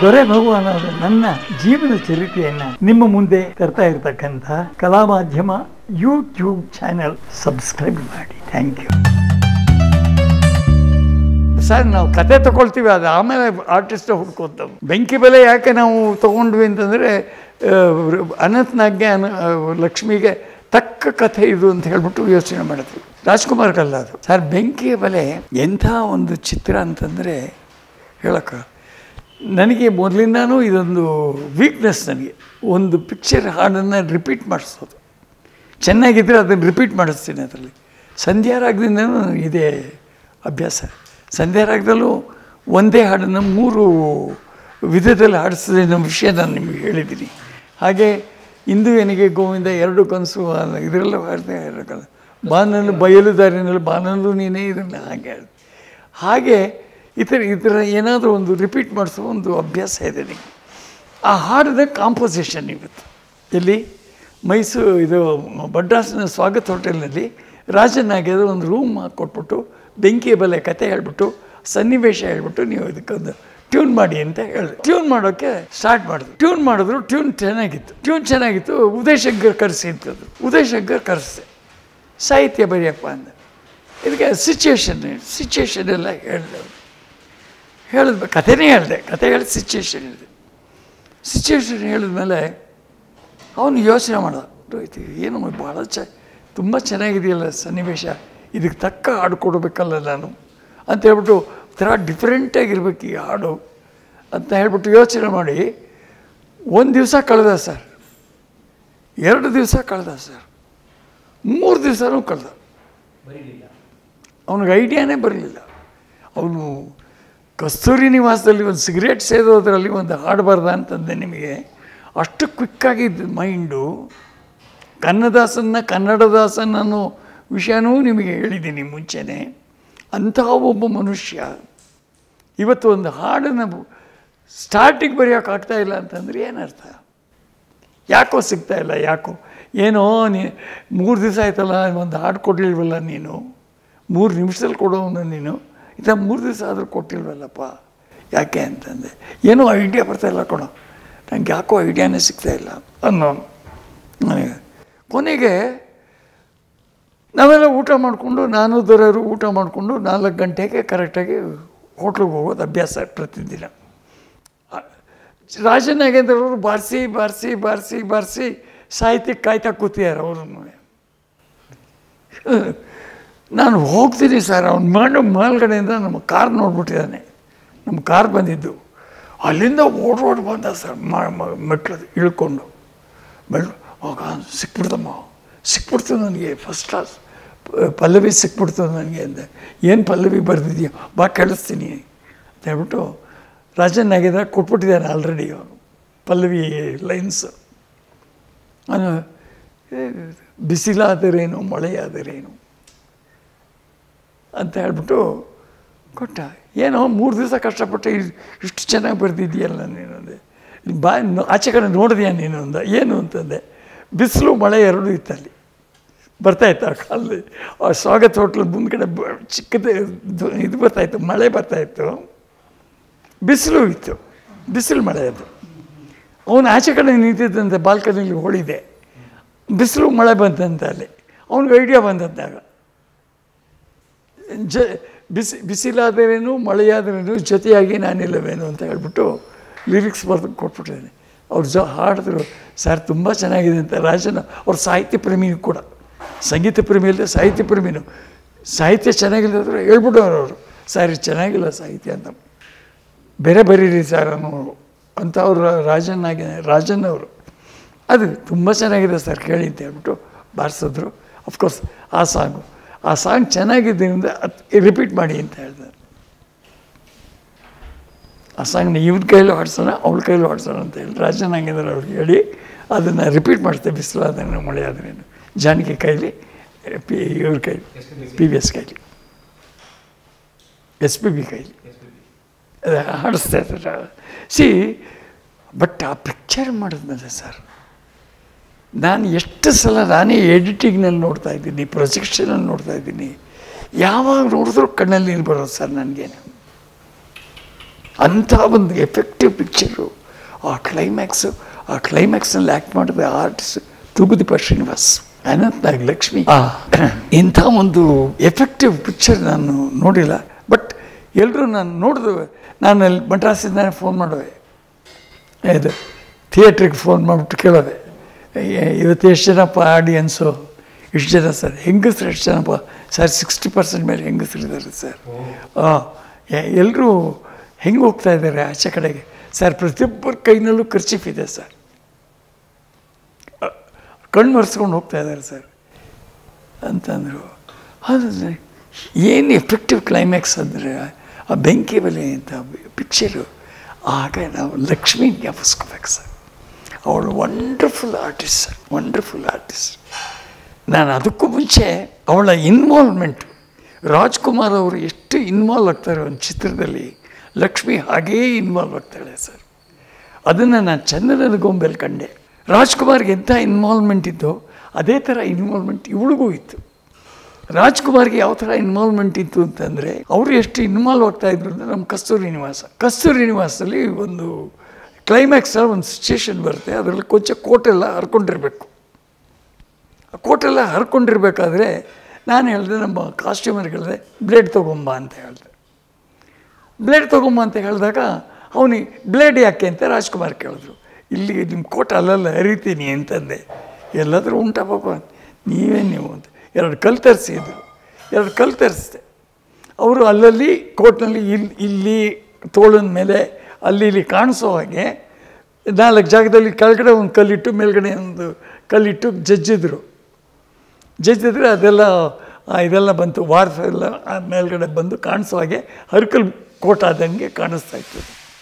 ದೊರೆ ಭಗವಾನ್ ಅವರ ನನ್ನ ಜೀವನ ಚರಿತ್ರೆಯನ್ನ ನಿಮ್ಮ ಮುಂದೆ ತರ್ತಾ ಇರತಕ್ಕಂಥ Kala Madhyama YouTube channel subscribe ಮಾಡಿ ಥ್ಯಾಂಕ್ ಯು ಸರ್ ನಾವು ಕತೆ ತಗೊಳ್ತೀವಿ ಅದು ಆಮೇಲೆ ಆರ್ಟಿಸ್ಟ್ ಹುಡ್ಕೋತ ಬೆಂಕಿ ಬೆಲೆ ಯಾಕೆ ನಾವು ತಗೊಂಡ್ವಿ ಅಂತಂದರೆ ಅನಂತನಾಗ್ಗೆ ಅನ ಆ, ಲಕ್ಷ್ಮಿಗೆ ತಕ್ಕ ಕಥೆ ಇದು ಅಂತ ಹೇಳ್ಬಿಟ್ಟು ಯೋಚನೆ ಮಾಡಿದ್ವಿ ರಾಜ್ಕುಮಾರ್ ಕಲ್ಲ ಅದು ಸರ್ ಬೆಂಕಿಯ ಬೆಲೆ ಎಂಥ ಒಂದು ಚಿತ್ರ ಅಂತಂದರೆ ಹೇಳಕ್ಕ ನನಗೆ ಮೊದಲಿಂದನೂ ಇದೊಂದು ವೀಕ್ನೆಸ್ ನನಗೆ ಒಂದು ಪಿಕ್ಚರ್ ಹಾಡನ್ನು ರಿಪೀಟ್ ಮಾಡಿಸೋದು ಚೆನ್ನಾಗಿದ್ದರೆ ಅದನ್ನು ರಿಪೀಟ್ ಮಾಡಿಸ್ತೀನಿ ಅದರಲ್ಲಿ ಸಂಧ್ಯಾ ರಾಗದಿಂದನೂ ಇದೇ ಅಭ್ಯಾಸ ಸಂಧ್ಯಾ ರಾಗದಲ್ಲೂ ಒಂದೇ ಹಾಡನ್ನು ಮೂರು ವಿಧದಲ್ಲಿ ಹಾಡಿಸಿದೆ ಅನ್ನೋ ವಿಷಯ ನಾನು ನಿಮಗೆ ಹೇಳಿದ್ದೀನಿ ಹಾಗೆ ಇಂದು ಏನಿಗೆ ಗೋವಿಂದ ಎರಡು ಕನಸು ಇದರಲ್ಲೂ ಹಾಡ್ತಾ ಇರೋಕ್ಕಲ್ಲ ಬಾನಲ್ಲು ಬಯಲು ದಾರಿನಲ್ಲಿ ಬಾನಲ್ಲು ನೀನೇ ಇದನ್ನು ಹಾಗೆ ಹಾಡ್ದೆ. ಹಾಗೆ ಈ ಥರ ಈ ಥರ ಏನಾದರೂ ಒಂದು ರಿಪೀಟ್ ಮಾಡಿಸೋ ಒಂದು ಅಭ್ಯಾಸ ಇದೆ ನನಗೆ ಆ ಹಾಡಿನ ಕಾಂಪೋಸಿಷನ್ ಇವತ್ತು ಎಲ್ಲಿ ಮೈಸೂರು ಇದು ಬಡ್ರಾಸ್ನ ಸ್ವಾಗತ ಹೋಟೆಲ್ನಲ್ಲಿ ರಾಜನಾಗೆ ಒಂದು ರೂಮ್ ಹಾಕ್ಕೊಟ್ಬಿಟ್ಟು ಬೆಂಕಿಯ ಬೆಲೆ ಕತೆ ಹೇಳ್ಬಿಟ್ಟು ಸನ್ನಿವೇಶ ಹೇಳ್ಬಿಟ್ಟು ನೀವು ಇದಕ್ಕೊಂದು ಟ್ಯೂನ್ ಮಾಡಿ ಅಂತ ಹೇಳಿದೆ ಟ್ಯೂನ್ ಮಾಡೋಕ್ಕೆ ಸ್ಟಾರ್ಟ್ ಮಾಡಿದ್ರು ಟ್ಯೂನ್ ಮಾಡಿದ್ರು ಟ್ಯೂನ್ ಚೆನ್ನಾಗಿತ್ತು ಟ್ಯೂನ್ ಚೆನ್ನಾಗಿತ್ತು ಉದಯ್ ಶಂಕರ್ ಕರೆಸಿ ಅಂತಂದ್ರು ಉದಯ್ ಶಂಕರ್ ಕರೆಸಿದೆ ಸಾಹಿತ್ಯ ಬರೆಯಪ್ಪ ಅಂದ ಇದಕ್ಕೆ ಸಿಚುವೇಶನ್ ಸಿಚುವೇಶನ್ ಎಲ್ಲ ಹೇಳಿದೆ ಅವ್ರು. ಹೇಳಿದ್ಮೇಲೆ ಕಥೆನೇ ಹೇಳಿದೆ ಕತೆ ಹೇಳಿ ಸಿಚುವೇಶನ್ ಹೇಳಿದೆ ಸಿಚುವೇಶನ್ ಹೇಳಿದ್ಮೇಲೆ ಅವನು ಯೋಚನೆ ಮಾಡ್ದ ರೋಹಿತ್ ಏನು ಭಾಳ ಚ ತುಂಬ ಚೆನ್ನಾಗಿದೆಯಲ್ಲ ಸನ್ನಿವೇಶ ಇದಕ್ಕೆ ತಕ್ಕ ಹಾಡು ಕೊಡಬೇಕಲ್ಲ ನಾನು ಅಂತ ಹೇಳ್ಬಿಟ್ಟು ಥರ ಡಿಫ್ರೆಂಟಾಗಿರ್ಬೇಕು ಈ ಹಾಡು ಅಂತ ಹೇಳ್ಬಿಟ್ಟು ಯೋಚನೆ ಮಾಡಿ ಒಂದು ದಿವಸ ಕಳೆದ ಸರ್ ಎರಡು ದಿವಸ ಕಳೆದ ಸರ್ ಮೂರು ದಿವಸನೂ ಕಳೆದ ಅವನಿಗೆ ಐಡಿಯಾನೇ ಬರಲಿಲ್ಲ ಅವನು ಕಸ್ತೂರಿ ನಿವಾಸದಲ್ಲಿ ಒಂದು ಸಿಗರೇಟ್ ಸೇದೋದ್ರಲ್ಲಿ ಒಂದು ಹಾಡಬಾರ್ದ ಅಂತಂದೆ ನಿಮಗೆ ಅಷ್ಟು ಕ್ವಿಕ್ಕಾಗಿದ್ದು ಮೈಂಡು ಕನ್ನದಾಸನ್ನ ಕನ್ನಡದಾಸನ್ ಅನ್ನೋ ವಿಷಯನೂ ನಿಮಗೆ ಹೇಳಿದ್ದೀನಿ ಮುಂಚೆನೇ ಅಂತಹ ಒಬ್ಬ ಮನುಷ್ಯ ಇವತ್ತು ಒಂದು ಹಾಡನ್ನು ಸ್ಟಾರ್ಟಿಗೆ ಬರೆಯೋಕ್ಕಾಗ್ತಾ ಇಲ್ಲ ಅಂತಂದ್ರೆ ಏನರ್ಥ ಯಾಕೋ ಸಿಗ್ತಾ ಇಲ್ಲ ಯಾಕೋ ಏನೋ ನೀ ಮೂರು ದಿವಸ ಆಯ್ತಲ್ಲ ಒಂದು ಹಾಡು ಕೊಡಲಿಲ್ವಲ್ಲ ನೀನು ಮೂರು ನಿಮಿಷದಲ್ಲಿ ಕೊಡೋವನು ನೀನು ಇಲ್ಲ ಮೂರು ದಿವಸ ಆದರೂ ಕೊಟ್ಟಿಲ್ವಲ್ಲಪ್ಪ ಯಾಕೆ ಅಂತಂದೆ ಏನೋ ಐಡಿಯಾ ಬರ್ತಾ ಇಲ್ಲ ಕೊಡೋ ನನಗೆ ಯಾಕೋ ಐಡಿಯಾನೇ ಸಿಗ್ತಾ ಇಲ್ಲ ಅನ್ನೋನು ನನಗೆ ಕೊನೆಗೆ ನಾವೆಲ್ಲ ಊಟ ಮಾಡಿಕೊಂಡು ನಾನು ದೊರೆಯರು ಊಟ ಮಾಡಿಕೊಂಡು ನಾಲ್ಕು ಗಂಟೆಗೆ ಕರೆಕ್ಟಾಗಿ ಹೋಟ್ಲಿಗೆ ಹೋಗೋದು ಅಭ್ಯಾಸ ಪ್ರತಿದಿನ ರಾಜನಾಗೇಂದ್ರವರು ಬಾರಿಸಿ ಬಾರಿಸಿ ಬಾರಿಸಿ ಬಾರಿಸಿ ಸಾಹಿತ್ಯಕ್ಕೆ ಕಾಯ್ತಾ ಕೂತಿದ್ದಾರೆ ಅವರನ್ನು ನಾನು ಹೋಗ್ತೀನಿ ಸರ್ ಅವ್ನು ಮಾಡು ಮೇಲ್ಗಡೆಯಿಂದ ನಮ್ಮ ಕಾರ್ ನೋಡ್ಬಿಟ್ಟಿದ್ದಾನೆ ನಮ್ಮ ಕಾರ್ ಬಂದಿದ್ದು ಅಲ್ಲಿಂದ ಓಡ್ ಓಡ್ ಬಂದ ಸರ್ ಮೆಟ್ಲು ಇಳ್ಕೊಂಡು ಮೆಟ್ಲು ಆಗ ಸಿಕ್ಬಿಡ್ತಮ್ಮ ಸಿಕ್ಬಿಡ್ತು ನನಗೆ ಫಸ್ಟ್ ಕ್ಲಾಸ್ ಪಲ್ಲವಿ ಸಿಕ್ಬಿಡ್ತು ನನಗೆ ಅಂದೆ ಏನು ಪಲ್ಲವಿ ಬರೆದಿದ್ಯೋ ಬಾ ಕೇಳಿಸ್ತೀನಿ ಅಂತ ಹೇಳ್ಬಿಟ್ಟು ರಾಜನ್ ನಾಗೇಂದ್ರ ಕೊಟ್ಬಿಟ್ಟಿದ್ದಾನೆ ಆಲ್ರೆಡಿ ಅವನು ಪಲ್ಲವಿ ಲೈನ್ಸು ಅವನು ಏ, ಬಿಸಿಲಾದರೇನು ಮಳೆಯಾದರೇನು ಅಂತ ಹೇಳ್ಬಿಟ್ಟು ಕೊಟ್ಟ ಏನೋ ಮೂರು ದಿವಸ ಕಷ್ಟಪಟ್ಟು ಇ- ಇಷ್ಟು ಚೆನ್ನಾಗಿ ಬರೆದಿದ್ದೀಯಲ್ಲ ನೀನು ಅಂದೆ ಬಾ ನೋ- ಆಚೆ ಕಡೆ ನೋಡಿದ್ಯಾ ನೀನು ಅಂದ ಏನು ಅಂತಂದೆ ಬಿಸಿಲು ಮಳೆ ಎರಡೂ ಇತ್ತಲ್ಲಿ ಬರ್ತಾಯಿತ್ತು ಆ ಕಾಲದಲ್ಲಿ ಆ ಸ್ವಾಗತ ಹೋಟ್ಲ್ ಮುಂದ್ಗಡೆ ಬ- ಚಿಕ್ಕದು ಇದು- ಇದು ಬರ್ತಾಯಿತ್ತು ಮಳೆ ಬರ್ತಾಯಿತ್ತು ಬಿಸಿಲು ಇತ್ತು ಬಿಸಿಲು ಮಳೆ ಅದು ಅವನು ಆಚೆ ಕಡೆ ನಿಂತಿದ್ದಂತೆ ಬಾಲ್ಕನಿಲಿ ಹೊಳಿದೆ ಬಿಸಿಲು ಮಳೆ ಬಂತಂತೆ ಅಲ್ಲಿ ಅವ್ನಿಗೆ ಐಡಿಯಾ ಬಂದಂತಾಗ ಜ ಬಿಸಿ ಬಿಸಿಲಾದರೇನು ಮಳೆಯಾದರೇನು ಜೊತೆಯಾಗಿ ನಾನಿಲ್ಲವೇನು ಅಂತ ಹೇಳ್ಬಿಟ್ಟು ಲಿರಿಕ್ಸ್ ಬರೆದು ಕೊಟ್ಬಿಟ್ಟಿದ್ದಾನೆ ಅವ್ರು ಜೊ ಹಾಡಿದ್ರು ಸರ್ ತುಂಬ ಚೆನ್ನಾಗಿದೆ ಅಂತ ರಾಜನ ಅವ್ರ ಸಾಹಿತ್ಯ ಪ್ರೇಮಿನೂ ಕೂಡ ಸಂಗೀತ ಪ್ರೇಮಿ ಇಲ್ಲದೆ ಸಾಹಿತ್ಯ ಪ್ರೇಮಿನು ಸಾಹಿತ್ಯ ಚೆನ್ನಾಗಿಲ್ಲದ್ರೆ ಹೇಳ್ಬಿಟ್ಟವ್ರು ಅವರು ಸರ್ ಇದು ಚೆನ್ನಾಗಿಲ್ಲ ಸಾಹಿತ್ಯ ಅಂತ ಬೇರೆ ಬರೀರಿ ಸರ್ ಅನ್ನೋರು ಅಂತ ಅವರು ರಾಜನಾಗಿ ರಾಜನ್ ಅವರು ಅದು ತುಂಬ ಚೆನ್ನಾಗಿದೆ ಸರ್ ಕೇಳಿ ಅಂತ ಹೇಳ್ಬಿಟ್ಟು ಬಾರಿಸಿದ್ರು ಅಫ್ಕೋರ್ಸ್ ಆ ಸಾಂಗು ಆ ಸಾಂಗ್ ಚೆನ್ನಾಗಿದ್ದರಿಂದ ಅದು ರಿಪೀಟ್ ಮಾಡಿ ಅಂತ ಹೇಳಿದೆ ಆ ಸಾಂಗ್ನ ಇವನ ಕೈಲೂ ಹಾಡ್ಸೋಣ ಅವಳ ಕೈಲೂ ಹಾಡ್ಸೋಣ ಅಂತ ಹೇಳಿ ರಾಜನಾಗೇಂದ್ರ ಅವ್ರಿಗೆ ಹೇಳಿ ಅದನ್ನು ರಿಪೀಟ್ ಮಾಡ್ತೇವೆ ಬಿಸಿಲು ಅದನ್ನು ಮಳೆ ಆದ್ರೇನು ಜಾನಕಿ ಕೈಲಿ ಪಿ ಇವ್ರ ಕೈಲಿ ಪಿ ವಿ ಎಸ್ ಕೈಲಿ ಎಸ್ ಪಿ ಬಿ ಕೈಲಿ ಅದು ಹಾಡಿಸ್ತಾ ಇದ್ದಾರೆ ಸಿ ಬಟ್ ಆ ಪಿಕ್ಚರ್ ಮಾಡಿದ್ಮೇಲೆ ಸರ್ ನಾನು ಎಷ್ಟು ಸಲ ನಾನೇ ಎಡಿಟಿಂಗ್ನಲ್ಲಿ ನೋಡ್ತಾ ಇದ್ದೀನಿ ಪ್ರೊಜೆಕ್ಷನಲ್ಲಿ ನೋಡ್ತಾ ಇದ್ದೀನಿ ಯಾವಾಗ ನೋಡಿದ್ರೂ ಕಣ್ಣಲ್ಲಿ ನೀರು ಬರೋದು ಸರ್ ನನಗೇನು ಅಂಥ ಒಂದು ಎಫೆಕ್ಟಿವ್ ಪಿಕ್ಚರು ಆ ಕ್ಲೈಮ್ಯಾಕ್ಸು ಆ ಕ್ಲೈಮ್ಯಾಕ್ಸ್ನಲ್ಲಿ ಆ್ಯಕ್ಟ್ ಮಾಡಿದ ಆರ್ಟಿಸ್ಟ್ ತೂಗುದೀಪ ಶ್ರೀನಿವಾಸ್ ಅನಂತನಾಗ್ ಲಕ್ಷ್ಮಿ ಆ, ಇಂಥ ಒಂದು ಎಫೆಕ್ಟಿವ್ ಪಿಕ್ಚರ್ ನಾನು ನೋಡಿಲ್ಲ ಬಟ್ ಎಲ್ಲರೂ ನಾನು ನೋಡಿದ್ರು ನಾನು ಅಲ್ಲಿ ಮಡ್ರಾಸಿಂದ ಫೋನ್ ಮಾಡುವೆ ಇದು ಥಿಯೇಟ್ರಿಗೆ ಫೋನ್ ಮಾಡಿಬಿಟ್ಟು ಕೇಳೋದೆ "ಏ- ಇವತ್ತು ಎಷ್ಟು ಜನಪ್ಪ ಆಡಿಯನ್ಸು ಇಷ್ಟು ಜನ ಸರ್ ಹೆಂಗಸ್ರು ಎಷ್ಟು ಜನಪ್ಪ ಸರ್ ಸಿಕ್ಸ್ಟಿ ಪರ್ಸೆಂಟ್ ಮೇಲೆ ಹೆಂಗಸ್ರಿದ್ದಾರೆ ಸರ್ ಹಾಂ ಎಲ್ಲರೂ ಹೆಂಗೆ ಹೋಗ್ತಾ ಇದ್ದಾರೆ ಆಚೆ ಕಡೆಗೆ ಸರ್ ಪ್ರತಿಯೊಬ್ಬರ ಕೈನಲ್ಲೂ ಖರ್ಚಿಫ್ ಇದೆ ಸರ್ ಕಣ್ಣು ಮರೆಸ್ಕೊಂಡು ಹೋಗ್ತಾ ಇದ್ದಾರೆ ಸರ್ ಅಂತಂದರು ಅದು ಏನು ಎಫೆಕ್ಟಿವ್ ಕ್ಲೈಮ್ಯಾಕ್ಸ್ ಅಂದರೆ ಆ ಬೆಂಕಿ ಬೆಲೆ ಅಂತ ಪಿಕ್ಚರು ಆಗ ನಾವು ಲಕ್ಷ್ಮಿ ಜ್ಞಾಪಿಸ್ಕೋಬೇಕು ಸರ್ ಅವಳು wonderful artist sir wonderful artist ನಾನು ಅದಕ್ಕೂ ಮುಂಚೆ ಅವಳ ಇನ್ವಾಲ್ವ್ಮೆಂಟ್ ರಾಜ್ಕುಮಾರ್ ಅವರು ಎಷ್ಟು ಇನ್ವಾಲ್ವ್ ಆಗ್ತಾರೆ ಒಂದು ಚಿತ್ರದಲ್ಲಿ ಲಕ್ಷ್ಮಿ ಹಾಗೇ ಇನ್ವಾಲ್ವ್ ಆಗ್ತಾಳೆ ಸರ್ ಅದನ್ನು ನಾನು ಚಂದನದ ಗೊಂಬೆಲ್ ಕಂಡೆ ರಾಜ್ಕುಮಾರ್ಗೆ ಎಂಥ ಇನ್ವಾಲ್ವ್ಮೆಂಟ್ ಇದ್ದೋ ಅದೇ ಥರ ಇನ್ವಾಲ್ವ್ಮೆಂಟ್ ಇವಳಿಗೂ ಇತ್ತು ರಾಜ್ಕುಮಾರ್ಗೆ ಯಾವ ಥರ ಇನ್ವಾಲ್ವ್ಮೆಂಟ್ ಇತ್ತು ಅಂತಂದರೆ ಅವರು ಎಷ್ಟು ಇನ್ವಾಲ್ವ್ ಆಗ್ತಾ ಇದ್ರು ಅಂದರೆ ನಮ್ಮ ಕಸ್ತೂರಿ ನಿವಾಸ ಕಸ್ತೂರಿ ನಿವಾಸದಲ್ಲಿ ಒಂದು ಕ್ಲೈಮ್ಯಾಕ್ಸಲ್ಲಿ ಒಂದು ಸಿಚುಯೇಷನ್ ಬರುತ್ತೆ ಅದರಲ್ಲಿ ಕೊಂಚ ಕೋಟೆಲ್ಲ ಹರ್ಕೊಂಡಿರ್ಬೇಕು ಆ ಕೋಟೆಲ್ಲ ಹರ್ಕೊಂಡಿರ್ಬೇಕಾದ್ರೆ ನಾನು ಹೇಳಿದೆ ನಮ್ಮ ಕಾಸ್ಟ್ಯೂಮರ್ಗೆ ಹೇಳಿದೆ ಬ್ಲೇಡ್ ತೊಗೊಂಬ ಅಂತ ಹೇಳಿದೆ ಬ್ಲೇಡ್ ತೊಗೊಂಬ ಅಂತ ಹೇಳಿದಾಗ ಅವನಿಗೆ ಬ್ಲೇಡ್ ಯಾಕೆ ಅಂತ ರಾಜ್ಕುಮಾರ್ ಕೇಳಿದ್ರು ಇಲ್ಲಿ ನಿಮ್ಮ ಕೋಟ ಅಲ್ಲಲ್ಲ ಹರಿತೀನಿ ಅಂತಂದೆ ಎಲ್ಲಾದರೂ ಉಂಟಾ ಪಾಪ ನೀವೇ ನೀವು ಅಂತ ಎರಡು ಕಲ್ ತರಿಸಿದ್ರು ಎರಡು ಕಲ್ ತರಿಸಿದೆ ಅವರು ಅಲ್ಲಲ್ಲಿ ಕೋಟ್ನಲ್ಲಿ ಇಲ್ಲಿ ಇಲ್ಲಿ ತೋಳದ ಮೇಲೆ ಅಲ್ಲಿ ಇಲ್ಲಿ ಕಾಣಿಸೋ ಹಾಗೆ ನಾಲ್ಕು ಜಾಗದಲ್ಲಿ ಕೆಳಗಡೆ ಒಂದು ಕಲ್ಲಿಟ್ಟು ಮೇಲ್ಗಡೆ ಒಂದು ಕಲ್ಲಿಟ್ಟು ಜಜ್ಜಿದ್ರು ಜಜ್ಜಿದ್ರೆ ಅದೆಲ್ಲ ಆ, ಇದೆಲ್ಲ ಬಂತು ವಾರ್ಫ್ ಎಲ್ಲ ಆ ಮೇಲ್ಗಡೆ ಬಂದು ಕಾಣಿಸೋ ಹಾಗೆ ಹರ್ಕಲ್ ಕೋಟ ಆದಂಗೆ ಕಾಣಿಸ್ತಾ ಇತ್ತು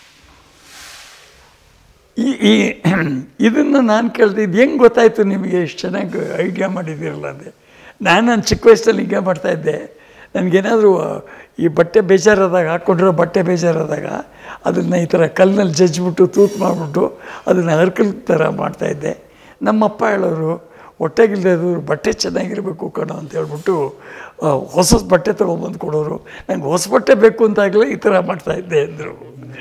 ಈ ಈ ಇದನ್ನು ನಾನು ಕೇಳಿದೆ ಇದು ಹೆಂಗೆ ಗೊತ್ತಾಯಿತು ನಿಮಗೆ ಇಷ್ಟು ಚೆನ್ನಾಗಿ ಐಡಿಯಾ ಮಾಡಿದ್ದೀರಲ್ಲ ಅಂದೆ ನಾನು ನನ್ನ ಚಿಕ್ಕ ವಯಸ್ಸಲ್ಲಿ ಹೀಗೆ ಮಾಡ್ತಾಯಿದ್ದೆ ನನಗೇನಾದರೂ ಈ ಬಟ್ಟೆ ಬೇಜಾರಾದಾಗ ಹಾಕ್ಕೊಂಡಿರೋ ಬಟ್ಟೆ ಬೇಜಾರಾದಾಗ ಅದನ್ನು ಈ ಥರ ಕಲ್ಲಿನಲ್ಲಿ ಜಜ್ಜಿಬಿಟ್ಟು ತೂತು ಮಾಡಿಬಿಟ್ಟು ಅದನ್ನು ಹರ್ಕಲ್ ಥರ ಮಾಡ್ತಾಯಿದ್ದೆ ನಮ್ಮಪ್ಪ ಹೇಳೋರು ಹೊಟ್ಟೆಗಿಲ್ದವರು ಬಟ್ಟೆ ಚೆನ್ನಾಗಿರಬೇಕು ಕಣೋ ಅಂತ ಹೇಳ್ಬಿಟ್ಟು ಆ, ಹೊಸ ಹೊಸ ಬಟ್ಟೆ ತೊಗೊಬಂದು ಕೊಡೋರು ನಂಗೆ ಹೊಸ ಬಟ್ಟೆ ಬೇಕು ಅಂತಾಗಲೇ ಈ ಥರ ಮಾಡ್ತಾಯಿದ್ದೆ ಅಂದರು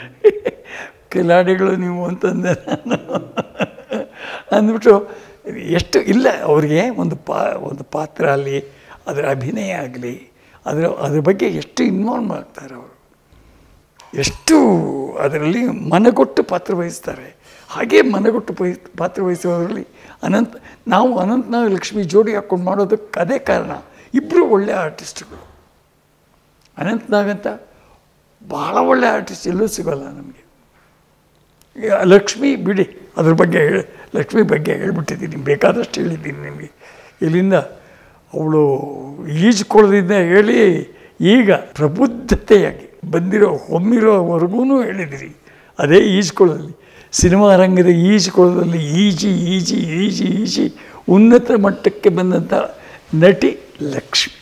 ಕಿಲಾಡಿಗಳು ನೀವು ಅಂತಂದೆ ನಾನು ಅಂದ್ಬಿಟ್ಟು ಎಷ್ಟು ಇಲ್ಲ ಅವ್ರಿಗೆ ಒಂದು ಪಾ ಒಂದು ಪಾತ್ರ ಆಗಲಿ ಅದರ ಅಭಿನಯ ಆಗಲಿ ಅದರ ಅದ್ರ ಬಗ್ಗೆ ಎಷ್ಟು ಇನ್ವಾಲ್ವ್ ಮಾಡ್ತಾರೆ ಅವರು ಎಷ್ಟು ಅದರಲ್ಲಿ ಮನಗೊಟ್ಟು ಪಾತ್ರ ವಹಿಸ್ತಾರೆ ಹಾಗೆ ಮನಗೊಟ್ಟು ವಹಿ ಪಾತ್ರ ವಹಿಸೋದ್ರಲ್ಲಿ ಅನಂತ ನಾವು ಅನಂತನಾಗ್ ಲಕ್ಷ್ಮಿ ಜೋಡಿ ಹಾಕ್ಕೊಂಡು ಮಾಡೋದಕ್ಕೆ ಅದೇ ಕಾರಣ ಇಬ್ಬರು ಒಳ್ಳೆಯ ಆರ್ಟಿಸ್ಟ್ಗಳು ಅನಂತನಾಗ್ ಅಂತ ಭಾಳ ಒಳ್ಳೆ ಆರ್ಟಿಸ್ಟ್ ಎಲ್ಲೂ ಸಿಗೋಲ್ಲ ನಮಗೆ ಈಗ ಲಕ್ಷ್ಮಿ ಬಿಡಿ ಅದ್ರ ಬಗ್ಗೆ ಹೇಳಿ ಲಕ್ಷ್ಮಿ ಬಗ್ಗೆ ಹೇಳ್ಬಿಟ್ಟಿದ್ದೀನಿ ಬೇಕಾದಷ್ಟು ಹೇಳಿದ್ದೀನಿ ನಿಮಗೆ ಇಲ್ಲಿಂದ ಅವಳು ಈಜ್ಕೊಳ್ಳೋದ್ರಿಂದ ಹೇಳಿ ಈಗ ಪ್ರಬುದ್ಧತೆಯಾಗಿ ಬಂದಿರೋ ಹೊಮ್ಮಿರೋವರೆಗೂ ಹೇಳಿದಿರಿ ಅದೇ ಈಜ್ಕೊಳ್ಳೋದಲ್ಲಿ ಸಿನಿಮಾ ರಂಗದ ಈಜ್ಕೊಳ್ಳೋದಲ್ಲಿ ಈಜಿ ಈಜಿ ಈಜಿ ಈಜಿ ಉನ್ನತ ಮಟ್ಟಕ್ಕೆ ಬಂದಂಥ ನಟಿ ಲಕ್ಷ್ಮಿ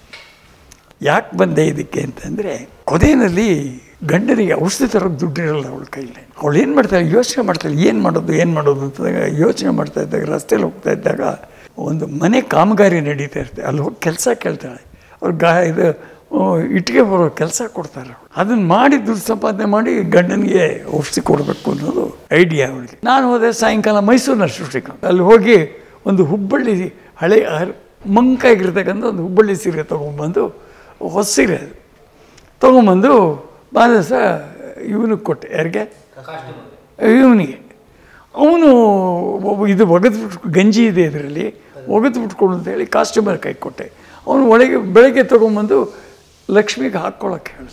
ಯಾಕೆ ಬಂದೆ ಇದಕ್ಕೆ ಅಂತಂದರೆ ಕೊನೆಯಲ್ಲಿ ಗಂಡನಿಗೆ ಔಷಧಿ ತರೋಕ್ಕೆ ದುಡ್ಡಿರಲ್ಲ ಅವಳ ಕೈಲಿ ಅವಳು ಏನು ಮಾಡ್ತಾಳೆ ಯೋಚನೆ ಮಾಡ್ತಾಳೆ ಏನು ಮಾಡೋದು ಏನು ಮಾಡೋದು ಅಂತಂದಾಗ ಯೋಚನೆ ಮಾಡ್ತಾ ಇದ್ದಾಗ ರಸ್ತೆಯಲ್ಲಿ ಹೋಗ್ತಾ ಇದ್ದಾಗ ಒಂದು ಮನೆ ಕಾಮಗಾರಿ ನಡೀತಾ ಇರುತ್ತೆ ಅಲ್ಲಿ ಹೋಗಿ ಕೆಲಸ ಕೇಳ್ತಾಳೆ ಅವ್ರು ಗಾ ಇದು ಆ, ಇಟ್ಟಿಗೆ ಬರೋ ಕೆಲಸ ಕೊಡ್ತಾರೆ ಅವ್ರು ಅದನ್ನು ಮಾಡಿ ದುಡ್ಡು ಸಂಪಾದನೆ ಮಾಡಿ ಗಂಡನಿಗೆ ಔಷಧಿ ಕೊಡಬೇಕು ಅನ್ನೋದು ಐಡಿಯಾ ಅವಳಿಗೆ ನಾನು ಹೋದೆ ಸಾಯಂಕಾಲ ಮೈಸೂರಿನ ಸೃಷ್ಟಿಕ ಅಲ್ಲಿ ಹೋಗಿ ಒಂದು ಹುಬ್ಬಳ್ಳಿ ಹಳೆ ಹರ್- ಮಂಕಾಗಿರ್ತಕ್ಕಂಥ ಒಂದು ಹುಬ್ಬಳ್ಳಿ ಸೀರೆ ತೊಗೊಂಬಂದು ಹೊಸ ಸೀರೆ ಅದು ತೊಗೊಂಬಂದು ಬಾದಸ ಇವನಿಗೆ ಕೊಟ್ಟೆ ಯಾರಿಗೆ ಇವನಿಗೆ ಅವನು ಒಬ್ಬ ಇದು ಒಗೆದ್ಬಿಟ್ಟು ಗಂಜಿ ಇದೆ ಇದರಲ್ಲಿ ಒಗೆದು ಬಿಟ್ಕೊಡು ಅಂತ ಹೇಳಿ ಕಾಸ್ಟ್ಯೂಮರ್ ಕೈ ಕೊಟ್ಟೆ ಅವನು ಒಳಗೆ ಬೆಳಗ್ಗೆ ತೊಗೊಂಬಂದು ಲಕ್ಷ್ಮಿಗೆ ಹಾಕ್ಕೊಳ್ಳೋಕೆ ಹೇಳ್ದ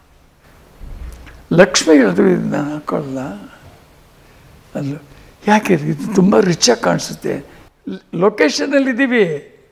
ಲಕ್ಷ್ಮಿ ಹೇಳಿದ್ರು ಇದು ನಾನು ಹಾಕ್ಕೊಳ್ಳಲ್ಲ ಅಲ್ಲ ಯಾಕೆ ಇದು? ಇದು ತುಂಬ ರಿಚಾಗಿ ಕಾಣಿಸುತ್ತೆ ಲೊಕೇಶನಲ್ಲಿ ಇದ್ದೀವಿ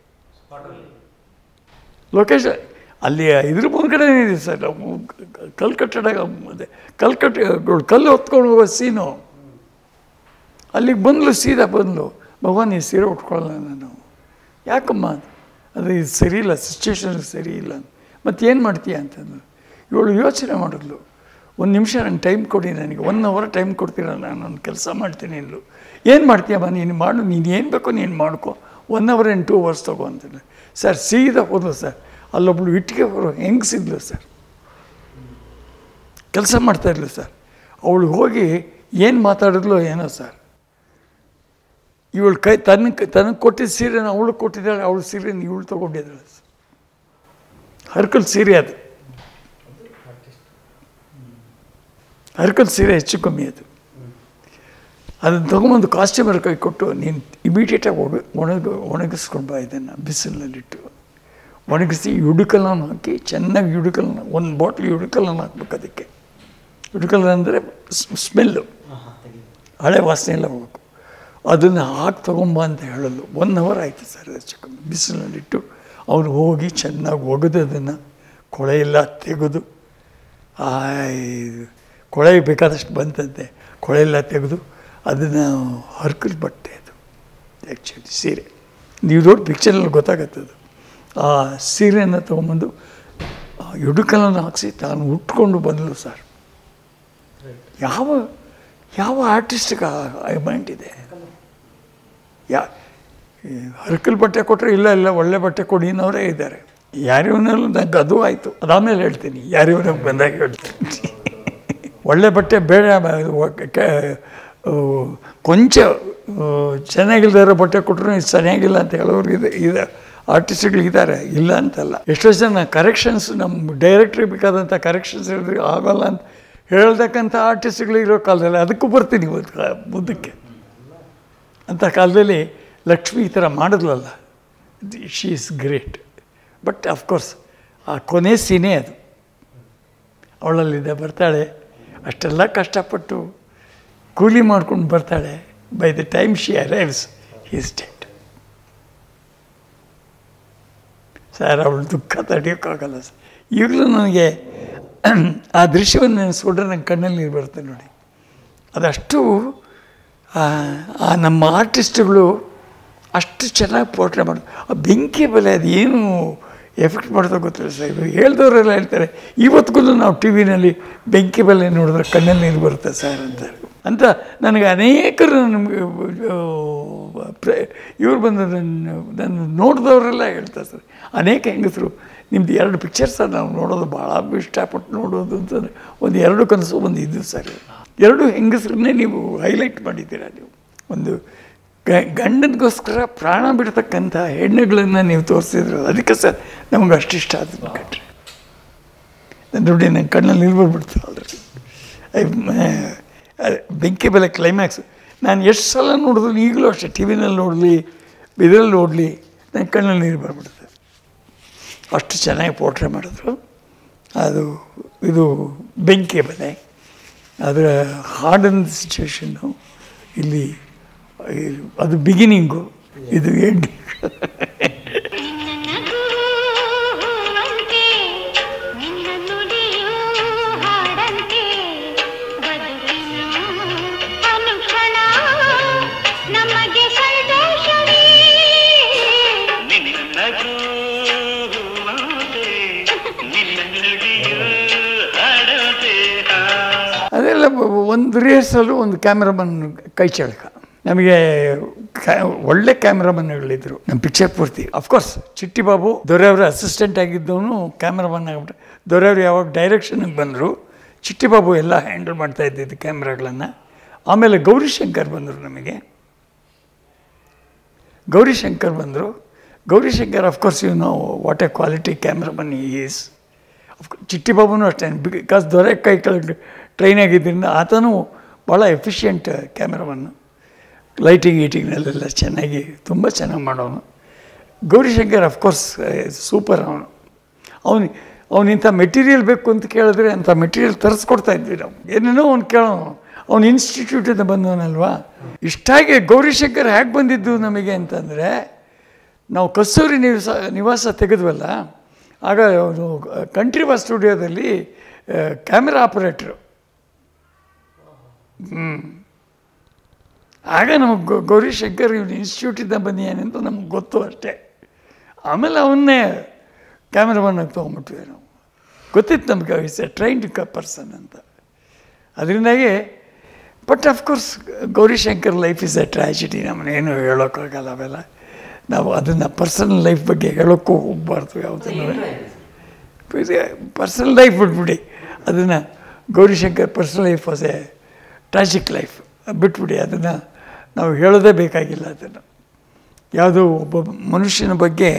ಲೊಕೇಶನ್ ಅಲ್ಲಿ ಇದ್ರ ಮುಂದ್ಗಡೆ ಇದೆ ಸರ್ ನಾವು ಕಲ್ಲು ಕಟ್ಟಡ ಅದೇ ಕಲ್ಲು ಕಟ್ಟ ಕಲ್ಲು ಹೊತ್ಕೊಂಡು ಹೋಗೋ ಸೀನು ಅಲ್ಲಿಗೆ ಬಂದ್ಲು ಸೀದಾ ಬಂದ್ಲು ಭಗವಾನ್ ಈ ಸೀರೆ ಉಟ್ಕೊಳ್ಳಲ್ಲ ನಾನು ಯಾಕಮ್ಮ ಅದು ಇದು ಸರಿ ಇಲ್ಲ ಸಿಚುವೇಶನ್ ಸರಿ ಇಲ್ಲ ಮತ್ತು ಏನು ಮಾಡ್ತೀಯ ಅಂತಂದು ಇವಳು ಯೋಚನೆ ಮಾಡಿದ್ಲು ಒಂದು ನಿಮಿಷ ನಂಗೆ ಟೈಮ್ ಕೊಡಿ ನನಗೆ ಒನ್ ಅವರ್ ಟೈಮ್ ಕೊಡ್ತೀರ ನಾನು ಒಂದು ಕೆಲಸ ಮಾಡ್ತೀನಿ ಇಲ್ಲು ಏನು ಮಾಡ್ತೀಯಮ್ಮ ನೀನು ಮಾಡು ನೀನು ಏನು ಬೇಕೋ ನೀನು ಮಾಡ್ಕೊ one hour and two hours ತಗೋ ಅಂತಾನೆ ಸರ್ ಸೀದಾ ಹೋದ್ಲು ಸರ್ ಅಲ್ಲೊಬ್ಳು ಇಟ್ಟಿಗೆ ಬರೋ ಹೆಂಗಸಿದ್ಲು ಸರ್ ಕೆಲಸ ಮಾಡ್ತಾ ಇರಲಿಲ್ಲ ಸರ್ ಅವಳು ಹೋಗಿ ಏನು ಮಾತಾಡಿದ್ಲು ಏನೋ ಸರ್ ಇವಳು ಕೈ ತನ್ನ ತನಗೆ ಕೊಟ್ಟಿದ್ದ ಸೀರೆನ ಅವಳು ಕೊಟ್ಟಿದ್ದಾಳೆ ಅವಳು ಸೀರೆನ ಇವಳು ತೊಗೊಂಡಿದ್ದಾಳೆ ಸರ್ ಹರ್ಕಲ್ ಸೀರೆ ಅದು ಹರ್ಕಲ್ ಸೀರೆ ಹೆಚ್ಚು ಕಮ್ಮಿ ಅದು ಅದನ್ನು ತೊಗೊಂಬಂದು ಕಾಸ್ಟ್ಯೂಮರ್ ಕೈ ಕೊಟ್ಟು ನೀನು ಇಮಿಡಿಯೇಟಾಗಿ ಒಣ ಒಣಗ ಒಣಗಿಸ್ಕೊಂಡು ಬಾ ಇದನ್ನು ಬಿಸಿಲಿನಲ್ಲಿಟ್ಟು ಒಣಗಿಸಿ ಯುಡುಕಲನ್ನು ಹಾಕಿ ಚೆನ್ನಾಗಿ ಯುಡುಕಲನ್ನ ಒಂದು ಬಾಟ್ಲ್ ಯುಡುಕಲನ್ನು ಹಾಕ್ಬೇಕು ಅದಕ್ಕೆ ಯುಡುಕಲ್ ಅಂದರೆ ಸ್ಮೆಲ್ಲು ಹಳೆ ವಾಸನೆ ಎಲ್ಲ ಹೋಗ್ಬೇಕು ಅದನ್ನು ಹಾಕಿ ತೊಗೊಂಬ ಅಂತ ಹೇಳಲು ಒನ್ ಅವರ್ ಆಯಿತು ಸರ್ ಹೆಚ್ಚು ಕಮ್ಮಿ ಬಿಸಿಲಿನಲ್ಲಿಟ್ಟು ಅವ್ರು ಹೋಗಿ ಚೆನ್ನಾಗಿ ಒಗೆದು ಅದನ್ನು ಕೊಳೆ ಎಲ್ಲ ತೆಗೆದು ಆ ಇದು ಕೊಳೆ ಬೇಕಾದಷ್ಟು ಬಂತಂತೆ ಕೊಳೆ ಎಲ್ಲ ತೆಗೆದು ಅದನ್ನು ಹರ್ಕಲ್ ಬಟ್ಟೆ ಅದು ಆ್ಯಕ್ಚುಲಿ ಸೀರೆ ನೀವು ನೋಡಿ ಪಿಕ್ಚರಲ್ಲಿ ಗೊತ್ತಾಗತ್ತೆ ಅದು ಆ ಸೀರೆಯನ್ನು ತೊಗೊಂಬಂದು ಆ ಯುಡುಕಲನ್ನು ಹಾಕಿಸಿ ತಾನು ಉಟ್ಕೊಂಡು ಬಂದಳು ಸರ್ ಯಾವ ಯಾವ ಆರ್ಟಿಸ್ಟ್ಗೆ ಆ ಮೈಂಡ್ ಇದೆ ಯಾ ಈ ಹರ್ಕಲ್ ಬಟ್ಟೆ ಕೊಟ್ಟರೆ ಇಲ್ಲ ಇಲ್ಲ ಒಳ್ಳೆ ಬಟ್ಟೆ ಕೊಡಿ ಅನ್ನೋರೇ ಇದ್ದಾರೆ ಯಾರಿವನಲ್ಲೂ ನಂಗೆ ಅದು ಆಯಿತು ಅದಾದಮೇಲೆ ಹೇಳ್ತೀನಿ ಯಾರಿವನಿಗೆ ಬಂದಾಗ ಹೇಳ್ತೀನಿ ಒಳ್ಳೆ ಬಟ್ಟೆ ಬೇಡ ಮ- ಕ- ಆ, ಕೊಂಚ ಆ, ಚೆನ್ನಾಗಿಲ್ದಿರೋ ಬಟ್ಟೆ ಕೊಟ್ಟರು ಇದು ಚೆನ್ನಾಗಿಲ್ಲ ಅಂತ ಹೇಳೋರು ಇದೆ ಇದೆ ಆರ್ಟಿಸ್ಟ್ಗಳಿದ್ದಾರೆ ಇಲ್ಲ ಅಂತಲ್ಲ ಎಷ್ಟೋ ಜನ ಕರೆಕ್ಷನ್ಸ್ ನಮ್ಮ ಡೈರೆಕ್ಟ್ರಿಗೆ ಬೇಕಾದಂಥ ಕರೆಕ್ಷನ್ಸ್ ಹೇಳಿದ್ರೆ ಆಗೋಲ್ಲ ಅಂತ ಹೇಳ್ತಕ್ಕಂಥ ಆರ್ಟಿಸ್ಟ್ಗಳು ಇರೋ ಕಾಲದಲ್ಲಿ ಅದಕ್ಕೂ ಬರ್ತೀನಿ ಇವತ್ತು ಕಾ- ಮುಂದಕ್ಕೆ ಅಂಥ ಕಾಲದಲ್ಲಿ ಲಕ್ಷ್ಮಿ ಈ ಥರ ಮಾಡಿದ್ಲಲ್ಲ she is great but of course ಆ ಕೊನೆ ಸೀನೇ ಅದು ಅವಳಲ್ಲಿದ್ದ ಬರ್ತಾಳೆ ಅಷ್ಟೆಲ್ಲ ಕಷ್ಟಪಟ್ಟು ಕೂಲಿ ಮಾಡ್ಕೊಂಡು ಬರ್ತಾಳೆ by the time she arrives is dead sir ಅವಳು ದುಃಖ ತಡೆಯೋಕ್ಕಾಗಲ್ಲ ಸರ್ ಈಗಲೂ ನನಗೆ ಆ ದೃಶ್ಯವನ್ನು ನೆನೆಸ್ಕೊಂಡ್ರೆ ನನ್ನ ಕಣ್ಣಲ್ಲಿ ನೀರು ಬರುತ್ತೆ ನೋಡಿ ಅದಷ್ಟು ಆ ಆ ನಮ್ಮ ಆರ್ಟಿಸ್ಟ್ಗಳು ಅಷ್ಟು ಚೆನ್ನಾಗಿ ಪೋರ್ಟ್ರೆ ಮಾಡೋದು ಆ ಬೆಂಕಿ ಬೆಲೆ ಅದು ಏನು ಎಫೆಕ್ಟ್ ಮಾಡೋದೋ ಗೊತ್ತಿಲ್ಲ ಸರ್ ಇವಾಗ ಹೇಳ್ದವರೆಲ್ಲ ಹೇಳ್ತಾರೆ ಇವತ್ತಿಗೂ ನಾವು ಟಿ ವಿನಲ್ಲಿ ಬೆಂಕಿ ಬೆಲೆ ನೋಡಿದ್ರೆ ಕಣ್ಣಲ್ಲಿ ನೀರು ಬರುತ್ತೆ ಸರ್ ಅಂತಾರೆ ಅಂತ ನನಗೆ ಅನೇಕರು ನಮಗೆ ಇವ್ರು ಬಂದು ನನ್ನ ನನ್ನ ನೋಡಿದವರೆಲ್ಲ ಹೇಳ್ತಾರೆ ಸರ್ ಅನೇಕ ಹೆಂಗಸರು ನಿಮ್ದು ಎರಡು ಪಿಕ್ಚರ್ಸ ನಾವು ನೋಡೋದು ಭಾಳ ಇಷ್ಟಪಟ್ಟು ನೋಡೋದು ಅಂತಂದರೆ ಒಂದು ಎರಡು ಕನಸು ಒಂದು ಇದು ಸರ್ ಎರಡು ಹೆಂಗಸರನ್ನೇ ನೀವು ಹೈಲೈಟ್ ಮಾಡಿದ್ದೀರಾ ನೀವು ಒಂದು ಗ ಗಂಡನಿಗೋಸ್ಕರ ಪ್ರಾಣ ಬಿಡ್ತಕ್ಕಂಥ ಹೆಣ್ಣುಗಳನ್ನು ನೀವು ತೋರಿಸಿದ್ರು ಅದಕ್ಕೆ ಸರ್ ನಮ್ಗೆ ಅಷ್ಟು ಇಷ್ಟ ಆದ ಕಟ್ರಿ ನೋಡಿ ನನ್ನ ಕಣ್ಣಲ್ಲಿ ನೀರು ಬಂದ್ಬಿಡ್ತು ಆಲ್ರೆಡಿ ಬೆಂಕಿ ಬೆಲೆ ಕ್ಲೈಮ್ಯಾಕ್ಸ್ ನಾನು ಎಷ್ಟು ಸಲ ನೋಡಿದ್ರು ಈಗಲೂ ಅಷ್ಟೇ ಟಿ ವಿನಲ್ಲಿ ನೋಡಲಿ ಇದರಲ್ಲಿ ನೋಡಲಿ ನನ್ನ ಕಣ್ಣಲ್ಲಿ ನೀರು ಬಂದ್ಬಿಡುತ್ತೆ ಅಷ್ಟು ಚೆನ್ನಾಗಿ ಪೋಟ್ರೆ ಮಾಡಿದ್ರು ಅದು ಇದು ಬೆಂಕಿ ಬೆಲೆ ಅದರ ಹಾಡಿನ ಸಿಚುವೇಶನ್ನು ಇಲ್ಲಿ ಇದು- ಅದು ಬಿಗಿನಿಂಗು ಇದು ಎಂಡಿಂಗ್ ನಿನ್ನಗೂ ಹೂವಂತೆ, ನಿನ್ನ ನುಡಿಯೂ ಹಾಡಂತೆ, ಬದುಕಿನ ಅನುಕ್ಷಣ ನಮಗೆ ಸಂತೋಷವೇ ನಿನ್ನಗೂ ಹೂವಂತೆ, ನಿನ್ನ ನುಡಿಯು ಹಾಡೋದೆ ಹಾ ಅದೆಲ್ಲ ಒಂದು ರಿಹರ್ಸಲು ಒಂದು ಕ್ಯಾಮ್ರಾಮನ್ ಕೈ ಚಳಕ ನಮಗೆ ಕ್ಯಾ- ಒಳ್ಳೆ ಕ್ಯಾಮ್ರಾಮನ್ಗಳಿದ್ರು ನಮ್ಮ ಪಿಕ್ಚರ್ ಪೂರ್ತಿ ಅಫ್ಕೋರ್ಸ್ ಚಿಟ್ಟಿ ಬಾಬು ದೊರೆಯವರ ಅಸಿಸ್ಟೆಂಟ್ ಆಗಿದ್ದವನು ಕ್ಯಾಮ್ರಾಮನ್ ಆಗ್ಬಿಟ್ಟು ದೊರೆಯವರು ಯಾವಾಗ ಡೈರೆಕ್ಷನ್ಗೆ ಬಂದರು ಚಿಟ್ಟಿ ಬಾಬು ಎಲ್ಲ ಹ್ಯಾಂಡಲ್ ಮಾಡ್ತಾ ಇದ್ದಿದ್ದು ಕ್ಯಾಮ್ರಾಗಳನ್ನು ಆಮೇಲೆ ಗೌರಿಶಂಕರ್ ಬಂದರು ನಮಗೆ ಗೌರಿಶಂಕರ್ ಬಂದರು Gaurishankar of course you know what a quality cameraman is Chitti ಬಾಬುನು ಅಷ್ಟೇ ಬಿಕಾಸ್ ದೊರೆ ಕೈ ಕೆಳಗೆ ಟ್ರೈನ್ ಆಗಿದ್ದರಿಂದ ಆತನೂ ಭಾಳ ಎಫಿಷಿಯೆಂಟ್ ಕ್ಯಾಮ್ರಾಮನ್ನು ಲೈಟಿಂಗ್ ಗೀಟಿಂಗ್ನಲ್ಲೆಲ್ಲ ಚೆನ್ನಾಗಿ ತುಂಬ ಚೆನ್ನಾಗಿ ಮಾಡೋನು ಗೌರಿಶಂಕರ್ ಅಫ್ಕೋರ್ಸ್ ಸೂಪರ್ ಅವನು ಅವನು ಅವನಿಂಥ ಮೆಟೀರಿಯಲ್ ಬೇಕು ಅಂತ ಕೇಳಿದ್ರೆ ಅಂಥ ಮೆಟೀರಿಯಲ್ ತರಿಸ್ಕೊಡ್ತಾ ಇದ್ವಿ ನಾವು ಏನೇನೋ ಅವ್ನು ಕೇಳೋನು ಅವ್ನು ಇನ್ಸ್ಟಿಟ್ಯೂಟಿಂದ ಬಂದವನಲ್ವಾ ಇಷ್ಟಾಗಿ ಗೌರಿಶಂಕರ್ ಹೇಗೆ ಬಂದಿದ್ದು ನಮಗೆ ಅಂತಂದರೆ ನಾವು ಕಸ್ತೂರಿ ನಿವಾಸ ನಿವಾಸ ತೆಗೆದ್ವಲ್ಲ ಆಗ ಅವನು ಕಂಟ್ರಿವಾ ಸ್ಟುಡಿಯೋದಲ್ಲಿ ಕ್ಯಾಮೆರಾ ಆಪರೇಟ್ರು ಹ್ಞೂ ಆಗ ನಮಗೆ ಗೌ ಗೌರಿಶಂಕರ್ ಇವನು ಇನ್ಸ್ಟಿಟ್ಯೂಟಿಂದ ಬಂದಿದ್ದಾನೆ ಅಂತ ನಮಗೆ ಗೊತ್ತು ಅಷ್ಟೇ ಆಮೇಲೆ ಅವನ್ನೇ ಕ್ಯಾಮ್ರಾಮನ್ನಾಗಿ ತೊಗೊಂಬಿಟ್ವಿ ನಾವು ಗೊತ್ತಿತ್ತು ನಮಗೆ ಇಸ್ ಎ ಟ್ರೈನ್ಡ್ ಕ ಪರ್ಸನ್ ಅಂತ ಅದರಿಂದಾಗಿ but of course Gaurishankar life is a tragedy ನಮ್ಮನ್ನೇನು ಹೇಳೋಕ್ಕಾಗಲ್ಲ ಅವೆಲ್ಲ ನಾವು ಅದನ್ನು ಪರ್ಸನಲ್ ಲೈಫ್ ಬಗ್ಗೆ ಹೇಳೋಕ್ಕೂ ಹೋಗಬಾರ್ದು ಯಾವುದನ್ನು ಪರ್ಸನಲ್ ಲೈಫ್ ಬಿಟ್ಬಿಡಿ ಅದನ್ನು Gaurishankar personal life was a tragic life ಬಿಟ್ಬಿಡಿ ಅದನ್ನು ನಾವು ಹೇಳೋದೇ ಬೇಕಾಗಿಲ್ಲ ಅದನ್ನು ಯಾವುದೋ ಒಬ್ಬ ಮನುಷ್ಯನ ಬಗ್ಗೆ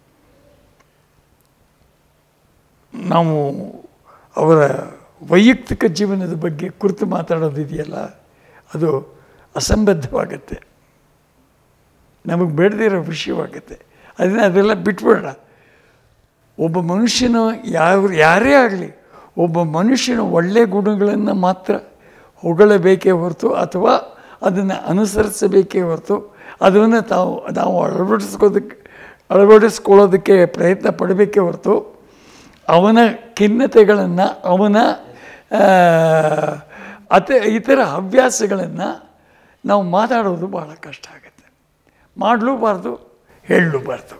ನಾವು ಅವರ ವೈಯಕ್ತಿಕ ಜೀವನದ ಬಗ್ಗೆ ಕುರಿತು ಮಾತಾಡೋದಿದೆಯಲ್ಲ ಅದು ಅಸಂಬದ್ಧವಾಗತ್ತೆ ನಮಗೆ ಬೇಡದಿರೋ ವಿಷಯವಾಗುತ್ತೆ ಅದನ್ನ ಅದೆಲ್ಲ ಬಿಟ್ಬಿಡೋಣ ಒಬ್ಬ ಮನುಷ್ಯನ ಯಾವ ಯಾರೇ ಆಗಲಿ ಒಬ್ಬ ಮನುಷ್ಯನ ಒಳ್ಳೆಯ ಗುಣಗಳನ್ನು ಮಾತ್ರ ಹೊಗಳಬೇಕೇ ಹೊರತು ಅಥವಾ ಅದನ್ನು ಅನುಸರಿಸಬೇಕೇ ಹೊರತು ಅದನ್ನು ತಾವು ನಾವು ಅಳವಡಿಸ್ಕೋದಕ್ಕೆ ಅಳವಡಿಸ್ಕೊಳ್ಳೋದಕ್ಕೆ ಪ್ರಯತ್ನ ಪಡಬೇಕೇ ಹೊರತು ಅವನ ಖಿನ್ನತೆಗಳನ್ನು ಅವನ ಆ, ಅತ ಇತರ ಹವ್ಯಾಸಗಳನ್ನು ನಾವು ಮಾತಾಡೋದು ಭಾಳ ಕಷ್ಟ ಆಗುತ್ತೆ ಮಾಡಲೂಬಾರ್ದು ಹೇಳಲೂಬಾರ್ದು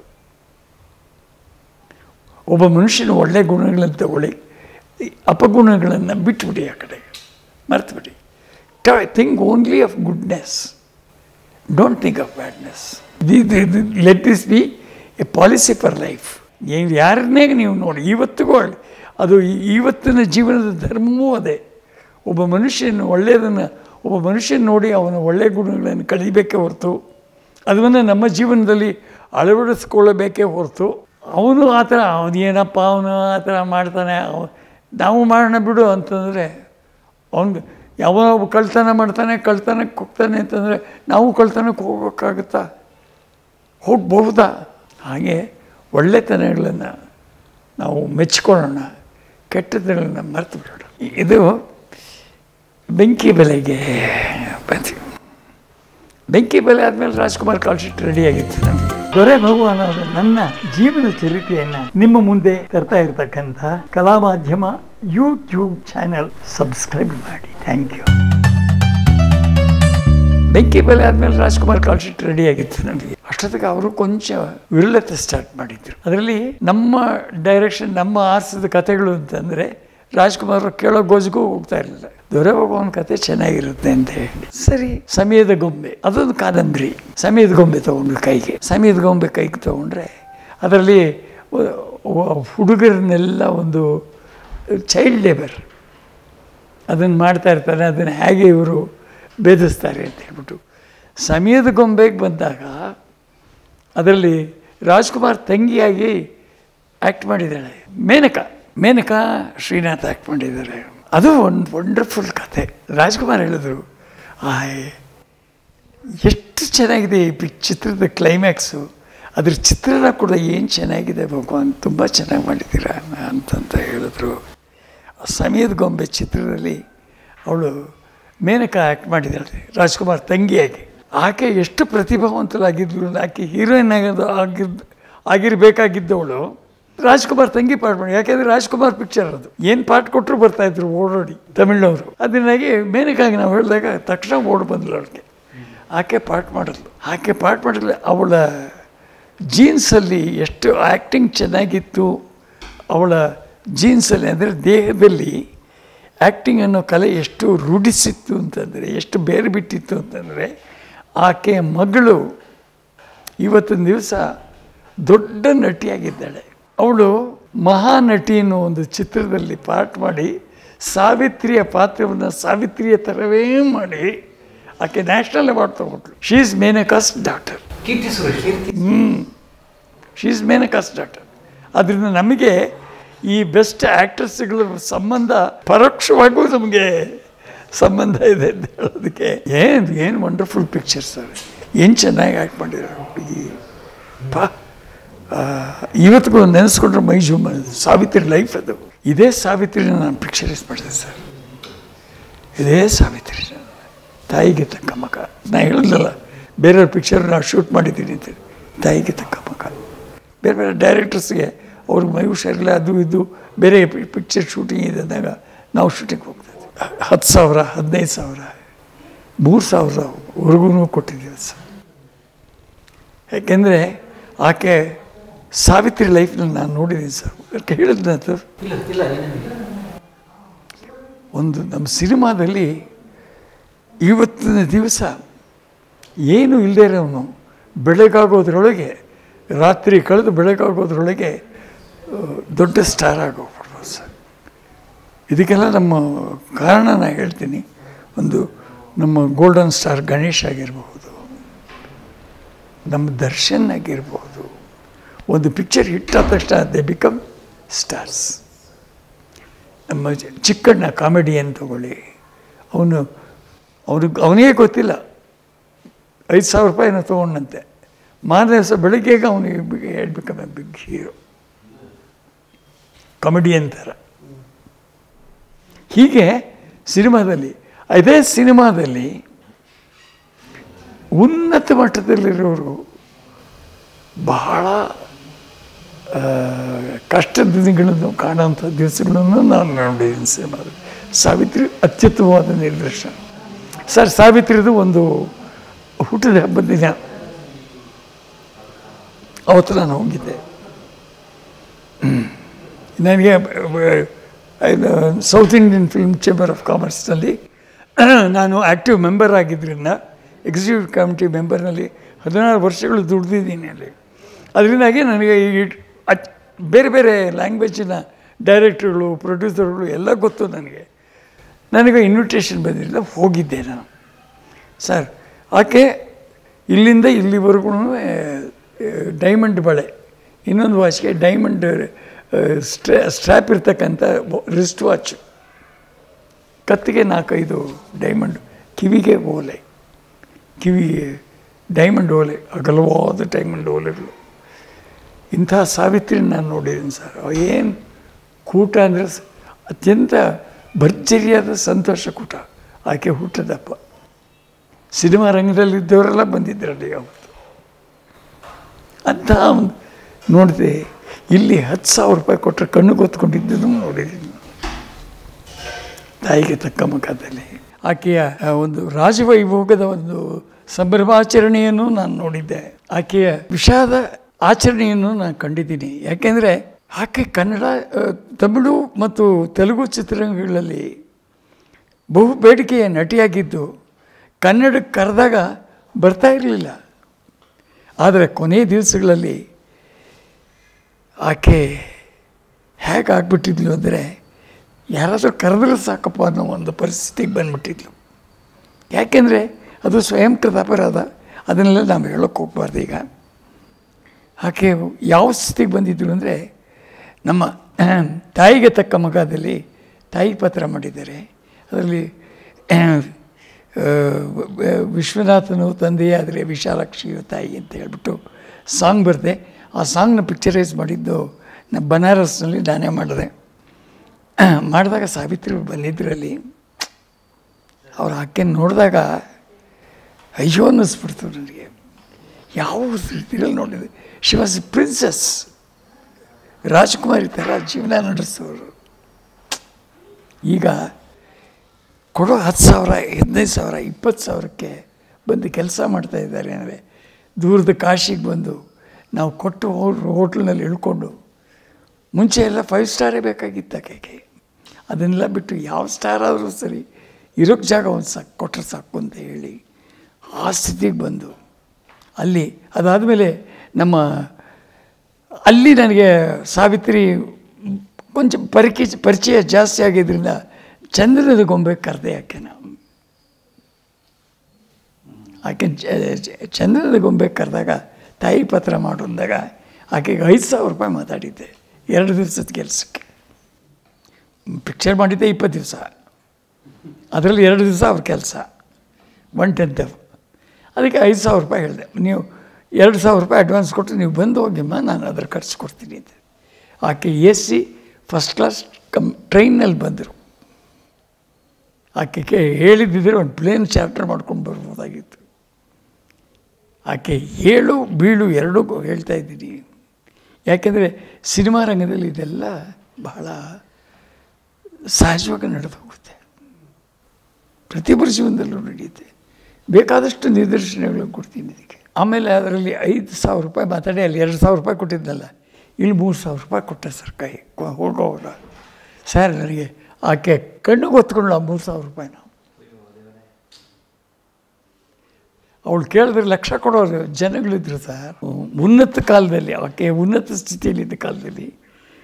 ಒಬ್ಬ ಮನುಷ್ಯನ ಒಳ್ಳೆಯ ಗುಣಗಳನ್ನು ತಗೊಳ್ಳಿ ಈ ಅಪಗುಣಗಳನ್ನು ಬಿಟ್ಬಿಡಿ ಆ ಕಡೆ ಮರ್ತುಬಿಡಿ think only of goodness don't think of badness let this be a policy for life ಏನು ಯಾರನ್ನೇ ನೀವು ನೋಡಿ ಇವತ್ತಿಗೂ ಆಗಲಿ ಅದು ಈ- ಇವತ್ತಿನ ಜೀವನದ ಧರ್ಮವೂ ಅದೇ ಒಬ್ಬ ಮನುಷ್ಯನ ಒಳ್ಳೆಯದನ್ನು ಒಬ್ಬ ಮನುಷ್ಯನ ನೋಡಿ ಅವನ ಒಳ್ಳೆಯ ಗುಣಗಳನ್ನು ಕಲಿಬೇಕೇ ಹೊರತು ಅದನ್ನು ನಮ್ಮ ಜೀವನದಲ್ಲಿ ಅಳವಡಿಸ್ಕೊಳ್ಳಬೇಕೇ ಹೊರತು ಅವನು ಆ ಥರ ಅವನು ಏನಪ್ಪ ಅವನು ಆ ಥರ ಮಾಡ್ತಾನೆ ಅವ ನಾವು ಮಾಡೋಣ ಬಿಡು ಅಂತಂದರೆ ಅವನು ಯಾವನೋ ಒಬ್ಬ ಕಳ್ತನ ಮಾಡ್ತಾನೆ ಕಳ್ತನಕ್ಕೆ ಹೋಗ್ತಾನೆ ಅಂತಂದರೆ ನಾವು ಕಳ್ತನಕ್ಕೆ ಹೋಗೋಕ್ಕಾಗುತ್ತಾ ಹೋಗಬಹುದಾ ಹಾಗೆ ಒಳ್ಳೆತನಗಳನ್ನು ನಾವು ಮೆಚ್ಕೊಳ್ಳೋಣ ಕೆಟ್ಟತನಗಳನ್ನು ಮರೆತು ಬಿಡೋಣ ಇದು ಬೆಂಕಿ ಬೆಲೆಗೆ ಬಂತೀವಿ ಬೆಂಕಿ ಬೆಲೆ ಆದಮೇಲೆ ರಾಜ್ಕುಮಾರ್ ಕಾಲ್ ಶೀಟ್ ರೆಡಿ ಆಗಿತ್ತು ನಮಗೆ ದೊರೆ ಮಗು ಅನ್ನೋದು ನನ್ನ ಜೀವನ ಚರಿತ್ರೆಯನ್ನ ನಿಮ್ಮ ಮುಂದೆ ತರ್ತಾ ಇರತಕ್ಕಂಥ Kala Madhyama YouTube channel subscribe ಮಾಡಿ ಥ್ಯಾಂಕ್ ಯು ಬೆಂಕಿ ಬೆಲೆ ಆದಮೇಲೆ ರಾಜ್ಕುಮಾರ್ ಕಾಲ್ ಶೀಟ್ ರೆಡಿ ಆಗಿತ್ತು ನನಗೆ ಅಷ್ಟೊತ್ತಿಗೆ ಅವರು ಕೊಂಚ ವಿರಳತೆ ಸ್ಟಾರ್ಟ್ ಮಾಡಿದ್ರು ಅದರಲ್ಲಿ ನಮ್ಮ ಡೈರೆಕ್ಷನ್ ನಮ್ಮ ಆರಿಸಿದ ಕಥೆಗಳು ಅಂತಂದರೆ ರಾಜ್ಕುಮಾರ್ ಅವ್ರು ಕೇಳೋ ಗೋಜಿಗೂ ಹೋಗ್ತಾ ಇರಲಿಲ್ಲ ದೊರೆ ಭಗವಾನ್ ಕತೆ ಚೆನ್ನಾಗಿರುತ್ತೆ ಅಂತ ಹೇಳಿ ಸರಿ ಸಮಯದ ಗೊಂಬೆ ಅದೊಂದು ಕಾದಂಬರಿ ಸಮಯದ ಗೊಂಬೆ ತೊಗೊಂಡ್ರು ಕೈಗೆ ಸಮಯದ ಗೊಂಬೆ ಕೈಗೆ ತೊಗೊಂಡ್ರೆ ಅದರಲ್ಲಿ ಒ- ಒ- ಹುಡುಗರನ್ನೆಲ್ಲ ಒಂದು ಚೈಲ್ಡ್ ಲೇಬರ್ ಅದನ್ನು ಮಾಡ್ತಾ ಇರ್ತಾರೆ ಅದನ್ನು ಹೇಗೆ ಇವರು ಭೇದಿಸ್ತಾರೆ ಅಂತ ಹೇಳ್ಬಿಟ್ಟು ಸಮಯದ ಗೊಂಬೆಗೆ ಬಂದಾಗ ಅದರಲ್ಲಿ ರಾಜ್ಕುಮಾರ್ ತಂಗಿಯಾಗಿ ಆ್ಯಕ್ಟ್ ಮಾಡಿದ್ದಾಳೆ ಮೇನಕಾ ಮೇನಕಾ ಶ್ರೀನಾಥ್ ಆ್ಯಕ್ಟ್ ಮಾಡಿದ್ದಾರೆ ಅದು ಒಂದು ವಂಡರ್ಫುಲ್ ಕತೆ ರಾಜ್ಕುಮಾರ್ ಹೇಳಿದ್ರು ಆಯ್ ಎಷ್ಟು ಚೆನ್ನಾಗಿದೆ ಈ ಪಿಕ್ ಚಿತ್ರದ ಕ್ಲೈಮ್ಯಾಕ್ಸು ಅದ್ರ ಚಿತ್ರಣ ಕೂಡ ಏನು ಚೆನ್ನಾಗಿದೆ ಭಗವಾನ್ ತುಂಬ ಚೆನ್ನಾಗಿ ಮಾಡಿದ್ದೀರಾ ಅಂತಂತ ಹೇಳಿದ್ರು ಆ ಸಮಯದ ಗೊಂಬೆ ಚಿತ್ರದಲ್ಲಿ ಅವಳು ಮೇನಕಾ ಆ್ಯಕ್ಟ್ ಮಾಡಿದ್ದಾಳೆ ರಾಜ್ಕುಮಾರ್ ತಂಗಿಯಾಗಿ ಆಕೆ ಎಷ್ಟು ಪ್ರತಿಭಾವಂತರಾಗಿದ್ಲು ಆಕೆ ಹೀರೋಯಿನ್ ಆಗೋದು ಆಗಿದ್ದು ಆಗಿರಬೇಕಾಗಿದ್ದವಳು ರಾಜ್ಕುಮಾರ್ ತಂಗಿ ಪಾಠ ಮಾಡಿ ಯಾಕೆಂದರೆ ರಾಜ್ಕುಮಾರ್ ಪಿಕ್ಚರ್ ಅದು ಏನು ಪಾಠ ಕೊಟ್ಟರು ಬರ್ತಾಯಿದ್ರು ಓಡೋಡಿ ತಮಿಳ್ನವರು ಅದನ್ನಾಗಿ ಮೇನಕಾಗಿ ನಾವು ಹೇಳಿದಾಗ ತಕ್ಷಣ ಓಡಿ ಬಂದಳು ಅವಳಿಗೆ ಆಕೆ ಪಾಠ ಮಾಡಿದ್ಲು ಆಕೆ ಪಾಠ ಮಾಡಿದ್ಲು ಅವಳ ಜೀನ್ಸಲ್ಲಿ ಎಷ್ಟು ಆ್ಯಕ್ಟಿಂಗ್ ಚೆನ್ನಾಗಿತ್ತು ಅವಳ ಜೀನ್ಸಲ್ಲಿ ಅಂದರೆ ದೇಹದಲ್ಲಿ ಆ್ಯಕ್ಟಿಂಗ್ ಅನ್ನೋ ಕಲೆ ಎಷ್ಟು ರೂಢಿಸಿತ್ತು ಅಂತಂದರೆ ಎಷ್ಟು ಬೇರೆ ಬಿಟ್ಟಿತ್ತು ಅಂತಂದರೆ ಆಕೆಯ ಮಗಳು ಇವತ್ತಿನ ದಿವಸ ದೊಡ್ಡ ನಟಿಯಾಗಿದ್ದಾಳೆ ಅವಳು ಮಹಾನಟಿ ಅನ್ನೋ ಒಂದು ಚಿತ್ರದಲ್ಲಿ ಪಾಠ ಮಾಡಿ ಸಾವಿತ್ರಿಯ ಪಾತ್ರವನ್ನು ಸಾವಿತ್ರಿಯ ಥರವೇ ಮಾಡಿ ಆಕೆ ನ್ಯಾಷನಲ್ ಅವಾರ್ಡ್ ತಗೊಂಡ್ಳು she is Menaka's daughter Keerthy Suresh Keerthy she is Menaka's daughter ಅದರಿಂದ ನಮಗೆ ಈ ಬೆಸ್ಟ್ ಆ್ಯಕ್ಟ್ರೆಸ್ಗಳ ಸಂಬಂಧ ಪರೋಕ್ಷವಾಗೂ ನಮಗೆ ಸಂಬಂಧ ಇದೆ ಅಂತ ಹೇಳೋದಕ್ಕೆ ಏನು ಏನು ವಂಡರ್ಫುಲ್ ಪಿಕ್ಚರ್ಸ್ ಅವೆ ಏನು ಚೆನ್ನಾಗಿ ಆ್ಯಕ್ಟ್ ಮಾಡಿದ್ದಾರೆ ಹುಡುಗಿ ಪಾ ಆ, ಇವತ್ತಿಗೂ ನೆನೆಸ್ಕೊಂಡ್ರೆ ಮೈ ಜೂಮ್ ಮಾಡಿದೆ ಸಾವಿತ್ರಿ ಲೈಫ್ ಅದು ಇದೇ ಸಾವಿತ್ರಿನ ನಾನು ಪಿಕ್ಚರೈಸ್ ಮಾಡಿದೆ ಸರ್ ಇದೇ ಸಾವಿತ್ರಿ ತಾಯಿಗೆ ತಕ್ಕ ಮಗ ನಾ ಹೇಳಿದ್ನಲ್ಲ ಬೇರೆಯವ್ರ ಪಿಕ್ಚರ್ ನಾವು ಶೂಟ್ ಮಾಡಿದ್ದೀನಿ ಅಂತೇಳಿ ತಾಯಿಗೆ ತಕ್ಕ ಮಗ ಬೇರೆ ಬೇರೆ ಡೈರೆಕ್ಟರ್ಸ್ಗೆ ಅವ್ರಿಗೆ ಮೈ ಹುಷಾರಿಲ್ಲ ಅದು ಇದು ಬೇರೆ ಪಿಕ್ಚರ್ ಶೂಟಿಂಗ್ ಇದೆ ಅಂದಾಗ ನಾವು ಶೂಟಿಂಗ್ ಹೋಗ್ತಾ ಇದ್ವಿ ಹತ್ತು ಸಾವಿರ ಹದಿನೈದು ಸಾವಿರ ಮೂರು ಸಾವಿರವರೆಗೂ ಕೊಟ್ಟಿದ್ದೀವಿ ಸರ್ ಯಾಕೆಂದರೆ ಆಕೆ ಸಾವಿತ್ರಿ ಲೈಫ್ನಲ್ಲಿ ನಾನು ನೋಡಿದ್ದೀನಿ ಸರ್ ಅದಕ್ಕೆ ಹೇಳಿದ್ನ ಸರ್ ಇಲ್ಲ ಇಲ್ಲ ಏನೇನಿಲ್ಲ ಒಂದು ನಮ್ಮ ಸಿನಿಮಾದಲ್ಲಿ ಇವತ್ತಿನ ದಿವಸ ಏನು ಇಲ್ಲದೆ ಇರೋನು ಬೆಳಗಾಗೋದ್ರೊಳಗೆ ರಾತ್ರಿ ಕಳೆದು ಬೆಳಗಾಗೋದ್ರೊಳಗೆ ಆ, ದೊಡ್ಡ ಸ್ಟಾರ್ ಆಗೋಗ್ಬಿಡ್ಬೋದು ಸರ್ ಇದಕ್ಕೆಲ್ಲ ನಮ್ಮ ಕಾರಣ ನಾನು ಹೇಳ್ತೀನಿ ಒಂದು ನಮ್ಮ ಗೋಲ್ಡನ್ ಸ್ಟಾರ್ ಗಣೇಶ್ ಆಗಿರಬಹುದು ನಮ್ಮ ದರ್ಶನ್ ಆಗಿರ್ಬೋದು ಒಂದು ಪಿಕ್ಚರ್ ಹಿಟ್ ಆದ ತಕ್ಷಣ ದೇ ಬಿಕಮ್ ಸ್ಟಾರ್ಸ್ ನಮ್ಮ ಚ- ಚಿಕ್ಕಣ್ಣ ಕಾಮಿಡಿಯನ್ ತಗೊಳ್ಳಿ ಅವನು ಅವ್ನಿಗೆ ಅವನಿಗೆ ಗೊತ್ತಿಲ್ಲ ಐದು ಸಾವಿರ ರೂಪಾಯಿನ ತೊಗೊಂಡಂತೆ ಮಾರನೇ ದಿವಸ ಬೆಳಗ್ಗೆಗೆ ಅವನಿಗೆ ಹೇಳ್ಬೇಕಮ್ಮ ಬಿಗ್ ಹೀರೋ ಕಾಮಿಡಿಯನ್ ಥರ ಹೀಗೆ ಸಿನಿಮಾದಲ್ಲಿ ಅದೇ ಸಿನಿಮಾದಲ್ಲಿ ಉನ್ನತ ಮಟ್ಟದಲ್ಲಿರೋರು ಬಹಳ ಆ, ಕಷ್ಟದ ದಿನಗಳನ್ನು ಕಾಣುವಂಥ ದಿವಸಗಳನ್ನು ನಾನು ನೋಡಿದ್ದೀನಿ ಸಿನಿಮಾದಲ್ಲಿ ಸಾವಿತ್ರಿ ಅತ್ಯುತ್ತಮವಾದ ನಿರ್ದೇಶನ ಸರ್ ಸಾವಿತ್ರಿದು ಒಂದು ಹುಟ್ಟಿದ ಹಬ್ಬದ ದಿನ ಅವತ್ತು ನಾನು ಹೋಗಿದ್ದೆ ಹ್ಮ್. ನನಗೆ South Indian film chamber of ಕಾಮರ್ಸ್ನಲ್ಲಿ ನಾನು ಆ್ಯಕ್ಟಿವ್ ಮೆಂಬರ್ ಆಗಿದ್ದರಿಂದ ಎಕ್ಸಿಕ್ಯೂಟಿವ್ ಕಮಿಟಿ ಮೆಂಬರ್ನಲ್ಲಿ ಹದಿನಾರು ವರ್ಷಗಳು ದುಡ್ದಿದ್ದೀನಿ ಅಲ್ಲಿ ಅದರಿಂದಾಗಿ ನನಗೆ ಈ ಅಚ್- ಬೇರೆ ಬೇರೆ ಲ್ಯಾಂಗ್ವೇಜಿನ ಡೈರೆಕ್ಟರ್ಗಳು ಪ್ರೊಡ್ಯೂಸರ್ಗಳು ಎಲ್ಲ ಗೊತ್ತು ನನಗೆ ನನಗೆ ಇನ್ವಿಟೇಷನ್ ಬಂದಿರಲಿಲ್ಲ ಹೋಗಿದ್ದೆ ನಾನು ಸರ್ ಆಕೆ ಇಲ್ಲಿಂದ ಇಲ್ಲಿವರೆಗೂ ಡೈಮಂಡ್ ಬಳೆ ಇನ್ನೊಂದು ವಾಚ್ಗೆ ಡೈಮಂಡ್ ಸ್ಟ್ರಾ ಸ್ಟ್ರ್ಯಾಪ್ ಇರ್ತಕ್ಕಂಥ ರಿಸ್ಟ್ ವಾಚ್ ಕತ್ತಿಗೆ ನಾಲ್ಕೈದು ಡೈಮಂಡ್ ಕಿವಿಗೆ ಓಲೆ ಕಿವಿಗೆ ಡೈಮಂಡ್ ಓಲೆ ಅಗಲವಾದ ಡೈಮಂಡ್ ಓಲೆಗಳು ಇಂಥ ಸಾವಿತ್ರಿ ನಾನು ನೋಡಿದ್ದೀನಿ ಸರ್ ಏನು ಕೂಟ ಅಂದರೆ ಸ- ಅತ್ಯಂತ ಭರ್ಜರಿಯಾದ ಸಂತೋಷ ಕೂಟ ಆಕೆ ಹುಟ್ಟದಪ್ಪ ಸಿನಿಮಾ ರಂಗದಲ್ಲಿದ್ದವರೆಲ್ಲ ಬಂದಿದ್ದರಲ್ಲಿ ಅವತ್ತು ಅಂತ ಒಂದು ನೋಡಿದೆ ಇಲ್ಲಿ ಹತ್ತು ಸಾವಿರ ರೂಪಾಯಿ ಕೊಟ್ಟರೆ ಕಣ್ಣು ಗೊತ್ಕೊಂಡಿದ್ದನ್ನು ನೋಡಿದ್ದೀನಿ ತಾಯಿಗೆ ತಕ್ಕ ಮುಖದಲ್ಲಿ ಆಕೆಯ ಆ, ಒಂದು ರಾಜವೈಭೋಗದ ಒಂದು ಸಂಭ್ರಮಾಚರಣೆಯನ್ನು ನಾನು ನೋಡಿದ್ದೆ ಆಕೆಯ ವಿಷಾದ ಆಚರಣೆಯನ್ನು ನಾನು ಕಂಡಿದ್ದೀನಿ ಯಾಕೆಂದರೆ ಆಕೆ ಕನ್ನಡ ಆ, ತಮಿಳು ಮತ್ತು ತೆಲುಗು ಚಿತ್ರರಂಗಗಳಲ್ಲಿ ಬಹು ಬೇಡಿಕೆಯ ನಟಿಯಾಗಿದ್ದು ಕನ್ನಡಕ್ಕೆ ಕರೆದಾಗ ಬರ್ತಾ ಇರಲಿಲ್ಲ ಆದರೆ ಕೊನೆಯ ದಿವಸಗಳಲ್ಲಿ ಆಕೆ ಹೇಗಾಗ್ಬಿಟ್ಟಿದ್ಲು ಅಂದರೆ ಯಾರಾದರೂ ಕರೆದ್ರೆ ಸಾಕಪ್ಪ ಅನ್ನೋ ಒಂದು ಪರಿಸ್ಥಿತಿಗೆ ಬಂದ್ಬಿಟ್ಟಿದ್ಲು ಯಾಕೆಂದರೆ ಅದು ಸ್ವಯಂಕೃತ ಅಪರಾಧ ಅದನ್ನೆಲ್ಲ ನಾವು ಹೇಳೋಕ್ಕೆ ಹೋಗ್ಬಾರ್ದು ಈಗ ಆಕೆ ಯಾವ ಸ್ಥಿತಿಗೆ ಬಂದಿದ್ರು ಅಂದರೆ ನಮ್ಮ ತಾಯಿಗೆ ತಕ್ಕ ಮಗದಲ್ಲಿ ತಾಯಿ ಪತ್ರ ಮಾಡಿದ್ದಾರೆ ಅದರಲ್ಲಿ ವಿಶ್ವನಾಥನು ತಂದೆಯಾದರೆ ವಿಶಾಲಾಕ್ಷಿಯು ತಾಯಿ ಅಂತ ಹೇಳ್ಬಿಟ್ಟು ಸಾಂಗ್ ಬರೆದೆ ಆ ಸಾಂಗ್ನ ಪಿಕ್ಚರೈಸ್ ಮಾಡಿದ್ದು ನಮ್ಮ ಬನಾರಸ್ನಲ್ಲಿ ನಾನೇ ಮಾಡಿದೆ ಮಾಡಿದಾಗ ಸಾವಿತ್ರಿ ಬಂದಿದ್ದರಲ್ಲಿ ಅವ್ರು ಆಕೆ ನೋಡಿದಾಗ ಅಯ್ಯೋ ಅನ್ನಿಸ್ಬಿಡ್ತು ನನಗೆ ಯಾವ ರೀತಿಯಲ್ಲಿ ನೋಡಿದೆ ಶಿ ವಾಸ್ ಎ ಪ್ರಿನ್ಸಸ್ ರಾಜ್ಕುಮಾರಿ ಥರ ಜೀವನ ನಡೆಸೋರು ಈಗ ಕೊಡೋ ಹತ್ತು ಸಾವಿರ ಹದಿನೈದು ಸಾವಿರ ಇಪ್ಪತ್ತು ಸಾವಿರಕ್ಕೆ ಬಂದು ಕೆಲಸ ಮಾಡ್ತಾ ಇದ್ದಾರೆ ಅಂದರೆ ದೂರದ ಕಾಶಿಗೆ ಬಂದು ನಾವು ಕೊಟ್ಟು ಹೋಟ್ಲ್ನಲ್ಲಿ ಇಳ್ಕೊಂಡು ಮುಂಚೆ ಎಲ್ಲ ಫೈವ್ ಸ್ಟಾರೇ ಬೇಕಾಗಿತ್ತು ಆಕೆಗೆ ಅದನ್ನೆಲ್ಲ ಬಿಟ್ಟು ಯಾವ ಸ್ಟಾರ್ ಆದರೂ ಸರಿ ಇರೋಕ್ಕೆ ಜಾಗ ಒಂದು ಸಾಕು ಕೊಟ್ಟರೆ ಸಾಕು ಅಂತ ಹೇಳಿ ಆ ಸ್ಥಿತಿಗೆ ಬಂದು ಅಲ್ಲಿ ಅದಾದಮೇಲೆ ನಮ್ಮ ಅಲ್ಲಿ ನನಗೆ ಸಾವಿತ್ರಿ ಕೊಂಚ ಪರಿಚಯ ಪರಿಚಯ ಜಾಸ್ತಿ ಆಗಿದ್ದರಿಂದ ಚಂದ್ರದ ಗೊಂಬೆ ಕರೆದೆ ಆಕೆನ ಆಕೆ ಚ- ಚ- ಚಂದ್ರದ ಗೊಂಬೆ ಕರೆದಾಗ ತಾಯಿ ಪತ್ರ ಮಾಡು ಅಂದಾಗ ಆಕೆಗೆ ಐದು ಸಾವಿರ ರೂಪಾಯಿ ಮಾತಾಡಿದ್ದೆ ಎರಡು ದಿವಸದ ಕೆಲಸಕ್ಕೆ ಪಿಕ್ಚರ್ ಮಾಡಿದ್ದೆ ಇಪ್ಪತ್ತು ದಿವಸ ಅದರಲ್ಲಿ ಎರಡು ದಿವಸ ಅವ್ರ ಕೆಲಸ ಒನ್ ಟೆಂತ್ ಅದಕ್ಕೆ ಐದು ಸಾವಿರ ರೂಪಾಯಿ ಹೇಳಿದೆ ನೀವು ಎರಡು ಸಾವಿರ ರೂಪಾಯಿ ಅಡ್ವಾನ್ಸ್ ಕೊಟ್ಟು ನೀವು ಬಂದು ಹೋಗಿಮ್ಮ ನಾನು ಅದ್ರ ಖರ್ಚು ಕೊಡ್ತೀನಿ ಅಂತ ಆಕೆ A C first class cum ಟ್ರೈನಲ್ಲಿ ಬಂದರು ಆಕೆಗೆ ಹೇಳಿದ್ದಿದ್ರೆ ಒಂದು ಪ್ಲೇನ್ ಚಾರ್ಟರ್ ಮಾಡ್ಕೊಂಡು ಬರ್ಬೋದಾಗಿತ್ತು ಆಕೆ ಏಳು ಬೀಳು ಎರಡೂ ಹೇಳ್ತಾ ಇದ್ದೀನಿ ಯಾಕೆಂದರೆ ಸಿನಿಮಾ ರಂಗದಲ್ಲಿ ಇದೆಲ್ಲ ಬಹಳ ಸಹಜವಾಗಿ ನಡೆದು ಹೋಗುತ್ತೆ ಪ್ರತಿಯೊಬ್ಬರ ಜೀವನದಲ್ಲೂ ನಡೆಯುತ್ತೆ ಬೇಕಾದಷ್ಟು ನಿದರ್ಶನಗಳು ಕೊಡ್ತೀನಿ ಇದಕ್ಕೆ ಆಮೇಲೆ ಅದರಲ್ಲಿ ಐದು ಸಾವಿರ ರೂಪಾಯಿ ಮಾತಾಡಿ ಅಲ್ಲಿ ಎರಡು ಸಾವಿರ ರೂಪಾಯಿ ಕೊಟ್ಟಿದ್ದಲ್ಲ ಇಲ್ಲಿ ಮೂರು ಸಾವಿರ ರೂಪಾಯಿ ಕೊಟ್ಟೆ ಸರ್ ಕೈ ಕೊ- ಹೋಗೋವಾಗ ಸರ್ ನನಗೆ ಆಕೆ ಕಣ್ಣಿಗೆ ಹೊತ್ಕೊಂಡು ಆ ಮೂರು ಸಾವಿರ ರೂಪಾಯಿನ ಅವಳು ಕೇಳಿದ್ರೆ ಲಕ್ಷ ಕೊಡೋರು ಜನಗಳಿದ್ರು ಸರ್ ಉನ್ನತ ಕಾಲದಲ್ಲಿ ಆಕೆ ಉನ್ನತ ಸ್ಥಿತಿಯಲ್ಲಿದ್ದ ಕಾಲದಲ್ಲಿ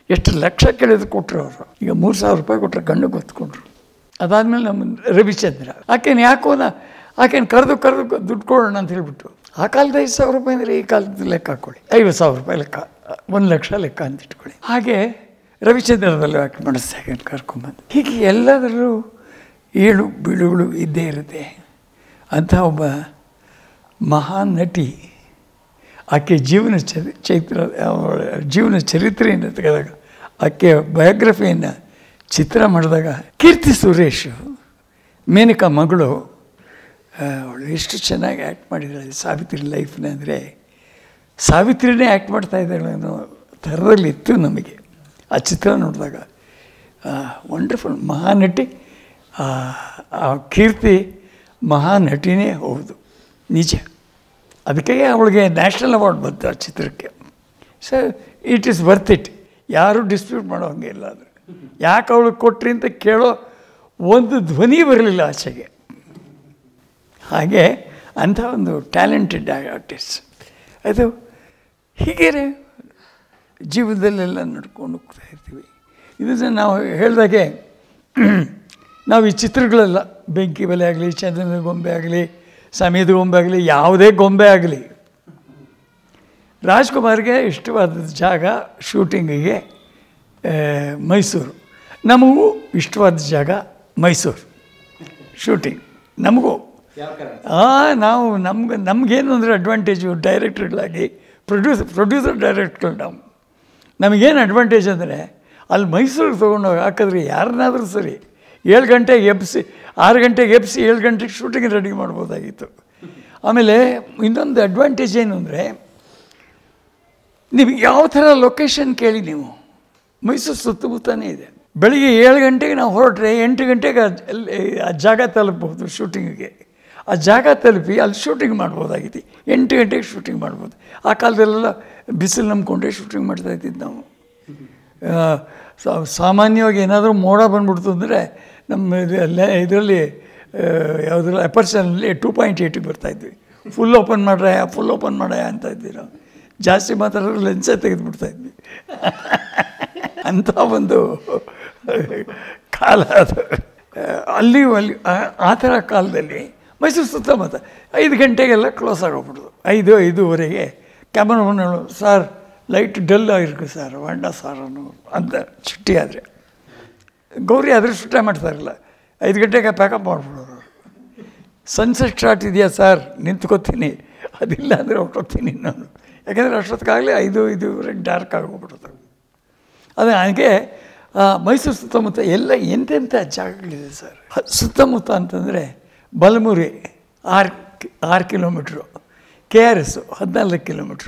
ಎಷ್ಟು ಲಕ್ಷ ಕೇಳಿದ್ರು ಕೊಟ್ಟರು ಅವರು ಈಗ ಮೂರು ಸಾವಿರ ರೂಪಾಯಿ ಕೊಟ್ಟರೆ ಗಂಡು ಗೊತ್ಕೊಂಡ್ರು ಅದಾದಮೇಲೆ ನಮ್ಮ ರವಿಚಂದ್ರ ಆಕೆನ ಯಾಕೋ ನಾ ಆಕೆನ ಕರೆದು ಕರೆದು ದುಡ್ಡು ಕೊಡೋಣ ಅಂತ ಹೇಳ್ಬಿಟ್ಟು ಆ ಕಾಲದ ಐದು ಸಾವಿರ ರೂಪಾಯಿ ಅಂದರೆ ಈ ಕಾಲದ ಲೆಕ್ಕ ಹಾಕ್ಕೊಳ್ಳಿ ಐವತ್ತು ಸಾವಿರ ರೂಪಾಯಿ ಲೆಕ್ಕ ಒಂದು ಲಕ್ಷ ಲೆಕ್ಕ ಅಂತ ಇಟ್ಕೊಳ್ಳಿ ಹಾಗೆ ರವಿಚಂದ್ರದಲ್ಲಿ ಆ್ಯಕ್ಟ್ ಮಾಡಿಸ್ತಾ ಕರ್ಕೊಂಬಂದು ಹೀಗೆ ಎಲ್ಲದರಲ್ಲೂ ಏಳು ಬೀಳುಗಳು ಇದ್ದೇ ಇರುತ್ತೆ ಅಂಥ ಒಬ್ಬ ಮಹಾನ್ ನಟಿ ಆಕೆ ಜೀವನ ಚರಿ ಚೈತ್ರ ಅವಳ ಜೀವನ ಚರಿತ್ರೆಯನ್ನು ತೆಗೆದಾಗ ಆಕೆ ಬಯೋಗ್ರಫಿಯನ್ನು ಚಿತ್ರ ಮಾಡಿದಾಗ ಕೀರ್ತಿ ಸುರೇಶ್ ಮೇನಕಾ ಮಗಳು ಆ, ಅವಳು ಎಷ್ಟು ಚೆನ್ನಾಗಿ ಆ್ಯಕ್ಟ್ ಮಾಡಿದ್ದಾಳೆ ಸಾವಿತ್ರಿ ಲೈಫ್ನ ಅಂದರೆ ಸಾವಿತ್ರಿನೇ ಆ್ಯಕ್ಟ್ ಮಾಡ್ತಾ ಇದ್ದಾಳೆ ಅನ್ನೋ ಥರದಲ್ಲಿ ಇತ್ತು ನಮಗೆ ಆ ಚಿತ್ರ ನೋಡಿದಾಗ ವಂಡರ್ಫುಲ್ ಮಹಾನಟಿ ಆ, ಆ ಕೀರ್ತಿ ಮಹಾನಟಿನೇ ಹೌದು ನಿಜ ಅದಕ್ಕೆ ಅವಳಿಗೆ ನ್ಯಾಷನಲ್ ಅವಾರ್ಡ್ ಬಂತು ಆ ಚಿತ್ರಕ್ಕೆ so it is worth it ಯಾರೂ ಡಿಸ್ಪ್ಯೂಟ್ ಮಾಡೋ ಹಂಗೆ ಇಲ್ಲ ಅದು ಯಾಕೆ ಅವಳಿಗೆ ಕೊಟ್ರಿ ಅಂತ ಕೇಳೋ ಒಂದು ಧ್ವನಿ ಬರಲಿಲ್ಲ ಆಚೆಗೆ ಹಾಗೆ ಅಂಥ ಒಂದು ಟ್ಯಾಲೆಂಟೆಡ್ ಆರ್ಟಿಸ್ಟ್ ಅದು ಹೀಗೆ ಜೀವನದಲ್ಲೆಲ್ಲ ನಡ್ಕೊಂಡು ಹೋಗ್ತಾ ಇರ್ತೀವಿ ಇದನ್ನು ನಾವು ಹೇಳಿದಾಗೆ ನಾವು ಈ ಚಿತ್ರಗಳೆಲ್ಲ ಬೆಂಕಿ ಬಲೆ ಆಗಲಿ ಚಂದನದ ಗೊಂಬೆ ಆಗಲಿ ಸಮಯದ ಗೊಂಬೆ ಆಗಲಿ ಯಾವುದೇ ಗೊಂಬೆ ಆಗಲಿ ರಾಜ್ಕುಮಾರ್ಗೆ ಇಷ್ಟವಾದ ಜಾಗ ಶೂಟಿಂಗಿಗೆ ಆ, ಮೈಸೂರು ನಮಗೂ ಇಷ್ಟವಾದ ಜಾಗ ಮೈಸೂರು ಶೂಟಿಂಗ್ ನಮಗೂ ಯಾವ ಕಾರಣ ಆ ನಾವು ನಮ್ಗೆ ನಮಗೇನು ಅಂದರೆ ಅಡ್ವಾಂಟೇಜು ಡೈರೆಕ್ಟರ್ಗಳಾಗಿ ಪ್ರೊಡ್ಯೂಸ್ ಪ್ರೊಡ್ಯೂಸರ್ ಡೈರೆಕ್ಟ್ಗಳು ನಾವು ನಮಗೇನು ಅಡ್ವಾಂಟೇಜ್ ಅಂದರೆ ಅಲ್ಲಿ ಮೈಸೂರಿಗೆ ತೊಗೊಂಡೋಗಿ ಹಾಕಿದ್ರೆ ಯಾರನ್ನಾದರೂ ಸರಿ ಏಳು ಗಂಟೆಗೆ ಎಬ್ಸಿ ಆರು ಗಂಟೆಗೆ ಎಬ್ಸಿ ಏಳು ಗಂಟೆಗೆ ಶೂಟಿಂಗ್ ರೆಡಿ ಮಾಡ್ಬೋದಾಗಿತ್ತು ಆಮೇಲೆ ಇನ್ನೊಂದು ಅಡ್ವಾಂಟೇಜ್ ಏನು ಅಂದರೆ ನಿಮಗೆ ಯಾವ ಥರ ಲೊಕೇಶನ್ ಕೇಳಿ ನೀವು ಮೈಸೂರು ಸುತ್ತಮುತ್ತನೇ ಇದೆ ಬೆಳಿಗ್ಗೆ ಏಳು ಗಂಟೆಗೆ ನಾವು ಹೊರಟ್ರೆ ಎಂಟು ಗಂಟೆಗೆ ಆ- ಅಲ್ಲಿ ಆ ಜಾಗ ತಲುಪಬಹುದು ಶೂಟಿಂಗಿಗೆ ಆ ಜಾಗ ತಲುಪಿ ಅಲ್ಲಿ ಶೂಟಿಂಗ್ ಮಾಡ್ಬೋದಾಗಿತ್ತು ಎಂಟು ಗಂಟೆಗೆ ಶೂಟಿಂಗ್ ಮಾಡ್ಬೋದು ಆ ಕಾಲದಲ್ಲೆಲ್ಲ ಬಿಸಿಲು ನಂಬ್ಕೊಂಡೇ ಶೂಟಿಂಗ್ ಮಾಡ್ತಾ ಇದ್ದಿದ್ದು ನಾವು ಆ, ಸಾ- ಸಾಮಾನ್ಯವಾಗಿ ಏನಾದರೂ ಮೋಡ ಬಂದ್ಬಿಡ್ತು ಅಂದರೆ ನಮ್ಮ ಇದರಲ್ಲಿ ಯಾವುದ್ರಲ್ಲಿ ಅಪರ್ಚನಲ್ಲಿ ಟೂ ಪಾಯಿಂಟ್ ಏಯ್ಟಿಗೆ ಬರ್ತಾಯಿದ್ವಿ ಫುಲ್ ಓಪನ್ ಮಾಡ್ರೆ ಫುಲ್ ಓಪನ್ ಮಾಡ ಅಂತ ಇದ್ವಿ ನಾವು ಜಾಸ್ತಿ ಮಾತಾಡೋರು ಲೆನ್ಸೇ ತೆಗೆದುಬಿಡ್ತಾ ಇದ್ವಿ ಅಂಥ ಒಂದು ಕಾಲ ಅದು ಅಲ್ಲಿ ಅಲ್ಲಿ ಆ- ಆ ಥರ ಕಾಲದಲ್ಲಿ ಮೈಸೂರು ಸುತ್ತಮುತ್ತ ಐದು ಗಂಟೆಗೆಲ್ಲ ಕ್ಲೋಸ್ ಆಗೋಗ್ಬಿಡೋದು ಐದು ಐದೂವರೆಗೆ ಕ್ಯಾಮರಾಮನ್ಗಳು ಸರ್ ಲೈಟ್ ಡಲ್ ಆಗಿருக்கு ಸರ್ ವಾಂಡ ಸಾರ್ ಅನ್ನೋ ಅಂತ ಚುಟ್ಟಿ ಆದರೆ ಗೌರಿ ಆದರೆ ಶೂಟ ಮಾಡ್ತಾ ಇರಲಿಲ್ಲ ಐದು ಗಂಟೆಗೆ ಪ್ಯಾಕಪ್ ಮಾಡಿಬಿಡೋರು ಸನ್ಸೆಟ್ ಸ್ಟಾರ್ಟ್ ಇದೆಯಾ ಸರ್ ನಿಂತ್ಕೋತೀನಿ ಅದಿಲ್ಲ ಅಂದರೆ ಹೊರಟೋಗ್ತೀನಿ ನಾನು ಯಾಕೆಂದರೆ ಅಷ್ಟೊತ್ತಿಗಾಗಲೇ ಐದು ಐದೂವರೆಗೆ ಡಾರ್ಕ್ ಆಗೋಗ್ಬಿಡೋದು ಅದು ಹಾಗೆ ಆ, ಮೈಸೂರು ಸುತ್ತಮುತ್ತ ಎಲ್ಲ ಎಂತೆಂಥ ಜಾಗಗಳಿದೆ ಸರ್ ಹ- ಸುತ್ತಮುತ್ತ ಅಂತಂದರೆ ಬಲಮುರಿ ಆರು ಕಿ- ಆರು ಕಿಲೋಮೀಟ್ರು ಕೆ ಆರ್ ಎಸ್ಸು ಹದಿನಾಲ್ಕು ಕಿಲೋಮೀಟ್ರು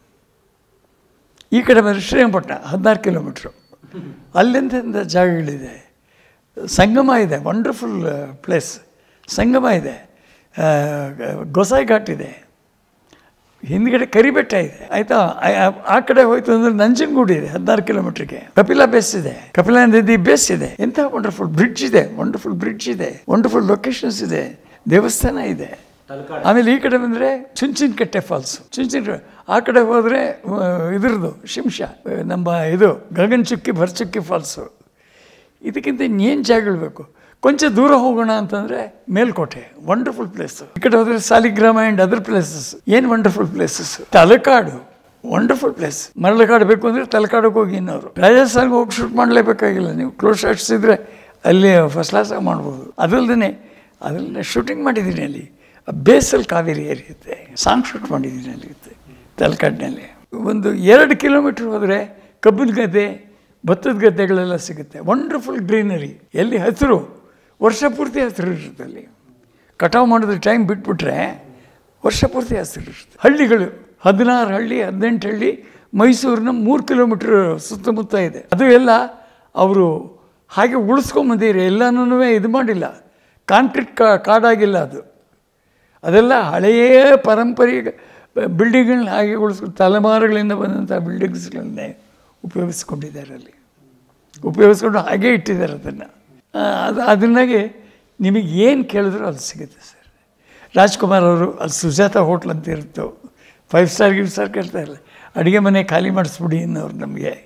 ಈ ಕಡೆ ಬಂದರೆ ಶ್ರೀರಂಗಪಟ್ಟಣ ಹದಿನಾರು ಕಿಲೋಮೀಟ್ರು ಅಲ್ಲೆಂತೆಂಥ ಜಾಗಗಳಿದೆ ಸಂಗಮ ಇದೆ ವಂಡರ್ಫುಲ್ ಪ್ಲೇಸ್ ಸಂಗಮ ಇದೆ ಆ, ಗೊಸಾಯಿ ಘಾಟ್ ಇದೆ ಹಿಂದ್ಗಡೆ ಕರಿಬೆಟ್ಟ ಇದೆ ಆಯಿತಾ ಆ ಕಡೆ ಹೋಯ್ತು ಅಂದ್ರೆ ನಂಜನಗೂಡು ಇದೆ ಹದಿನಾರು ಕಿಲೋಮೀಟ್ರಿಗೆ ಕಪಿಲಾ ಬೇಸ್ ಇದೆ ಕಪಿಲಾ ನದಿ ಬೇಸ್ ಇದೆ ಎಂಥ ವಂಡರ್ಫುಲ್ ಬ್ರಿಡ್ಜ್ ಇದೆ ವಂಡರ್ಫುಲ್ ಬ್ರಿಡ್ಜ್ ಇದೆ ವಂಡರ್ಫುಲ್ ಲೊಕೇಶನ್ಸ್ ಇದೆ ದೇವಸ್ಥಾನ ಇದೆ ಆಮೇಲೆ ಈ ಕಡೆ ಬಂದರೆ ಚುಂಚಿನಕಟ್ಟೆ ಫಾಲ್ಸ್ ಚುಂಚಿನ ಆ ಕಡೆ ಹೋದರೆ ಇದ್ರದ್ದು ಶಿಂಶ ಆ, ನಮ್ಮ ಇದು ಗಗನ್ ಚುಕ್ಕಿ ಭರ್ಚುಕ್ಕಿ ಫಾಲ್ಸು ಇದಕ್ಕಿಂತ ಇನ್ನೇನು ಜಾಗಗಳು ಬೇಕು ಕೊಂಚ ದೂರ ಹೋಗೋಣ ಅಂತಂದರೆ ಮೇಲ್ಕೋಟೆ ವಂಡರ್ಫುಲ್ ಪ್ಲೇಸ್ ಈ ಕಡೆ ಹೋದರೆ ಸಾಲಿಗ್ರಾಮ ಆ್ಯಂಡ್ ಅದರ್ ಪ್ಲೇಸಸ್ ಏನು wonderful places Talakadu wonderful place ಮರಳಕಾಡು ಬೇಕು ಅಂದರೆ ತಲಕಾಡಿಗೆ ಹೋಗಿ ಇನ್ನವರು ರಾಜಸ್ಥಾನ್ಗೆ ಹೋಗಿ ಶೂಟ್ ಮಾಡಲೇಬೇಕಾಗಿಲ್ಲ ನೀವು ಕ್ಲೋಸ್ ಶಾಟ್ಸ್ ಇದ್ದರೆ ಅಲ್ಲಿ ಫಸ್ಟ್ ಕ್ಲಾಸಾಗಿ ಮಾಡ್ಬೋದು ಅದಲ್ಲದೆ ಅದರಲ್ಲಿ ಶೂಟಿಂಗ್ ಮಾಡಿದ್ದೀನಿ ಅಲ್ಲಿ ಬೇಸಲ್ಲಿ ಕಾವೇರಿ ಏರಿಯುತ್ತೆ ಸಾಂಗ್ ಶೂಟ್ ಮಾಡಿದ್ದೀನಿ ಅಲ್ಲಿ ತಲಕಾಡಿನಲ್ಲಿ ಒಂದು ಎರಡು ಕಿಲೋಮೀಟ್ರ್ ಹೋದರೆ ಕಬ್ಬಿನ ಗದ್ದೆ ಭತ್ತದ ಗದ್ದೆಗಳೆಲ್ಲ ಸಿಗುತ್ತೆ ವಂಡರ್ಫುಲ್ ಗ್ರೀನರಿ ಎಲ್ಲಿ ಹಸಿರು ವರ್ಷ ಪೂರ್ತಿ ಹಸಿರು ಇರುತ್ತೆ ಅಲ್ಲಿ ಕಟಾವು ಮಾಡಿದ್ರೆ ಟೈಮ್ ಬಿಟ್ಬಿಟ್ರೆ ವರ್ಷ ಪೂರ್ತಿ ಹಸಿರು ಇರುತ್ತೆ ಹಳ್ಳಿಗಳು ಹದಿನಾರು ಹಳ್ಳಿ ಹದಿನೆಂಟು ಹಳ್ಳಿ ಮೈಸೂರಿನ ಮೂರು ಕಿಲೋಮೀಟ್ರ್ ಸುತ್ತಮುತ್ತ ಇದೆ ಅದು ಎಲ್ಲ ಅವರು ಹಾಗೆ ಉಳಿಸ್ಕೊಂಬಂದಿರಿ ಎಲ್ಲನೂ ಇದು ಮಾಡಿಲ್ಲ ಕಾಂಕ್ರೀಟ್ ಕಾ ಕಾಡಾಗಿಲ್ಲ ಅದು ಅದೆಲ್ಲ ಹಳೆಯ ಪರಂಪರೆ ಬಿಲ್ಡಿಂಗ್ಗಳನ್ನ ಹಾಗೆ ಉಳಿಸ್ಕೊಂಡು ತಲೆಮಾರುಗಳಿಂದ ಬಂದಂಥ ಬಿಲ್ಡಿಂಗ್ಸ್ಗಳನ್ನೇ ಉಪಯೋಗಿಸ್ಕೊಂಡಿದ್ದಾರೆ ಅಲ್ಲಿ ಉಪಯೋಗಿಸ್ಕೊಂಡು ಹಾಗೇ ಇಟ್ಟಿದ್ದಾರೆ ಅದನ್ನು ಅದು ಅದನ್ನಾಗೆ ನಿಮಗೆ ಏನು ಕೇಳಿದ್ರು ಅದು ಸಿಗುತ್ತೆ ಸರ್ ರಾಜ್ಕುಮಾರ್ ಅವರು ಅಲ್ಲಿ ಸುಜಾತ ಹೋಟ್ಲ್ ಅಂತ ಇರುತ್ತೋ ಫೈವ್ ಸ್ಟಾರ್ ಗಿವ್ ಸ್ಟಾರ್ ಕೇಳ್ತಾ ಇಲ್ಲ ಅಡುಗೆ ಮನೆ ಖಾಲಿ ಮಾಡಿಸ್ಬಿಡಿ ಅನ್ನೋರು ನಮಗೆ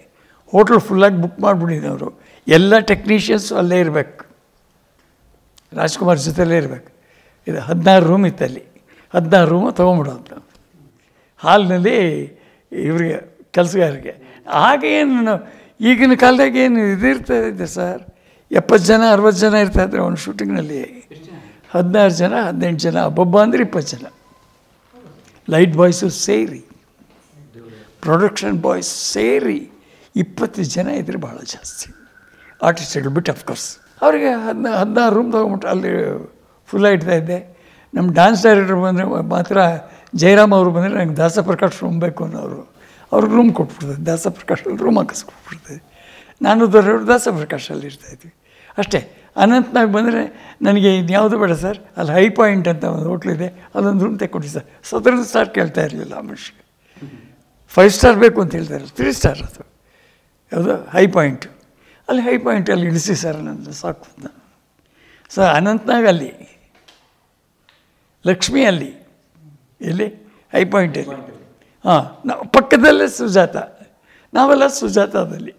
ಹೋಟ್ಲ್ ಫುಲ್ಲಾಗಿ ಬುಕ್ ಮಾಡಿಬಿಟ್ಟಿದ್ದವರು ಎಲ್ಲ ಟೆಕ್ನಿಷಿಯನ್ಸು ಅಲ್ಲೇ ಇರಬೇಕು ರಾಜ್ಕುಮಾರ್ ಜೊತೆಲೇ ಇರಬೇಕು ಇದು ಹದಿನಾರು ರೂಮ್ ಇತ್ತಲ್ಲಿ ಹದಿನಾರು ರೂಮು ತೊಗೊಂಬಿಡೋದು ನಾವು ಹಾಲ್ನಲ್ಲಿ ಇವರಿಗೆ ಕೆಲಸಗಾರರಿಗೆ ಆಗ ಏನು ಈಗಿನ ಕಾಲದಾಗ ಏನು ಇದಿರ್ತಾ ಇದೆ ಸರ್ ಎಪ್ಪತ್ತು ಜನ ಅರವತ್ತು ಜನ ಇರ್ತಾಯಿದ್ರು ಒಂದು ಶೂಟಿಂಗ್ನಲ್ಲಿ ಹದಿನಾರು ಜನ ಹದಿನೆಂಟು ಜನ ಒಬ್ಬೊಬ್ಬ ಅಂದರೆ ಇಪ್ಪತ್ತು ಜನ ಲೈಟ್ ಬಾಯ್ಸು ಸೇರಿ ಪ್ರೊಡಕ್ಷನ್ ಬಾಯ್ಸ್ ಸೇರಿ ಇಪ್ಪತ್ತು ಜನ ಇದ್ರೆ ಭಾಳ ಜಾಸ್ತಿ ಆರ್ಟಿಸ್ಟ್ಗಳು ಬಿಟ್ಟು ಅಫ್ಕೋರ್ಸ್ ಅವರಿಗೆ ಹದಿನ ಹದಿನಾರು ರೂಮ್ ತೊಗೊಂಬಿಟ್ಟು ಅಲ್ಲಿ ಫುಲ್ಲ ಇಡ್ತಾ ಇದ್ದೆ ನಮ್ಮ ಡ್ಯಾನ್ಸ್ ಡೈರೆಕ್ಟರ್ ಬಂದರೆ ಮಾತ್ರ ಜಯರಾಮ್ ಅವರು ಬಂದರೆ ನಂಗೆ ದಾಸಪ್ರಕಾಶ್ ರೂಮ್ ಬೇಕು ಅನ್ನೋರು ಅವ್ರಿಗೆ ರೂಮ್ ಕೊಟ್ಬಿಡ್ತಾರೆ ದಾಸಪ್ರಕಾಶಲ್ಲಿ ರೂಮ್ ಹಾಕಿಸ್ಕೊಟ್ಬಿಡ್ತಾರೆ ನಾನು ದೊಡ್ಡವರು ದಾಸಪ್ರಕಾಶಲ್ಲಿ ಇರ್ತಾಯಿದ್ವಿ ಅಷ್ಟೇ ಅನಂತನಾಗ್ ಬಂದರೆ ನನಗೆ ಇನ್ಯಾವುದು ಬೇಡ ಸರ್ ಅಲ್ಲಿ ಹೈ ಪಾಯಿಂಟ್ ಅಂತ ಒಂದು ಹೋಟ್ಲಿದೆ ಅಲ್ಲೊಂದು ರೂಮ್ ತೆಕ್ಕೊಡಿ ಸರ್ ಸದರ್ನ್ ಸ್ಟಾರ್ ಕೇಳ್ತಾ ಇರಲಿಲ್ಲ ಆ ಮನುಷ್ಯ ಫೈವ್ ಸ್ಟಾರ್ ಬೇಕು ಅಂತ ಹೇಳ್ತಾರೆ ತ್ರೀ ಸ್ಟಾರ್ ಅದು ಯಾವುದು ಹೈ ಪಾಯಿಂಟ್ ಅಲ್ಲಿ ಹೈ ಪಾಯಿಂಟಲ್ಲಿ ಇಳಿಸಿ ಸರ್ ನನ್ನ ಸಾಕು ಅಂತ ಸೊ ಅನಂತನಾಗ್ ಅಲ್ಲಿ ಲಕ್ಷ್ಮಿ ಅಲ್ಲಿ ಎಲ್ಲಿ ಹೈ ಪಾಯಿಂಟಲ್ಲಿ ಹಾಂ ನಾವು ಪಕ್ಕದಲ್ಲೇ ಸುಜಾತ ನಾವೆಲ್ಲ ಸುಜಾತದಲ್ಲಿ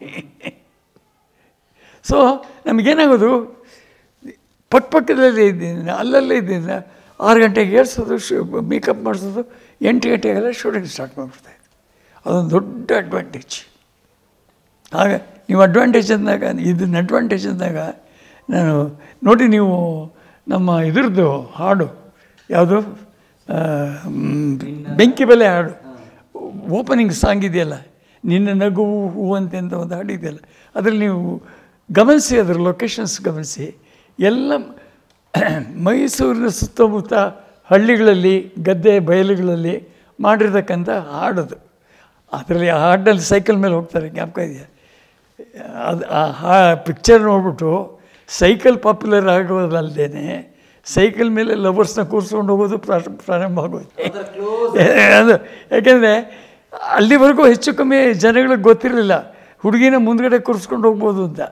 ಸೊ ನಮಗೇನಾಗೋದು ಪಕ್ಕ ಪಕ್ಕದಲ್ಲೇ ಇದ್ದೀನಿ ಅಲ್ಲಲ್ಲೇ ಇದ್ದೀನಿ ಆರು ಗಂಟೆಗೆ ಏರ್ಸೋದು ಶೂ ಮೇಕಪ್ ಮಾಡಿಸೋದು ಎಂಟು ಗಂಟೆಗೆಲ್ಲ ಶೂಟಿಂಗ್ ಸ್ಟಾರ್ಟ್ ಮಾಡಿಬಿಡ್ತಾಯಿದ್ದೆ ಅದೊಂದು ದೊಡ್ಡ ಅಡ್ವಾಂಟೇಜ್ ಆಗ ನೀವು ಅಡ್ವಾಂಟೇಜ್ ಅಂದಾಗ ಇದನ್ನ ಅಡ್ವಾಂಟೇಜ್ ಅಂದಾಗ ನಾನು ನೋಡಿ ನೀವು ನಮ್ಮ ಇದ್ರದ್ದು ಹಾಡು ಯಾವುದು ಆ, ಮ್, ಬೆಂಕಿ ಬೆಲೆ ಹಾಡು ಓಪನಿಂಗ್ ಸಾಂಗ್ ಇದೆಯಲ್ಲ ನಿನ್ನ ನಗುವು ಹೂವಂತೆ ಅಂತ ಒಂದು ಹಾಡು ಇದೆಯಲ್ಲ ಅದರಲ್ಲಿ ನೀವು ಗಮನಿಸಿ ಅದರ ಲೊಕೇಶನ್ಸ್ ಗಮನಿಸಿ ಎಲ್ಲ ಮೈಸೂರಿನ ಸುತ್ತಮುತ್ತ ಹಳ್ಳಿಗಳಲ್ಲಿ ಗದ್ದೆ ಬಯಲುಗಳಲ್ಲಿ ಮಾಡಿರ್ತಕ್ಕಂಥ ಹಾಡದು ಅದರಲ್ಲಿ ಆ ಹಾಡಲ್ಲಿ ಸೈಕಲ್ ಮೇಲೆ ಹೋಗ್ತಾರೆ ಜ್ಞಾಪಕ ಇದೆಯಾ ಅದು ಆ ಹಾ ಪಿಕ್ಚರ್ ನೋಡ್ಬಿಟ್ಟು ಸೈಕಲ್ ಪಾಪ್ಯುಲರ್ ಆಗೋದಲ್ಲದೇನೆ ಸೈಕಲ್ ಮೇಲೆ ಲವರ್ಸ್ನ ಕೂರಿಸ್ಕೊಂಡು ಹೋಗೋದು ಪ್ರಾರ- ಪ್ರಾರಂಭ ಆಗೋದು ಅದು ಯಾಕೆಂದರೆ ಅಲ್ಲಿವರೆಗೂ ಹೆಚ್ಚು ಕಮ್ಮಿ ಜನಗಳಿಗೆ ಗೊತ್ತಿರಲಿಲ್ಲ ಹುಡುಗಿನ ಮುಂದ್ಗಡೆ ಕೂರಿಸ್ಕೊಂಡು ಹೋಗ್ಬೋದು ಅಂತ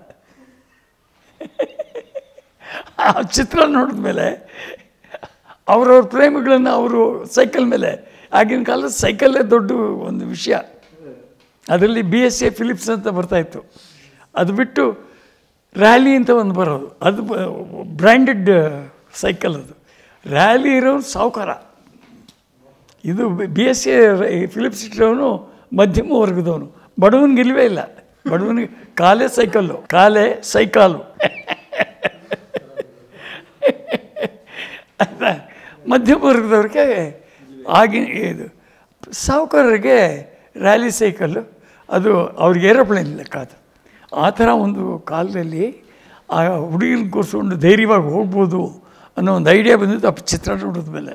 ಆ ಚಿತ್ರ ನೋಡಿದ್ಮೇಲೆ ಅವ್ರವ್ರ ಪ್ರೇಮಿಗಳನ್ನು ಅವರು ಸೈಕಲ್ ಮೇಲೆ ಆಗಿನ ಕಾಲದ ಸೈಕಲ್ಲೇ ದೊಡ್ಡ ಒಂದು ವಿಷಯ ಅದರಲ್ಲಿ ಬಿ ಎಸ್ ಎ ಫಿಲಿಪ್ಸ್ ಅಂತ ಬರ್ತಾಯಿತ್ತು ಅದು ಬಿಟ್ಟು ರ್ಯಾಲಿ ಅಂತ ಒಂದು ಬರೋದು ಅದು ಬ್ರ್ಯಾಂಡೆಡ್ ಸೈಕಲ್ ಅದು ರ್ಯಾಲಿ ಇರೋನು ಸಾವುಕಾರ ಇದು ಬಿ ಎಸ್ ಎ ಫಿಲಿಪ್ಸ್ ಇಟ್ಟವನು ಮಧ್ಯಮ ವರ್ಗದವನು ಬಡವನಿಗೆ ಇಲ್ವೇ ಇಲ್ಲ ಬಡವನಿಗೆ ಕಾಲೇ ಸೈಕಲ್ಲು ಕಾಲೇ ಸೈಕಾಲು ಆಯ್ತಾ? ಮಧ್ಯಮ ವರ್ಗದವ್ರಿಗೆ ಆಗಿನ ಇದು ಸಾವುಕಾರರಿಗೆ ರ್ಯಾಲಿ ಸೈಕಲ್ಲು ಅದು ಅವ್ರಿಗೆ ಏರೋಪ್ಲೇನ್ ಲೆಕ್ಕ ಅದು ಆ ಥರ ಒಂದು ಕಾಲದಲ್ಲಿ ಆ ಹುಡುಗಿನ ಕೂರಿಸ್ಕೊಂಡು ಧೈರ್ಯವಾಗಿ ಹೋಗ್ಬೋದು ಅನ್ನೋ ಒಂದು ಐಡಿಯಾ ಬಂದಿದ್ದು ಆ ಚಿತ್ರ ನೋಡಿದ ಮೇಲೆ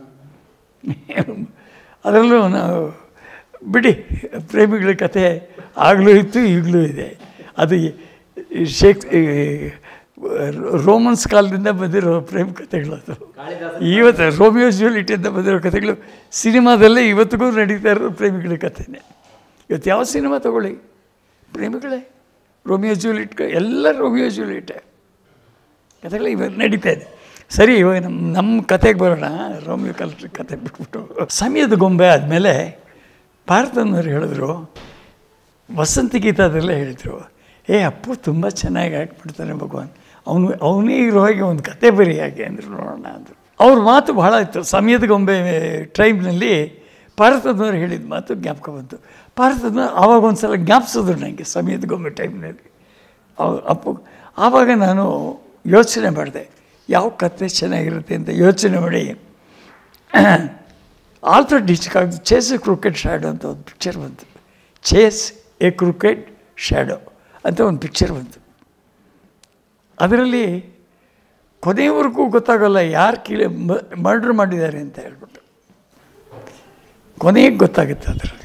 ಅದರಲ್ಲೂ ನಾವು ಬಿಡಿ ಪ್ರೇಮಿಗಳ ಕಥೆ ಆಗಲೂ ಇತ್ತು ಈಗಲೂ ಇದೆ ಅದು ಈ ಶೇಕ್ ಈ ರೋಮನ್ಸ್ ಕಾಲದಿಂದ ಬಂದಿರೋ ಪ್ರೇಮ ಕಥೆಗಳದು ಇವತ್ತು ರೋಮಿಯೋ ಜೂಲಿಟಿಂದ ಬಂದಿರೋ ಕಥೆಗಳು ಸಿನಿಮಾದಲ್ಲೇ ಇವತ್ತಿಗೂ ನಡೀತಾ ಇರೋ ಪ್ರೇಮಿಗಳ ಕಥೆನೇ ಇವತ್ತು ಯಾವ ಸಿನಿಮಾ ತಗೊಳ್ಳಿ ಪ್ರೇಮಿಗಳೇ ರೋಮಿಯೋ ಜೂಲಿಟ್ ಎಲ್ಲ ರೋಮಿಯೋ ಜೂಲಿಟೇ ಕಥೆಗಳು ಇವಾಗ ನಡೀತಾ ಇದೆ ಸರಿ ಇವಾಗ ನಮ್ಮ ನಮ್ಮ ಕತೆಗೆ ಬರೋಣ ರೋಮಿಯೋ ಕಲ್ ಕತೆ ಬಿಟ್ಬಿಟ್ಟು ಸಮಯದ ಗೊಂಬೆ ಆದಮೇಲೆ ಭಾರತನವ್ರು ಹೇಳಿದ್ರು ವಸಂತ ಗೀತಾದಲ್ಲೇ ಹೇಳಿದರು ಏ ಅಪ್ಪು ತುಂಬ ಚೆನ್ನಾಗಿ ಆ್ಯಕ್ಟ್ ಮಾಡ್ತಾನೆ ಭಗವಾನ್ ಅವನು ಅವನೇ ಇರೋ ಹಾಗೆ ಒಂದು ಕತೆ ಬರೀ ಹಾಗೆ ಅಂದರು ನೋಡೋಣ ಅಂದರು ಅವ್ರ ಮಾತು ಭಾಳ ಇತ್ತು ಸಮಯದ ಗೊಂಬೆ ಟ್ರೈಬ್ನಲ್ಲಿ ಭಾರತದವ್ರು ಹೇಳಿದ ಮಾತು ಜ್ಞಾಪಕ ಬಂತು ಭಾರತದ ಆವಾಗ ಒಂದು ಸಲ ಜ್ಞಾಪಿಸಿದ್ರು ನನಗೆ ಸಮಯದ ಗೊಂಬೆ ಟೈಮ್ನಲ್ಲಿ ಅವ್ ಅಪ್ಪು ಆವಾಗ ನಾನು ಯೋಚನೆ ಮಾಡಿದೆ ಯಾವ ಕತೆ ಚೆನ್ನಾಗಿರುತ್ತೆ ಅಂತ ಯೋಚನೆ ಮಾಡಿ Alfred Hitchcock chase a crooked shadow ಅಂತ ಒಂದು ಪಿಕ್ಚರ್ ಬಂತು ಚೇಸ್ ಎ ಕ್ರಿಕೆಟ್ ಶ್ಯಾಡೋ ಅಂತ ಒಂದು ಪಿಕ್ಚರ್ ಬಂತು ಅದರಲ್ಲಿ ಕೊನೆಯವರೆಗೂ ಗೊತ್ತಾಗಲ್ಲ ಯಾರು ಕೀಳೆ ಮರ್ಡ್ರ್ ಮಾಡಿದ್ದಾರೆ ಅಂತ ಹೇಳ್ಬಿಟ್ಟು ಕೊನೆಗೆ ಗೊತ್ತಾಗುತ್ತೆ ಅದರಲ್ಲಿ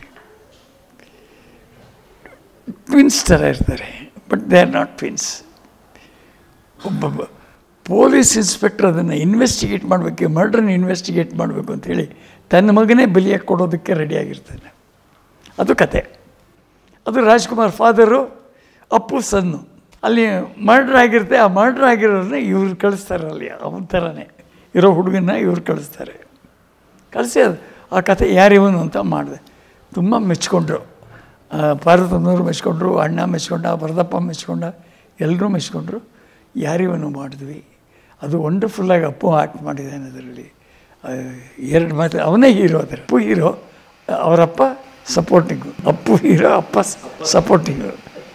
ಟ್ವಿನ್ಸ್ ಥರ ಇರ್ತಾರೆ but they are not twins ಒಬ್ಬ ಪೊಲೀಸ್ ಇನ್ಸ್ಪೆಕ್ಟರ್ ಅದನ್ನು ಇನ್ವೆಸ್ಟಿಗೇಟ್ ಮಾಡಬೇಕು ಮರ್ಡ್ರನ್ನ ಇನ್ವೆಸ್ಟಿಗೇಟ್ ಮಾಡಬೇಕು ಅಂತೇಳಿ ತನ್ನ ಮಗನೇ ಬಲಿಯಾಗಿ ಕೊಡೋದಕ್ಕೆ ರೆಡಿಯಾಗಿರ್ತಾನೆ ಅದು ಕತೆ ಅದು ರಾಜ್ಕುಮಾರ್ ಫಾದರು ಅಪ್ಪು ಸನ್ನು ಅಲ್ಲಿ ಮರ್ಡ್ರ್ ಆಗಿರುತ್ತೆ ಆ ಮರ್ಡ್ರ್ ಆಗಿರೋರನ್ನ ಇವ್ರು ಕಳಿಸ್ತಾರೆ ಅಲ್ಲಿ ಅವನ ಥರನೇ ಇರೋ ಹುಡುಗನ್ನ ಇವ್ರು ಕಳಿಸ್ತಾರೆ ಕಳಿಸಿ ಅದು ಆ ಕತೆ ಯಾರಿವನು ಅಂತ ಮಾಡಿದೆ ತುಂಬ ಮೆಚ್ಕೊಂಡ್ರು ಆ, ಪಾರ್ವತಮ್ಮನವರು ಮೆಚ್ಕೊಂಡ್ರು ಅಣ್ಣ ಮೆಚ್ಕೊಂಡ ಭರತಪ್ಪ ಮೆಚ್ಕೊಂಡ ಎಲ್ಲರೂ ಮೆಚ್ಕೊಂಡ್ರು ಯಾರಿವನು ಮಾಡಿದ್ವಿ ಅದು ವಂಡರ್ಫುಲ್ಲಾಗಿ ಅಪ್ಪು ಆ್ಯಕ್ಟ್ ಮಾಡಿದ್ದಾನೆ ಅದರಲ್ಲಿ ಆ, ಎರಡು ಮಾತು ಅವನೇ ಹೀರೋ ಅದರ ಅಪ್ಪು ಹೀರೋ ಅವರಪ್ಪ ಸಪೋರ್ಟಿಂಗು ಅಪ್ಪು ಹೀರೋ ಅಪ್ಪ ಸಪೋರ್ಟಿಂಗು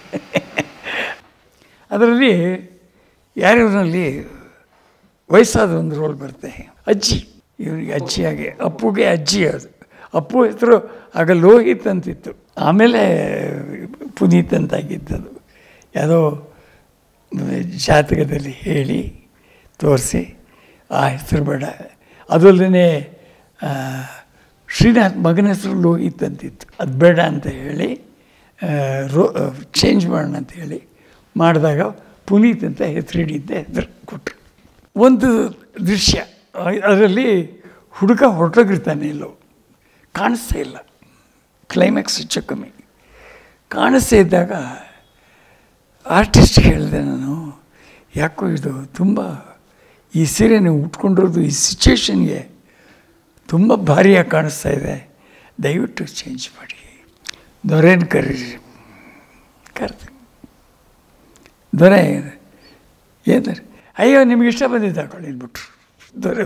ಅದರಲ್ಲಿ ಯಾರ್ಯಾರಲ್ಲಿ ವಯಸ್ಸಾದ ಒಂದು ರೋಲ್ ಬರುತ್ತೆ ಅಜ್ಜಿ ಇವನಿಗೆ ಅಜ್ಜಿಯಾಗಿ ಅಪ್ಪುಗೆ ಅಜ್ಜಿ ಅದು ಅಪ್ಪು ಹೆಸರು ಆಗ ಲೋಹಿತ್ ಅಂತಿತ್ತು ಆಮೇಲೆ ಪುನೀತ್ ಅಂತಾಗಿದ್ದದು ಯಾವುದೋ ಜಾತಕದಲ್ಲಿ ಹೇಳಿ ತೋರಿಸಿ ಆ ಹೆಸರು ಬೇಡ ಅದಲ್ಲದೆ ಶ್ರೀನಾಥ್ ಮಗನ ಹೆಸರು ಲೋಹಿತ್ ಅಂತಿತ್ತು ಅದು ಬೇಡ ಅಂತ ಹೇಳಿ ಆ, ರೋ ಚೇಂಜ್ ಮಾಡೋಣ ಅಂತ ಹೇಳಿ ಮಾಡಿದಾಗ ಪುನೀತ್ ಅಂತ ಹೆಸರು ಹಿಡಿಯುತ್ತೆ ಹೆಸರು ಕೊಟ್ಟರು ಒಂದು ದೃಶ್ಯ ಅದರಲ್ಲಿ ಹುಡುಗ ಹೊರಟೋಗಿರ್ತಾನೆ ಎಲ್ಲೋ ಕಾಣಿಸ್ತಾ ಇಲ್ಲ ಕ್ಲೈಮ್ಯಾಕ್ಸ್ ಹೆಚ್ಚು ಕಮ್ಮಿ ಕಾಣಿಸ್ತಾ ಇದ್ದಾಗ ಆರ್ಟಿಸ್ಟ್ ಹೇಳಿದೆ ನಾನು ಯಾಕೋ ಇದು ತುಂಬ ಈ ಸೀರೆ ನೀವು ಉಟ್ಕೊಂಡಿರೋದು ಈ ಸಿಚುವೇಶನ್ಗೆ ತುಂಬ ಭಾರಿಯಾಗಿ ಕಾಣಿಸ್ತಾ ಇದೆ ದಯವಿಟ್ಟು ಚೇಂಜ್ ಮಾಡಿ ದೊರೆನ ಕರೀರಿ ಕರೆದು ದೊರೆ ಏನು ಅಯ್ಯೋ ನಿಮ್ಗೆ ಇಷ್ಟ ಬಂದಿದ್ದು ಹಾಕೊಳ್ಳಿ ಅಂದ್ಬಿಟ್ರು ದೊರೆ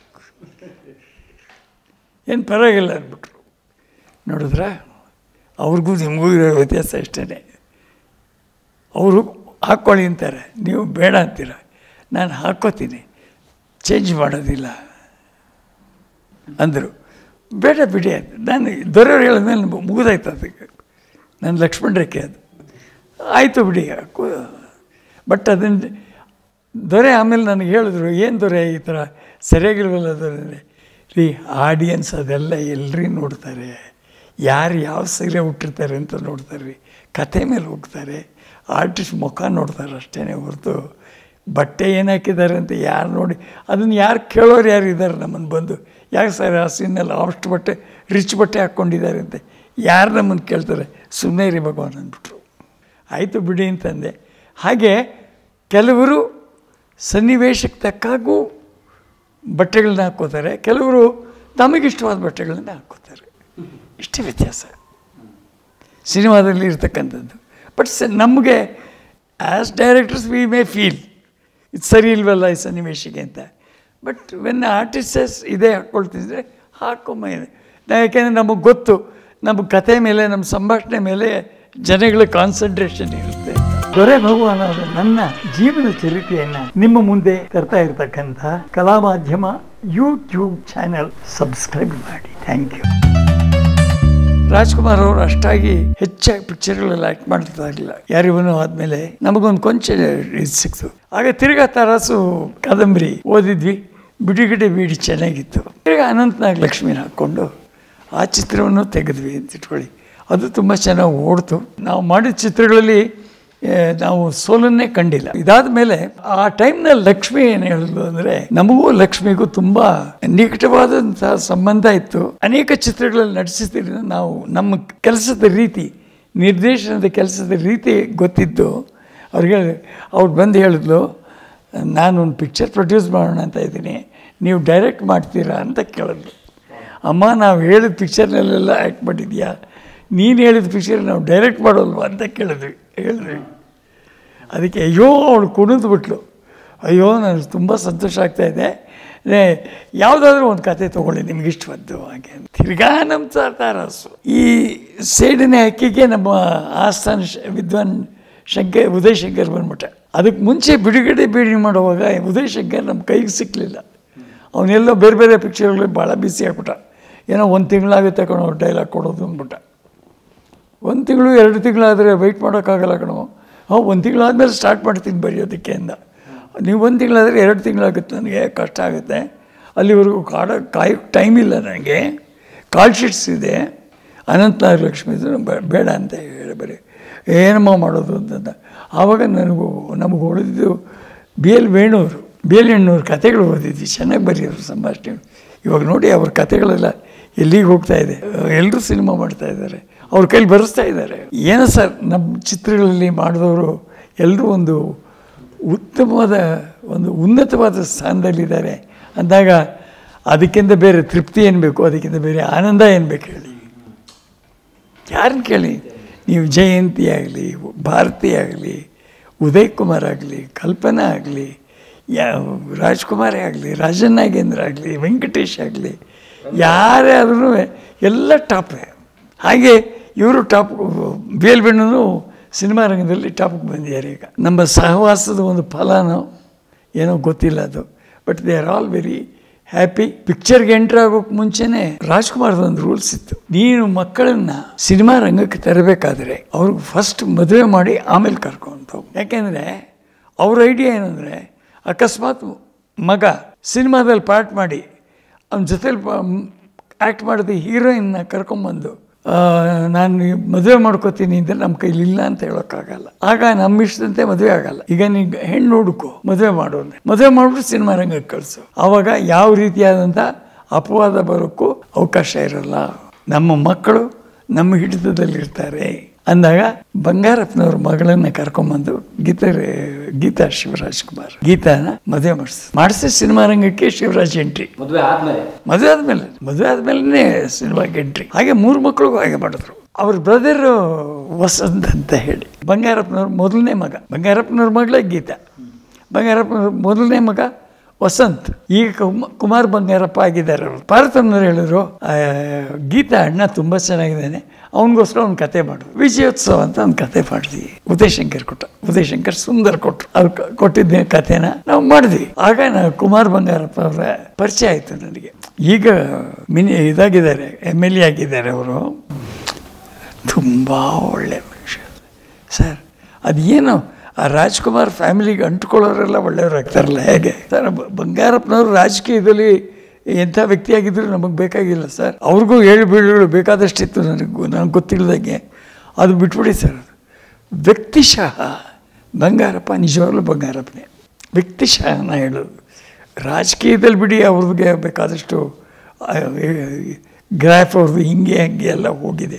ಏನು ಪರವಾಗಿಲ್ಲ ಅಂದ್ಬಿಟ್ರು ನೋಡಿದ್ರ ಅವ್ರಿಗೂ ನಿಮಗೂ ಇರೋ ವ್ಯತ್ಯಾಸ ಇಷ್ಟೇ ಅವರು ಹಾಕ್ಕೊಳ್ಳಿ ಅಂತಾರೆ ನೀವು ಬೇಡ ಅಂತೀರ ನಾನು ಹಾಕ್ಕೋತೀನಿ ಚೇಂಜ್ ಮಾಡೋದಿಲ್ಲ ಅಂದರು ಬೇಡ ಬಿಡಿ ಅದು ನಾನು ದೊರೆಯವ್ರು ಹೇಳಿದ್ಮೇಲೆ ಮುಗಿದಾಯ್ತು ಅದಕ್ಕೆ ನನ್ನ ಲಕ್ಷ್ಮಣ ರೇಖೆ ಅದು ಆಯಿತು ಬಿಡಿ ಹಾಕು ಬಟ್ ಅದನ್ನು ದೊರೆ ಆಮೇಲೆ ನನಗೆ ಹೇಳಿದ್ರು ಏನು ದೊರೆ ಈ ಥರ ಸರಿಯಾಗಿಲ್ವಲ್ಲ ದೊರೆ ಅಂದರೆ ರೀ ಆಡಿಯನ್ಸ್ ಅದೆಲ್ಲ ಎಲ್ಲರೂ ನೋಡ್ತಾರೆ ಯಾರು ಯಾವ ಸೀರೆ ಹುಟ್ಟಿರ್ತಾರೆ ಅಂತ ನೋಡ್ತಾರೆ ರೀ ಕತೆ ಮೇಲೆ ಹೋಗ್ತಾರೆ ಆರ್ಟಿಸ್ಟ್ ಮುಖ ನೋಡ್ತಾರೆ ಅಷ್ಟೇ ಹೊರತು ಬಟ್ಟೆ ಏನು ಹಾಕಿದ್ದಾರೆ ಅಂತ ಯಾರು ನೋಡಿ ಅದನ್ನು ಯಾರು ಕೇಳೋರು ಯಾರು ಇದ್ದಾರೆ ನಮ್ಮನ್ನು ಬಂದು ಯಾಕೆ ಸರ್ ಆ ಸೀನಲ್ಲಿ ಅಷ್ಟು ಬಟ್ಟೆ ರಿಚ್ ಬಟ್ಟೆ ಹಾಕ್ಕೊಂಡಿದ್ದಾರೆ ಅಂತ ಯಾರು ನಮ್ಮನ್ನು ಕೇಳ್ತಾರೆ ಸುಮ್ಮನೆ ಇರಿ ಭಗವಾನ್ ಅಂದ್ಬಿಟ್ರು ಆಯಿತು ಬಿಡಿ ಅಂತಂದೆ ಹಾಗೆ ಕೆಲವರು ಸನ್ನಿವೇಶಕ್ಕೆ ತಕ್ಕಾಗೂ ಬಟ್ಟೆಗಳನ್ನ ಹಾಕ್ಕೋತಾರೆ ಕೆಲವರು ತಮಗಿಷ್ಟವಾದ ಬಟ್ಟೆಗಳನ್ನ ಹಾಕ್ಕೋತಾರೆ ಇಷ್ಟೇ ವ್ಯತ್ಯಾಸ ಸಿನಿಮಾದಲ್ಲಿ ಇರ್ತಕ್ಕಂಥದ್ದು ಬಟ್ ಸ ನಮಗೆ as directors we may feel ಇದು ಸರಿ ಇಲ್ವಲ್ಲ ಈ ಸನ್ನಿವೇಶಕ್ಕೆ ಅಂತ ಬಟ್ ವೆನ್ ಆರ್ಟಿಸ್ಟಸ್ ಇದೇ ಹಾಕ್ಕೊಳ್ತಿದ್ರೆ ಹಾಕೊಂಬ ಯಾಕೆಂದರೆ ನಮಗೆ ಗೊತ್ತು ನಮ್ಮ ಕತೆ ಮೇಲೆ ನಮ್ಮ ಸಂಭಾಷಣೆ ಮೇಲೆ ಜನಗಳ ಕಾನ್ಸಂಟ್ರೇಷನ್ ಇರುತ್ತೆ ದೊರೆ ಭಗವಾನ್ ಅವರ ನನ್ನ ಜೀವನ ಚರಿತ್ರೆಯನ್ನ ನಿಮ್ಮ ಮುಂದೆ ತರ್ತಾ ಇರತಕ್ಕಂಥ Kala Madhyama YouTube channel subscribe ಮಾಡಿ ಥ್ಯಾಂಕ್ ಯು ರಾಜ್ಕುಮಾರ್ ಅವರು ಅಷ್ಟಾಗಿ ಹೆಚ್ಚಾಗಿ ಪಿಕ್ಚರ್ಗಳಲ್ಲಿ ಆ್ಯಕ್ಟ್ ಮಾಡ್ತಾ ಇರಲಿಲ್ಲ ಯಾರಿವನು ಆದಮೇಲೆ ನಮಗೊಂದು ಕೊಂಚ ಇದು ಸಿಕ್ತು ಆಗ ತಿರ್ಗಾ ತರಾಸು ಕಾದಂಬರಿ ಓದಿದ್ವಿ ಬಿಡಿಗಿಡಿ ಬೀಡಿ ಚೆನ್ನಾಗಿತ್ತು ತಿರ್ಗಾ ಅನಂತನಾಗ್ ಲಕ್ಷ್ಮಿನ ಹಾಕ್ಕೊಂಡು ಆ ಚಿತ್ರವನ್ನು ತೆಗೆದ್ವಿ ಅಂತ ಇಟ್ಕೊಳ್ಳಿ ಅದು ತುಂಬ ಚೆನ್ನಾಗಿ ಓಡ್ತು ನಾವು ಮಾಡಿದ ಚಿತ್ರಗಳಲ್ಲಿ ಆ, ನಾವು ಸೋಲನ್ನೇ ಕಂಡಿಲ್ಲ ಇದಾದ ಮೇಲೆ ಆ ಟೈಮ್ನಲ್ಲಿ ಲಕ್ಷ್ಮಿ ಏನು ಹೇಳಿದ್ಲು ಅಂದರೆ ನಮಗೂ ಲಕ್ಷ್ಮಿಗೂ ತುಂಬ ನಿಕಟವಾದಂತಹ ಸಂಬಂಧ ಇತ್ತು ಅನೇಕ ಚಿತ್ರಗಳಲ್ಲಿ ನಟಿಸಿದ್ರಿಂದ ನಾವು ನಮ್ಮ ಕೆಲಸದ ರೀತಿ ನಿರ್ದೇಶನದ ಕೆಲಸದ ರೀತಿ ಗೊತ್ತಿದ್ದು ಅವ್ರಿಗೆ ಅವ್ರು ಬಂದು ಹೇಳಿದ್ಲು ನಾನು ಒಂದು ಪಿಕ್ಚರ್ ಪ್ರೊಡ್ಯೂಸ್ ಮಾಡೋಣ ಅಂತ ಇದ್ದೀನಿ ನೀವು ಡೈರೆಕ್ಟ್ ಮಾಡ್ತೀರಾ ಅಂತ ಕೇಳಿದ್ಲು ಅಮ್ಮ ನಾವು ಹೇಳಿದ ಪಿಕ್ಚರ್ನಲ್ಲೆಲ್ಲ ಆ್ಯಕ್ಟ್ ಮಾಡಿದ್ಯಾ ನೀನು ಹೇಳಿದ ಪಿಕ್ಚರ್ ನಾವು ಡೈರೆಕ್ಟ್ ಮಾಡೋಲ್ವಾ ಅಂತ ಕೇಳಿದ್ವಿ ಹೇಳಿದ್ವಿ ಅದಕ್ಕೆ ಅಯ್ಯೋ ಅವಳು ಕುಣಿದು ಬಿಟ್ಲು ಅಯ್ಯೋ ನನಗೆ ತುಂಬ ಸಂತೋಷ ಆಗ್ತಾ ಇದೆ ಏ, ಯಾವುದಾದ್ರೂ ಒಂದು ಕತೆ ತೊಗೊಳ್ಳಿ ನಿಮ್ಗೆ ಇಷ್ಟವದ್ದು ಹಾಗೆ ಅಂತ. ತಿರ್ಗಾ ನಮ್ಮ ತ- ತಾರಾಸು ಈ ಸೇಡಿನ ಹಕ್ಕಿಗೆ ನಮ್ಮ ಆಸ್ಥಾನ ಶ ವಿದ್ವಾನ್ ಶಂಕರ್ ಉದಯ್ ಶಂಕರ್ ಬಂದ್ಬಿಟ್ಟ ಅದಕ್ಕೆ ಮುಂಚೆ ಬಿಡುಗಡೆ ಬೀಡಿ ಮಾಡುವಾಗ ಉದಯ್ ಶಂಕರ್ ನಮ್ಮ ಕೈಗೆ ಸಿಕ್ಕಲಿಲ್ಲ ಅವನೆಲ್ಲೋ ಬೇರೆ ಬೇರೆ ಪಿಕ್ಚರ್ಗಳಿಗೆ ಭಾಳ ಬಿಸಿ ಆಗ್ಬಿಟ್ಟ ಏನೋ ಒಂದು ತಿಂಗಳಾಗುತ್ತೆ ಕಣೋ ಡೈಲಾಗ್ ಕೊಡೋದು ಅಂದ್ಬಿಟ್ಟ ಒಂದು ತಿಂಗಳು ಎರಡು ತಿಂಗಳಾದರೆ ವೆಯ್ಟ್ ಮಾಡೋಕ್ಕಾಗಲ್ಲ ಕಣೋ ಹಾಂ ಒಂದು ತಿಂಗಳಾದ್ಮೇಲೆ ಸ್ಟಾರ್ಟ್ ಮಾಡ್ತೀನಿ ಬರೆಯೋದಕ್ಕೆ ಅಂದ ನೀವು ಒಂದು ತಿಂಗಳಾದರೆ ಎರಡು ತಿಂಗಳಾಗುತ್ತೆ ನನಗೆ ಕಷ್ಟ ಆಗುತ್ತೆ ಅಲ್ಲಿವರೆಗೂ ಕಾಡ ಕಾಯೋಕ್ಕೆ ಟೈಮ್ ಇಲ್ಲ ನನಗೆ ಕಾಲ್ ಶೀಟ್ಸ್ ಇದೆ ಅನಂತನಾಗ್ ಲಕ್ಷ್ಮಿದು ಬೇ- ಬೇಡ ಅಂತ ಹೇಳಿ ಬರೀ ಏನಮ್ಮ ಮಾಡೋದು ಅಂತಂದ ಆವಾಗ ನನಗೂ ನಮಗೆ ಹೊಡೆದಿದ್ದು ಬಿ ಎಲ್ ವೇಣೂರು ಬಿ ಎಲ್ ಹೆಣ್ಣೂರು ಕತೆಗಳು ಓದಿದ್ವಿ ಚೆನ್ನಾಗಿ ಬರೆಯೋರು ಸಂಭಾಷಣೆಗಳು ಇವಾಗ ನೋಡಿ ಅವ್ರ ಕತೆಗಳೆಲ್ಲ ಎಲ್ಲಿಗೆ ಹೋಗ್ತಾ ಇದೆ ಎಲ್ಲರೂ ಸಿನಿಮಾ ಮಾಡ್ತಾ ಇದ್ದಾರೆ ಅವ್ರ ಕೈಲಿ ಬರೆಸ್ತಾ ಇದ್ದಾರೆ ಏನೋ ಸರ್ ನಮ್ಮ ಚಿತ್ರಗಳಲ್ಲಿ ಮಾಡಿದವರು ಎಲ್ಲರೂ ಒಂದು ಉತ್ತಮವಾದ ಒಂದು ಉನ್ನತವಾದ ಸ್ಥಾನದಲ್ಲಿದ್ದಾರೆ ಅಂದಾಗ ಅದಕ್ಕಿಂತ ಬೇರೆ ತೃಪ್ತಿ ಏನು ಬೇಕು ಅದಕ್ಕಿಂತ ಬೇರೆ ಆನಂದ ಏನು ಬೇಕು ಹೇಳಿ ಯಾರನ್ನ ಕೇಳಿ ನೀವು ಜಯಂತಿ ಆಗಲಿ ಭಾರತಿ ಆಗಲಿ ಉದಯ್ ಕುಮಾರ್ ಆಗಲಿ ಕಲ್ಪನಾ ಆಗಲಿ ಯಾವ ರಾಜ್ಕುಮಾರೇ ಆಗಲಿ ರಾಜನ್ ನಾಗೇಂದ್ರ ಆಗಲಿ ವೆಂಕಟೇಶ್ ಆಗಲಿ ಯಾರೇ ಆದ್ರೂ ಎಲ್ಲ ಟಾಪೇ ಹಾಗೆ ಇವರು ಟಾಪ್ ಬಿ ಎಲ್ ಬೆಣ್ಣನು ಸಿನಿಮಾ ರಂಗದಲ್ಲಿ ಟಾಪಿಗೆ ಬಂದಿದ್ದಾರೆ ಈಗ ನಮ್ಮ ಸಹವಾಸದ ಒಂದು ಫಲನೋ ಏನೋ ಗೊತ್ತಿಲ್ಲ ಅದು but they are all very happy ಪಿಕ್ಚರ್ಗೆ ಎಂಟ್ರ್ ಆಗೋಕೆ ಮುಂಚೆನೆ ರಾಜ್ಕುಮಾರ್ದ ಒಂದು ರೂಲ್ಸ್ ಇತ್ತು ನೀನು ಮಕ್ಕಳನ್ನ ಸಿನಿಮಾ ರಂಗಕ್ಕೆ ತರಬೇಕಾದ್ರೆ ಅವ್ರಿಗೆ ಫಸ್ಟ್ ಮದುವೆ ಮಾಡಿ ಆಮೇಲೆ ಕರ್ಕೊಂತ ಹೋಗು ಯಾಕೆಂದರೆ ಅವ್ರ ಐಡಿಯಾ ಏನಂದರೆ ಅಕಸ್ಮಾತ್ ಮಗ ಸಿನಿಮಾದಲ್ಲಿ ಪಾರ್ಟ್ ಮಾಡಿ ಅವನ ಜೊತೆಲಿ ಆ್ಯಕ್ಟ್ ಮಾಡಿದ ಹೀರೋಯಿನ್ನ ಕರ್ಕೊಂಬಂದು ಆ, ನಾನು ಮದುವೆ ಮಾಡ್ಕೋತೀನಿ ಅಂದರೆ ನಮ್ಮ ಕೈಲಿ ಇಲ್ಲ ಅಂತ ಹೇಳೋಕ್ಕಾಗಲ್ಲ ಆಗ ನಮ್ಮ ಇಷ್ಟದಂತೆ ಮದುವೆ ಆಗಲ್ಲ ಈಗ ನೀವು ಹೆಣ್ಣು ಹುಡುಕು ಮದುವೆ ಮಾಡೋನೆ ಮದುವೆ ಮಾಡ್ಬಿಟ್ಟು ಸಿನಿಮಾ ರಂಗಕ್ಕೆ ಕಳಿಸು ಆವಾಗ ಯಾವ ರೀತಿಯಾದಂಥ ಅಪವಾದ ಬರೋಕ್ಕೂ ಅವಕಾಶ ಇರಲ್ಲ ನಮ್ಮ ಮಕ್ಕಳು ನಮ್ಮ ಹಿಡಿತದಲ್ಲಿರ್ತಾರೆ ಅಂದಾಗ ಬಂಗಾರಪ್ಪನವ್ರ ಮಗಳನ್ನ ಕರ್ಕೊಂಬಂದು ಗೀತಾ ಗೀತಾ ಶಿವರಾಜ್ ಕುಮಾರ್ ಗೀತಾನ ಮದುವೆ ಮಾಡಿಸ್ ಮಾಡಿಸಿ ಸಿನಿಮಾ ರಂಗಕ್ಕೆ ಶಿವರಾಜ್ ಎಂಟ್ರಿ ಮದುವೆ ಆದ್ಮೇಲೆ ಮದುವೆ ಆದಮೇಲೆ ಮದುವೆ ಆದಮೇಲೆ ಸಿನಿಮಾಗೆ ಎಂಟ್ರಿ ಹಾಗೆ ಮೂರು ಮಕ್ಕಳಿಗೂ ಹಾಗೆ ಮಾಡಿದ್ರು ಅವ್ರ ಬ್ರದರ್ ವಸಂತ್ ಅಂತ ಹೇಳಿ ಬಂಗಾರಪ್ಪನವ್ರ ಮೊದಲನೇ ಮಗ ಬಂಗಾರಪ್ಪನವ್ರ ಮಗಳೇ ಗೀತಾ ಬಂಗಾರಪ್ಪನವ್ರ ಮೊದಲನೇ ಮಗ ವಸಂತ್ ಈಗ ಕುಮ- ಕುಮಾರ್ ಬಂಗಾರಪ್ಪ ಆಗಿದ್ದಾರೆ ಅವರು ಪಾರ್ಥನವ್ರು ಹೇಳಿದ್ರು ಆ, ಗೀತಾ ಅಣ್ಣ ತುಂಬ ಚೆನ್ನಾಗಿದ್ದಾನೆ ಅವನಿಗೋಸ್ಕರ ಒಂದು ಕತೆ ಮಾಡಿದ್ರು ವಿಜಯೋತ್ಸವ ಅಂತ ಒಂದು ಕತೆ ಮಾಡಿದ್ವಿ ಉದಯಶಂಕರ್ ಕೊಟ್ಟ ಉದಯಶಂಕರ್ ಸುಂದರ್ ಕೊಟ್ಟರು ಅವ್ರು ಕ- ಕೊಟ್ಟಿದ್ದ ಕಥೆನ ನಾವು ಮಾಡಿದ್ವಿ ಆಗ ನಾವು ಕುಮಾರ್ ಬಂಗಾರಪ್ಪ ಅವರ ಪರಿಚಯ ಆಯಿತು ನನಗೆ ಈಗ ಮಿನಿ ಇದಾಗಿದ್ದಾರೆ ಎಮ್ ಎಲ್ ಎ ಆಗಿದ್ದಾರೆ ಅವರು ತುಂಬ ಒಳ್ಳೆ ಮನುಷ್ಯ ಸರ್ ಅದೇನು ಆ ರಾಜ್ಕುಮಾರ್ ಫ್ಯಾಮಿಲಿಗೆ ಅಂಟ್ಕೊಳ್ಳೋರೆಲ್ಲ ಒಳ್ಳೆಯವ್ರಾಗ್ತಾರಲ್ಲ ಹೇಗೆ ಸರ್ ಬ- ಬಂಗಾರಪ್ಪನವರು ರಾಜಕೀಯದಲ್ಲಿ ಎಂಥ ವ್ಯಕ್ತಿಯಾಗಿದ್ದರೂ ನಮಗೆ ಬೇಕಾಗಿಲ್ಲ ಸರ್ ಅವ್ರಿಗೂ ಏಳು ಬೀಳುಗಳು ಬೇಕಾದಷ್ಟಿತ್ತು ನನಗೂ ನನಗೆ ಗೊತ್ತಿಲ್ಲದಂಗೆ ಅದು ಬಿಟ್ಬಿಡಿ ಸರ್ ವ್ಯಕ್ತಿಶಃ ಬಂಗಾರಪ್ಪ ನಿಜವಾಗ್ಲೂ ಬಂಗಾರಪ್ಪನೇ ವ್ಯಕ್ತಿಶಃ ನಾ ಹೇಳೋದು ರಾಜಕೀಯದಲ್ಲಿ ಬಿಡಿ ಅವ್ರಿಗೆ ಬೇಕಾದಷ್ಟು ಗ್ರಾಫ್ ಅವ್ರದ್ದು ಹಿಂಗೆ ಹಂಗೆ ಎಲ್ಲ ಹೋಗಿದೆ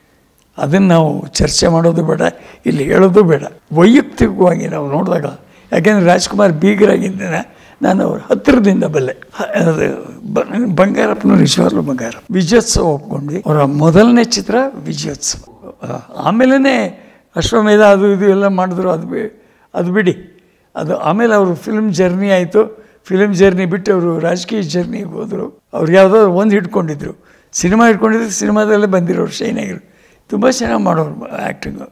ಅದನ್ನು ನಾವು ಚರ್ಚೆ ಮಾಡೋದು ಬೇಡ ಇಲ್ಲಿ ಹೇಳೋದು ಬೇಡ ವೈಯಕ್ತಿಕವಾಗಿ ನಾವು ನೋಡಿದಾಗ ಯಾಕೆಂದರೆ ರಾಜ್ಕುಮಾರ್ ಬೀಗರಾಗಿದ್ದೇನೆ ನಾನು ಅವ್ರ ಹತ್ತಿರದಿಂದ ಬಲ್ಲೆ ಹ- ಅದು ಬ- ಬಂಗಾರಪ್ಪನ ನಿಜವಾಗ್ಲೂ ಬಂಗಾರ ವಿಜಯೋತ್ಸವ ಒಪ್ಕೊಂಡ್ವಿ ಅವರ ಮೊದಲನೇ ಚಿತ್ರ ವಿಜಯೋತ್ಸವ ಆಮೇಲೆ ಅಶ್ವಮೇಧ ಅದು ಇದು ಎಲ್ಲ ಮಾಡಿದ್ರು ಅದು ಬಿ ಅದು ಬಿಡಿ ಅದು ಆಮೇಲೆ ಅವರು ಫಿಲ್ಮ್ ಜರ್ನಿ ಆಯಿತು ಫಿಲ್ಮ್ ಜರ್ನಿ ಬಿಟ್ಟು ಅವರು ರಾಜಕೀಯ ಜರ್ನಿಗೆ ಹೋದರು ಅವ್ರು ಯಾವುದೋ ಒಂದು ಹಿಡ್ಕೊಂಡಿದ್ರು ಸಿನಿಮಾ ಹಿಡ್ಕೊಂಡಿದ್ರು ಸಿನಿಮಾದಲ್ಲೇ ಬಂದಿರೋರು ಶೈನ್ ಆಗಿರು ತುಂಬ ಚೆನ್ನಾಗಿ ಮಾಡೋರು ಆ್ಯಕ್ಟಿಂಗು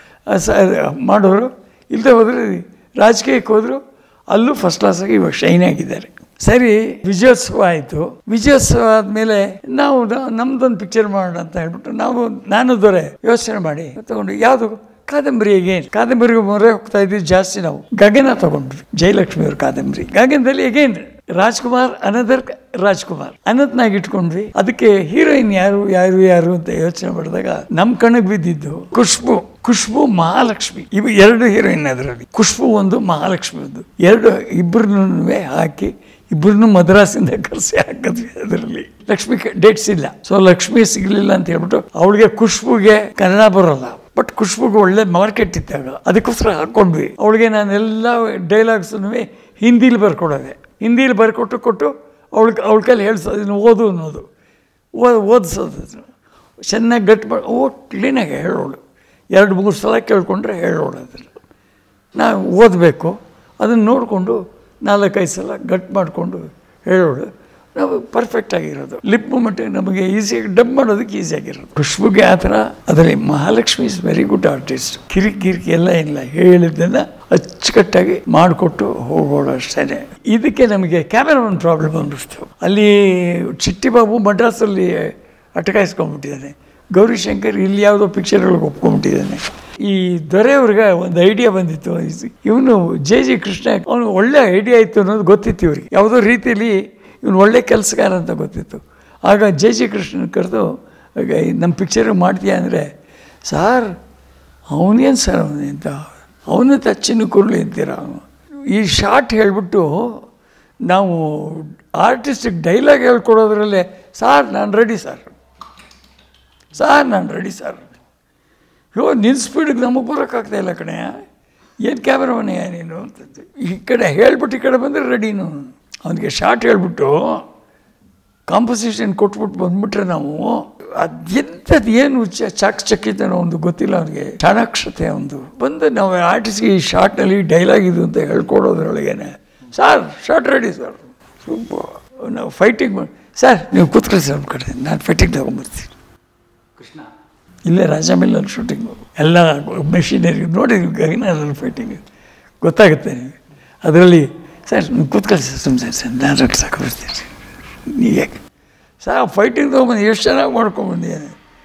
ಸ ಮಾಡೋರು ಇಲ್ಲದೆ ಹೋದರೆ ರಾಜಕೀಯಕ್ಕೆ ಹೋದರು ಅಲ್ಲೂ ಫಸ್ಟ್ ಕ್ಲಾಸಾಗಿ ಇವಾಗ ಶೈನ್ ಆಗಿದ್ದಾರೆ ಸರಿ ವಿಜಯೋತ್ಸವ ಆಯಿತು ವಿಜಯೋತ್ಸವ ಆದಮೇಲೆ ನಾವು ನ- ನಮ್ದೊಂದು ಪಿಕ್ಚರ್ ಮಾಡೋಣ ಅಂತ ಹೇಳ್ಬಿಟ್ಟು ನಾವು ನಾನು ದೊರೆ ಯೋಚನೆ ಮಾಡಿ ತಗೊಂಡು ಯಾವುದು ಕಾದಂಬರಿ ಅಗೇನ್ ಕಾದಂಬರಿಗೆ ಮೊರೆ ಹೋಗ್ತಾ ಇದ್ವಿ ಜಾಸ್ತಿ ನಾವು ಗಗನ ತಗೊಂಡ್ವಿ ಜಯಲಕ್ಷ್ಮಿ ಅವ್ರ ಕಾದಂಬರಿ ಗಗನದಲ್ಲಿ ಅಗೇನ್ ರಾಜ್ಕುಮಾರ್ ಅನದರ್ ರಾಜ್ಕುಮಾರ್ ಅನಂತ್ನಾಗ್ ಇಟ್ಕೊಂಡ್ವಿ ಅದಕ್ಕೆ ಹೀರೋಯಿನ್ ಯಾರು ಯಾರು ಯಾರು ಅಂತ ಯೋಚನೆ ಮಾಡಿದಾಗ ನಮ್ ಕಣ್ಣಿಗೆ ಬಿದ್ದಿದ್ದು ಖುಷ್ಬು ಖುಷ್ಬು ಮಹಾಲಕ್ಷ್ಮಿ ಇವು ಎರಡು ಹೀರೋಯಿನ್ ಅದರಲ್ಲಿ ಖುಷ್ಬು ಒಂದು ಮಹಾಲಕ್ಷ್ಮಿ ಒಂದು ಎರಡು ಇಬ್ಬರನ್ನೂ ಹಾಕಿ ಇಬ್ಬರನ್ನು ಮದ್ರಾಸಿಂದ ಕರೆಸಿ ಹಾಕಿದ್ವಿ ಅದರಲ್ಲಿ ಲಕ್ಷ್ಮಿ ಡೇಟ್ಸ್ ಇಲ್ಲ ಸೊ ಲಕ್ಷ್ಮಿ ಸಿಗ್ಲಿಲ್ಲ ಅಂತ ಹೇಳ್ಬಿಟ್ಟು ಅವಳಿಗೆ ಖುಷ್ಬುಗೆ ಕನ್ನಡ ಬರೋಲ್ಲ ಬಟ್ ಖುಷ್ಬುಗೆ ಒಳ್ಳೆ ಮಾರ್ಕೆಟ್ ಇದ್ದಾಗ ಅದಕ್ಕೋಸ್ಕರ ಹಾಕ್ಕೊಂಡ್ವಿ ಅವಳಿಗೆ ನಾನೆಲ್ಲ ಡೈಲಾಗ್ಸನ್ನು ಹಿಂದಿಲಿ ಬರ್ಕೊಡೋದೆ ಹಿಂದಿಲಿ ಬರ್ಕೊಟ್ಟು ಕೊಟ್ಟು ಅವಳಿಗೆ ಅವಳ ಕೈಲಿ ಹೇಳ್ಸೋದು ಇದನ್ನು ಓದು ಅನ್ನೋದು ಓ ಓದಿಸೋದು ಅದನ್ನು. ಚೆನ್ನಾಗಿ ಗಟ್ಟಿ ಮಾಡಿ ಓ ಕ್ಲೀನಾಗಿ ಹೇಳೋಳು ಎರಡು ಮೂರು ಸಲ ಕೇಳ್ಕೊಂಡ್ರೆ ಹೇಳೋಳು ಅದನ್ನು ನಾವು ಓದಬೇಕು ಅದನ್ನು ನೋಡಿಕೊಂಡು ನಾಲ್ಕೈದು ಸಲ ಗಟ್ ಮಾಡಿಕೊಂಡು ಹೇಳೋಳು ನಾವು ಪರ್ಫೆಕ್ಟ್ ಆಗಿರೋದು ಲಿಪ್ ಮೂಮೆಂಟ್ ನಮಗೆ ಈಸಿಯಾಗಿ ಡಬ್ ಮಾಡೋದಕ್ಕೆ ಈಸಿ ಆಗಿರೋದು ಖುಷ್ಬುಗೆ ಆ ಥರ ಅದರಲ್ಲಿ Mahalakshmi is very good artist ಕಿರಿಕ್ ಕಿರಿಕಿ ಎಲ್ಲ ಇಲ್ಲ ಹೇಳಿದ್ದನ್ನು ಅಚ್ಚುಕಟ್ಟಾಗಿ ಮಾಡಿಕೊಟ್ಟು ಹೋಗೋಳು ಅಷ್ಟೇ ಇದಕ್ಕೆ ನಮಗೆ ಕ್ಯಾಮೆರಾ ಒಂದು ಪ್ರಾಬ್ಲಮ್ ಅನ್ನಿಸ್ತು ಅಲ್ಲಿ ಚಿಟ್ಟಿಬಾಬು ಮಡ್ರಾಸಲ್ಲಿ ಅಟಕಾಯಿಸ್ಕೊಂಡ್ಬಿಟ್ಟಿದ್ದಾನೆ ಗೌರಿಶಂಕರ್ ಇಲ್ಲಿ ಯಾವುದೋ ಪಿಕ್ಚರ್ಗಳಿಗೆ ಒಪ್ಕೊಂಡ್ಬಿಟ್ಟಿದ್ದಾನೆ ಈ ದೊರೆಯವ್ರಿಗೆ ಒಂದು ಐಡಿಯಾ ಬಂದಿತ್ತು ಇವನು ಜೆ ಜಿ ಕೃಷ್ಣ ಅವನು ಒಳ್ಳೆ ಐಡಿಯಾ ಇತ್ತು ಅನ್ನೋದು ಗೊತ್ತಿತ್ತು ಇವ್ರಿಗೆ ಯಾವುದೋ ರೀತಿಯಲ್ಲಿ ಇವನು ಒಳ್ಳೆ ಕೆಲಸಗಾರ ಅಂತ ಗೊತ್ತಿತ್ತು ಆಗ ಜೆ ಜಿ ಕೃಷ್ಣನ್ ಕರೆದು ನಮ್ಮ ಪಿಕ್ಚರ್ ಮಾಡ್ತೀಯ ಅಂದರೆ ಸಾರ್ ಅವನೇನು ಸರ್ ಅವನೇ ಅಂತ ಅವನು ತಚ್ಚಿನ ಕುರುಳಿ ಅಂತೀರ ಅವನು ಈ ಶಾರ್ಟ್ ಹೇಳಿಬಿಟ್ಟು ನಾವು ಆರ್ಟಿಸ್ಟಿಗೆ ಡೈಲಾಗ್ ಹೇಳ್ಕೊಡೋದ್ರಲ್ಲೇ ಸಾರ್ ನಾನು ರೆಡಿ ಸರ್ ಸಾರ್ ನಾನು ರೆಡಿ ಸರ್ ಯೋ ನಿನ್ನ ಸ್ಪೀಡಿಗೆ ನಮಗೆ ಬರೋಕ್ಕಾಗ್ತಾ ಇಲ್ಲ ಕಣೆ ಏನು ಕ್ಯಾಮ್ರಾಮನೆಯ ನೀನು ಅಂತಂದು ಈ ಕಡೆ ಹೇಳ್ಬಿಟ್ಟು ಈ ಕಡೆ ಬಂದರೆ ರೆಡಿನು ಅವನಿಗೆ ಶಾರ್ಟ್ ಹೇಳ್ಬಿಟ್ಟು ಕಾಂಪೋಸಿಷನ್ ಕೊಟ್ಬಿಟ್ಟು ಬಂದ್ಬಿಟ್ರೆ ನಾವು ಅದೆಂಥದ್ದು ಏನು ಚ- ಚಾಕಚಕ್ಯತನ ಒಂದು ಗೊತ್ತಿಲ್ಲ ಅವನಿಗೆ ಚಾಣಾಕ್ಷತೆ ಒಂದು ಬಂದು ನಾವು ಆರ್ಟಿಸ್ಟ್ಗೆ ಈ ಶಾರ್ಟ್ನಲ್ಲಿ ಡೈಲಾಗ್ ಇದು ಅಂತ ಹೇಳ್ಕೊಡೋದ್ರೊಳಗೇನೆ ಸರ್ ಶಾರ್ಟ್ ರೆಡಿ ಸರ್ ತುಂಬ ನಾವು ಫೈಟಿಂಗ್ ಮಾಡಿ ಸರ್ ನೀವು ಕೂತ್ಕೊಳ್ಳಿ ಸರ್ ನಮ್ಮ ಕಡೆ ನಾನು ಫೈಟಿಂಗ್ ತಗೊಂಬರ್ತೀನಿ ಕೃಷ್ಣ ಇಲ್ಲೇ ರಾಜಮಿಲ್ಲಲ್ಲಿ ಶೂಟಿಂಗ್ ಎಲ್ಲ ಮೆಷಿನರಿ ನೋಡಿ ಗಗನಲ್ಲಿ ಫೈಟಿಂಗ್ ಗೊತ್ತಾಗುತ್ತೆ ನಿಮಗೆ ಅದರಲ್ಲಿ ಸರ್ ನೀವು ಕೂತ್ಕೊಳ್ಳಿ ಸರ್ ಸುಮ್ಮನೆ ಸರ್ ನಾನು ರೊಟ್ಟಿ ಸಾಕೊಬಿಡ್ತೀನಿ ನೀವೇ ಸರ್ ಫೈಟಿಂಗ್ ತೊಗೊಂಬಂದು ಎಷ್ಟು ಚೆನ್ನಾಗಿ ಮಾಡ್ಕೊಂಬಂದಿದ್ದಾನೆ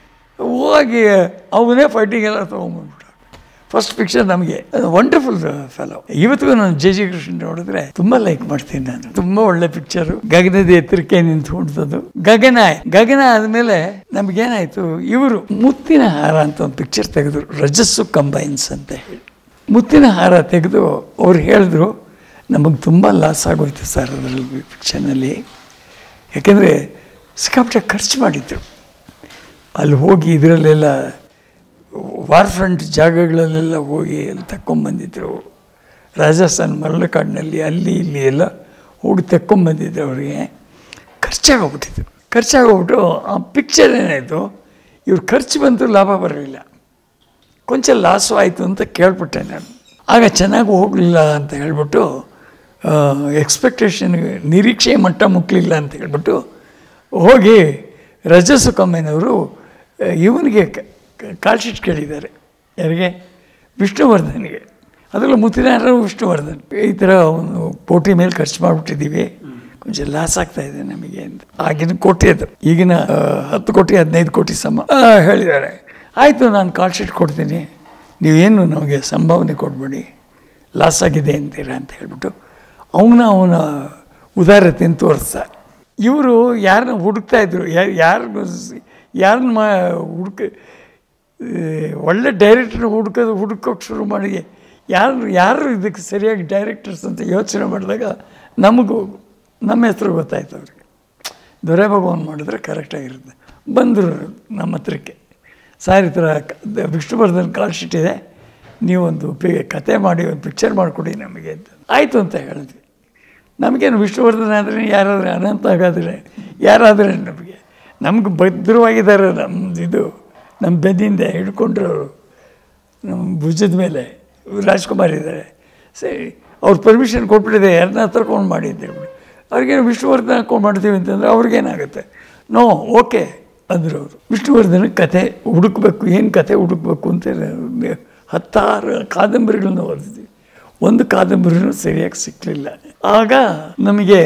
ಹೋಗಿ ಅವನೇ ಫೈಟಿಂಗ್ ಎಲ್ಲ ತೊಗೊಂಬಂದ್ಬಿಟ್ಟು ಫಸ್ಟ್ ಪಿಕ್ಚರ್ ನಮಗೆ ವಂಡರ್ಫುಲ್ ಫೆಲೋ ಇವತ್ತಿಗೂ ನಾನು ಜೆ ಜಿ ಕೃಷ್ಣ ನೋಡಿದ್ರೆ ತುಂಬ ಲೈಕ್ ಮಾಡ್ತೀನಿ ನಾನು ತುಂಬ ಒಳ್ಳೆ ಪಿಕ್ಚರು ಗಗನದ ಎತ್ತರಕ್ಕೆ ನಿಂತ್ಕೊಂಡ್ತದ್ದು ಗಗನ ಗಗನ ಆದಮೇಲೆ ನಮಗೇನಾಯಿತು ಇವರು ಮುತ್ತಿನ ಹಾರ ಅಂತ ಒಂದು ಪಿಕ್ಚರ್ ತೆಗೆದ್ರು ರಜಸ್ಸು ಕಂಬೈನ್ಸ್ ಅಂತ ಹೇಳಿ ಮುತ್ತಿನ ಹಾರ ತೆಗೆದು ಅವ್ರು ಹೇಳಿದ್ರು ನಮಗೆ ತುಂಬ ಲಾಸ್ ಆಗೋಯ್ತು ಸರ್ ಅದರಲ್ಲಿ ಪಿಕ್ಚರ್ನಲ್ಲಿ ಯಾಕೆಂದರೆ ಸಿಕ್ಕಾಪಟ್ಟೆ ಖರ್ಚು ಮಾಡಿದ್ರು ಅಲ್ಲಿ ಹೋಗಿ ಇದರಲ್ಲೆಲ್ಲ ವಾರ್ ಫ್ರಂಟ್ ಜಾಗಗಳಲ್ಲೆಲ್ಲ ಹೋಗಿ ಅಲ್ಲಿ ತಕ್ಕೊಂಬಂದಿದ್ರು ರಾಜಸ್ಥಾನ್ ಮರಳುಕಾಡಿನಲ್ಲಿ ಅಲ್ಲಿ ಇಲ್ಲಿ ಎಲ್ಲ ಹೋಗಿ ತಕ್ಕೊಂಬಂದಿದ್ರು ಅವರಿಗೆ ಖರ್ಚಾಗೋಗ್ಬಿಟ್ಟಿತ್ತು ಖರ್ಚಾಗೋಗ್ಬಿಟ್ಟು ಆ ಪಿಕ್ಚರ್ ಏನಾಯಿತು ಇವ್ರು ಖರ್ಚು ಬಂತು ಲಾಭ ಬರಲಿಲ್ಲ ಕೊಂಚ ಲಾಸು ಆಯಿತು ಅಂತ ಕೇಳ್ಬಿಟ್ಟೆ ನಾನು ಆಗ ಚೆನ್ನಾಗಿ ಹೋಗಲಿಲ್ಲ ಅಂತ ಹೇಳ್ಬಿಟ್ಟು ಎಕ್ಸ್ಪೆಕ್ಟೇಷನ್ ನಿರೀಕ್ಷೆ ಮಟ್ಟ ಮುಟ್ಟಲಿಲ್ಲ ಅಂತ ಹೇಳ್ಬಿಟ್ಟು ಹೋಗಿ ರಜಸು ಕಮ್ಮೆನವರು ಇವನಿಗೆ ಕಾಲ್ ಶೀಟ್ ಕೇಳಿದ್ದಾರೆ ಯಾರಿಗೆ ವಿಷ್ಣುವರ್ಧನ್ಗೆ ಅದರಲ್ಲೂ ಮುತ್ತಿನಾರ ವಿಷ್ಣುವರ್ಧನ್ ಈ ಥರ ಒಂದು ಕೋಟಿ ಮೇಲೆ ಖರ್ಚು ಮಾಡಿಬಿಟ್ಟಿದ್ದೀವಿ ಕೊಂಚ ಲಾಸ್ ಆಗ್ತಾ ಇದೆ ನಮಗೆ ಅಂತ ಆಗಿನ ಕೋಟಿ ಅದು ಈಗಿನ ಆ, ಹತ್ತು ಕೋಟಿ ಹದಿನೈದು ಕೋಟಿ ಸಮ ಆ, ಹೇಳಿದ್ದಾರೆ ಆಯಿತು ನಾನು ಕಾಲ್ ಶೀಟ್ ಕೊಡ್ತೀನಿ ನೀವೇನು ನಮಗೆ ಸಂಭಾವನೆ ಕೊಡಬೇಡಿ ಲಾಸ್ ಆಗಿದೆ ಅಂತೀರ ಅಂತ ಹೇಳ್ಬಿಟ್ಟು ಅವನ ಅವನ ಉದಾರತೆಯನ್ನು ತೋರಿಸ್ದ ಇವರು ಯಾರನ್ನ ಹುಡುಕ್ತಾ ಇದ್ರು ಯಾರು ಯಾರು ಯಾರನ್ನ ಮಾ ಹುಡುಕ ಈ ಒಳ್ಳೆ ಡೈರೆಕ್ಟರ್ ಹುಡುಕೋದು ಹುಡುಕೋಕೆ ಶುರು ಮಾಡಿ ಯಾರು ಯಾರು ಇದಕ್ಕೆ ಸರಿಯಾಗಿ ಡೈರೆಕ್ಟರ್ಸ್ ಅಂತ ಯೋಚನೆ ಮಾಡಿದಾಗ ನಮಗೂ ನಮ್ಮ ಹೆಸರು ಗೊತ್ತಾಯ್ತು ಅವ್ರಿಗೆ ದೊರೆ ಭಗವಾನ್ ಮಾಡಿದ್ರೆ ಕರೆಕ್ಟಾಗಿರುತ್ತೆ ಬಂದರು ನಮ್ಮ ಹತ್ರಕ್ಕೆ ಸರ್ ಈ ಥರ ಕ- ದ- ವಿಷ್ಣುವರ್ಧನ್ ಕಾಲ್ ಶೀಟ್ ಇದೆ ನೀವೊಂದು ಪಿ ಕತೆ ಮಾಡಿ ಒಂದು ಪಿಕ್ಚರ್ ಮಾಡಿಕೊಡಿ ನಮಗೆ ಅಂತ ಆಯಿತು ಅಂತ ಹೇಳಿದ್ವಿ ನಮಗೇನು ವಿಷ್ಣುವರ್ಧನ್ ಆದರೆ ಯಾರಾದರೆ ಅನಂತ ಆಗಾದರೆ ಯಾರಾದರೆ ನಮಗೆ ನಮ್ಗೆ ಭದ್ರವಾಗಿದ್ದಾರೆ ನಮ್ಮದು ಇದು ನಮ್ಮ ಬೆನ್ನಿಂದ ಹಿಡ್ಕೊಂಡ್ರು ಅವರು ನಮ್ಮ ಭುಜದ ಮೇಲೆ ರಾಜ್ಕುಮಾರ್ ಇದ್ದಾರೆ ಸರಿ ಅವ್ರು ಪರ್ಮಿಷನ್ ಕೊಟ್ಬಿಟ್ಟಿದೆ ಯಾರನ್ನ ತರ್ಕೊಂಡು ಮಾಡಿ ಅಂತ ಹೇಳ್ಬಿಟ್ಟು ಅವ್ರಿಗೇನು ವಿಷ್ಣುವರ್ಧನ ಹಾಕೊಂಡು ಮಾಡ್ತೀವಿ ಅಂತಂದರೆ ಅವ್ರಿಗೇನಾಗುತ್ತೆ ನೋ ಓಕೆ ಅಂದರು ಅವರು ವಿಷ್ಣುವರ್ಧನ ಕತೆ ಹುಡುಕ್ಬೇಕು ಏನು ಕತೆ ಹುಡುಕ್ಬೇಕು ಅಂತ ಹತ್ತಾರು ಕಾದಂಬರಿಗಳನ್ನ ಓದಿದ್ವಿ ಒಂದು ಕಾದಂಬರಿನೂ ಸರಿಯಾಗಿ ಸಿಕ್ಕಲಿಲ್ಲ ಆಗ ನಮಗೆ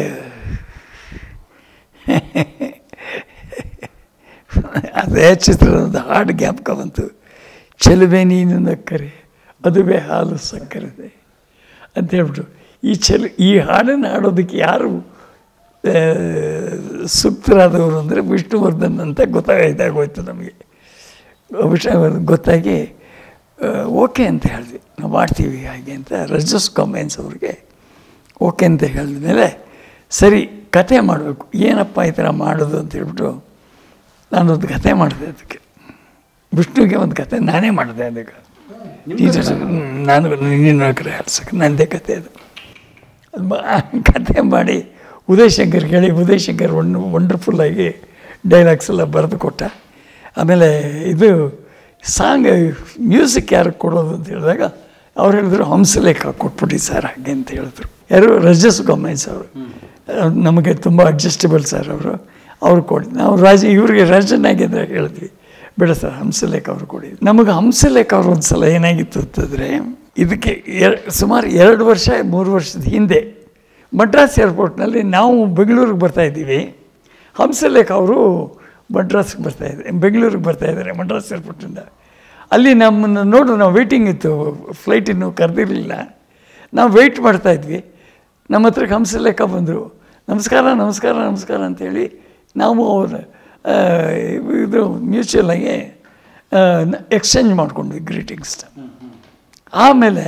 ಅದೇ ಚಿತ್ರದ ಹಾಡು ಜ್ಞಾಪಕ ಬಂತು ಚೆಲುವೆ ನೀನು ನಕ್ಕರೆ ಅದುವೇ ಹಾಲು ಸಕ್ಕರೆ ಅಂತ ಹೇಳ್ಬಿಟ್ಟು ಈ ಚೆಲು ಈ ಹಾಡನ್ನು ಹಾಡೋದಕ್ಕೆ ಯಾರು ಆ, ಸೂಕ್ತರಾದವರು ಅಂದರೆ ವಿಷ್ಣುವರ್ಧನ್ ಅಂತ ಗೊತ್ತಾಗೋಯ್ತು ನಮಗೆ ವಿಷ್ಣುವರ್ಧನ್ ಗೊತ್ತಾಗಿ ಓಕೆ ಅಂತ ಹೇಳಿದ್ವಿ ನಾವು ಮಾಡ್ತೀವಿ ಹಾಗೆ ಅಂತ ರಜಸ್ ಕಾಮೆನ್ಸ್ ಅವ್ರಿಗೆ ಓಕೆ ಅಂತ ಹೇಳಿದ ಮೇಲೆ ಸರಿ ಕತೆ ಮಾಡಬೇಕು ಏನಪ್ಪ ಈ ಥರ ಮಾಡೋದು ಅಂತ ಹೇಳ್ಬಿಟ್ಟು ನಾನೊಂದು ಕತೆ ಮಾಡಿದೆ ಅದಕ್ಕೆ ವಿಷ್ಣುಗೆ ಒಂದು ಕತೆ ನಾನೇ ಮಾಡಿದೆ ಅದಕ್ಕೆ ಇದು ಹ್ಮ್, ನಾನು ನಿನ್ನ ಕಡೆ ಹೇಳ್ಸಕ್ಕೆ ನನ್ನದೇ ಕತೆ ಅದು ಅದು ಮಾ- ಕತೆ ಮಾಡಿ ಉದಯ್ ಶಂಕರ್ ಹೇಳಿ ಉದಯ್ ಶಂಕರ್ ಒನ್ ವಂಡರ್ಫುಲ್ಲಾಗಿ ಡೈಲಾಗ್ಸ್ ಎಲ್ಲ ಬರೆದು ಕೊಟ್ಟ ಆಮೇಲೆ ಇದು ಸಾಂಗ್ ಮ್ಯೂಸಿಕ್ ಯಾರು ಕೊಡೋದು ಅಂತ ಹೇಳಿದಾಗ ಅವ್ರು ಹೇಳಿದ್ರು ಹಂಸಲೇಖ ಕೊಟ್ಬಿಡಿ ಸರ್ ಹಾಗೆ ಅಂತ ಹೇಳಿದ್ರು ಯಾರು ರಜಸ್ ಗಮೈಸ್ ಅವರು ನಮಗೆ ತುಂಬ ಅಡ್ಜಸ್ಟಬಲ್ ಸರ್ ಅವರು ಅವ್ರು ಕೊಡಿ ನಾವು ರಾಜ ಇವ್ರಿಗೆ ರಾಜನಾಗಿದ್ರೆ ಹೇಳಿದ್ವಿ ಬೇಡ ಸರ್ ಹಂಸಲೇಖ ಅವರು ಕೊಡಿ ನಮಗೆ ಹಂಸಲೇಖ ಅವ್ರು ಒಂದು ಸಲ ಏನಾಗಿತ್ತು ಅಂತಂದರೆ ಇದಕ್ಕೆ ಎರ್ ಸುಮಾರು ಎರಡು ವರ್ಷ ಮೂರು ವರ್ಷದ ಹಿಂದೆ ಮಡ್ರಾಸ್ ಏರ್ಪೋರ್ಟ್ನಲ್ಲಿ ನಾವು ಬೆಂಗಳೂರಿಗೆ ಬರ್ತಾ ಇದ್ದೀವಿ ಹಂಸಲೇಖ ಅವರು ಮಡ್ರಾಸ್ಗೆ ಬರ್ತಾ ಇದ್ದಾರೆ ಬೆಂಗಳೂರಿಗೆ ಬರ್ತಾ ಇದ್ದಾರೆ ಮಡ್ರಾಸ್ ಏರ್ಪೋರ್ಟಿಂದ ಅಲ್ಲಿ ನಮ್ಮನ್ನು ನೋಡು ನಾವು ವೇಟಿಂಗ್ ಇತ್ತು ಫ್ಲೈಟ್ ಇನ್ನೂ ಕರೆದಿರಲಿಲ್ಲ ನಾವು ವೆಯ್ಟ್ ಮಾಡ್ತಾ ಇದ್ವಿ ನಮ್ಮ ಹತ್ರಕ್ಕೆ ಹಂಸಲೇಖ ಬಂದರು ನಮಸ್ಕಾರ ನಮಸ್ಕಾರ ನಮಸ್ಕಾರ ಅಂತೇಳಿ ನಾವು ಅವ್ರ ಆ, ಇದು ಮ್ಯೂಚುವಲ್ ಆಗಿ ಎಕ್ಸ್ಚೇಂಜ್ ಮಾಡ್ಕೊಂಡ್ವಿ ಗ್ರೀಟಿಂಗ್ಸ್ನ ಆಮೇಲೆ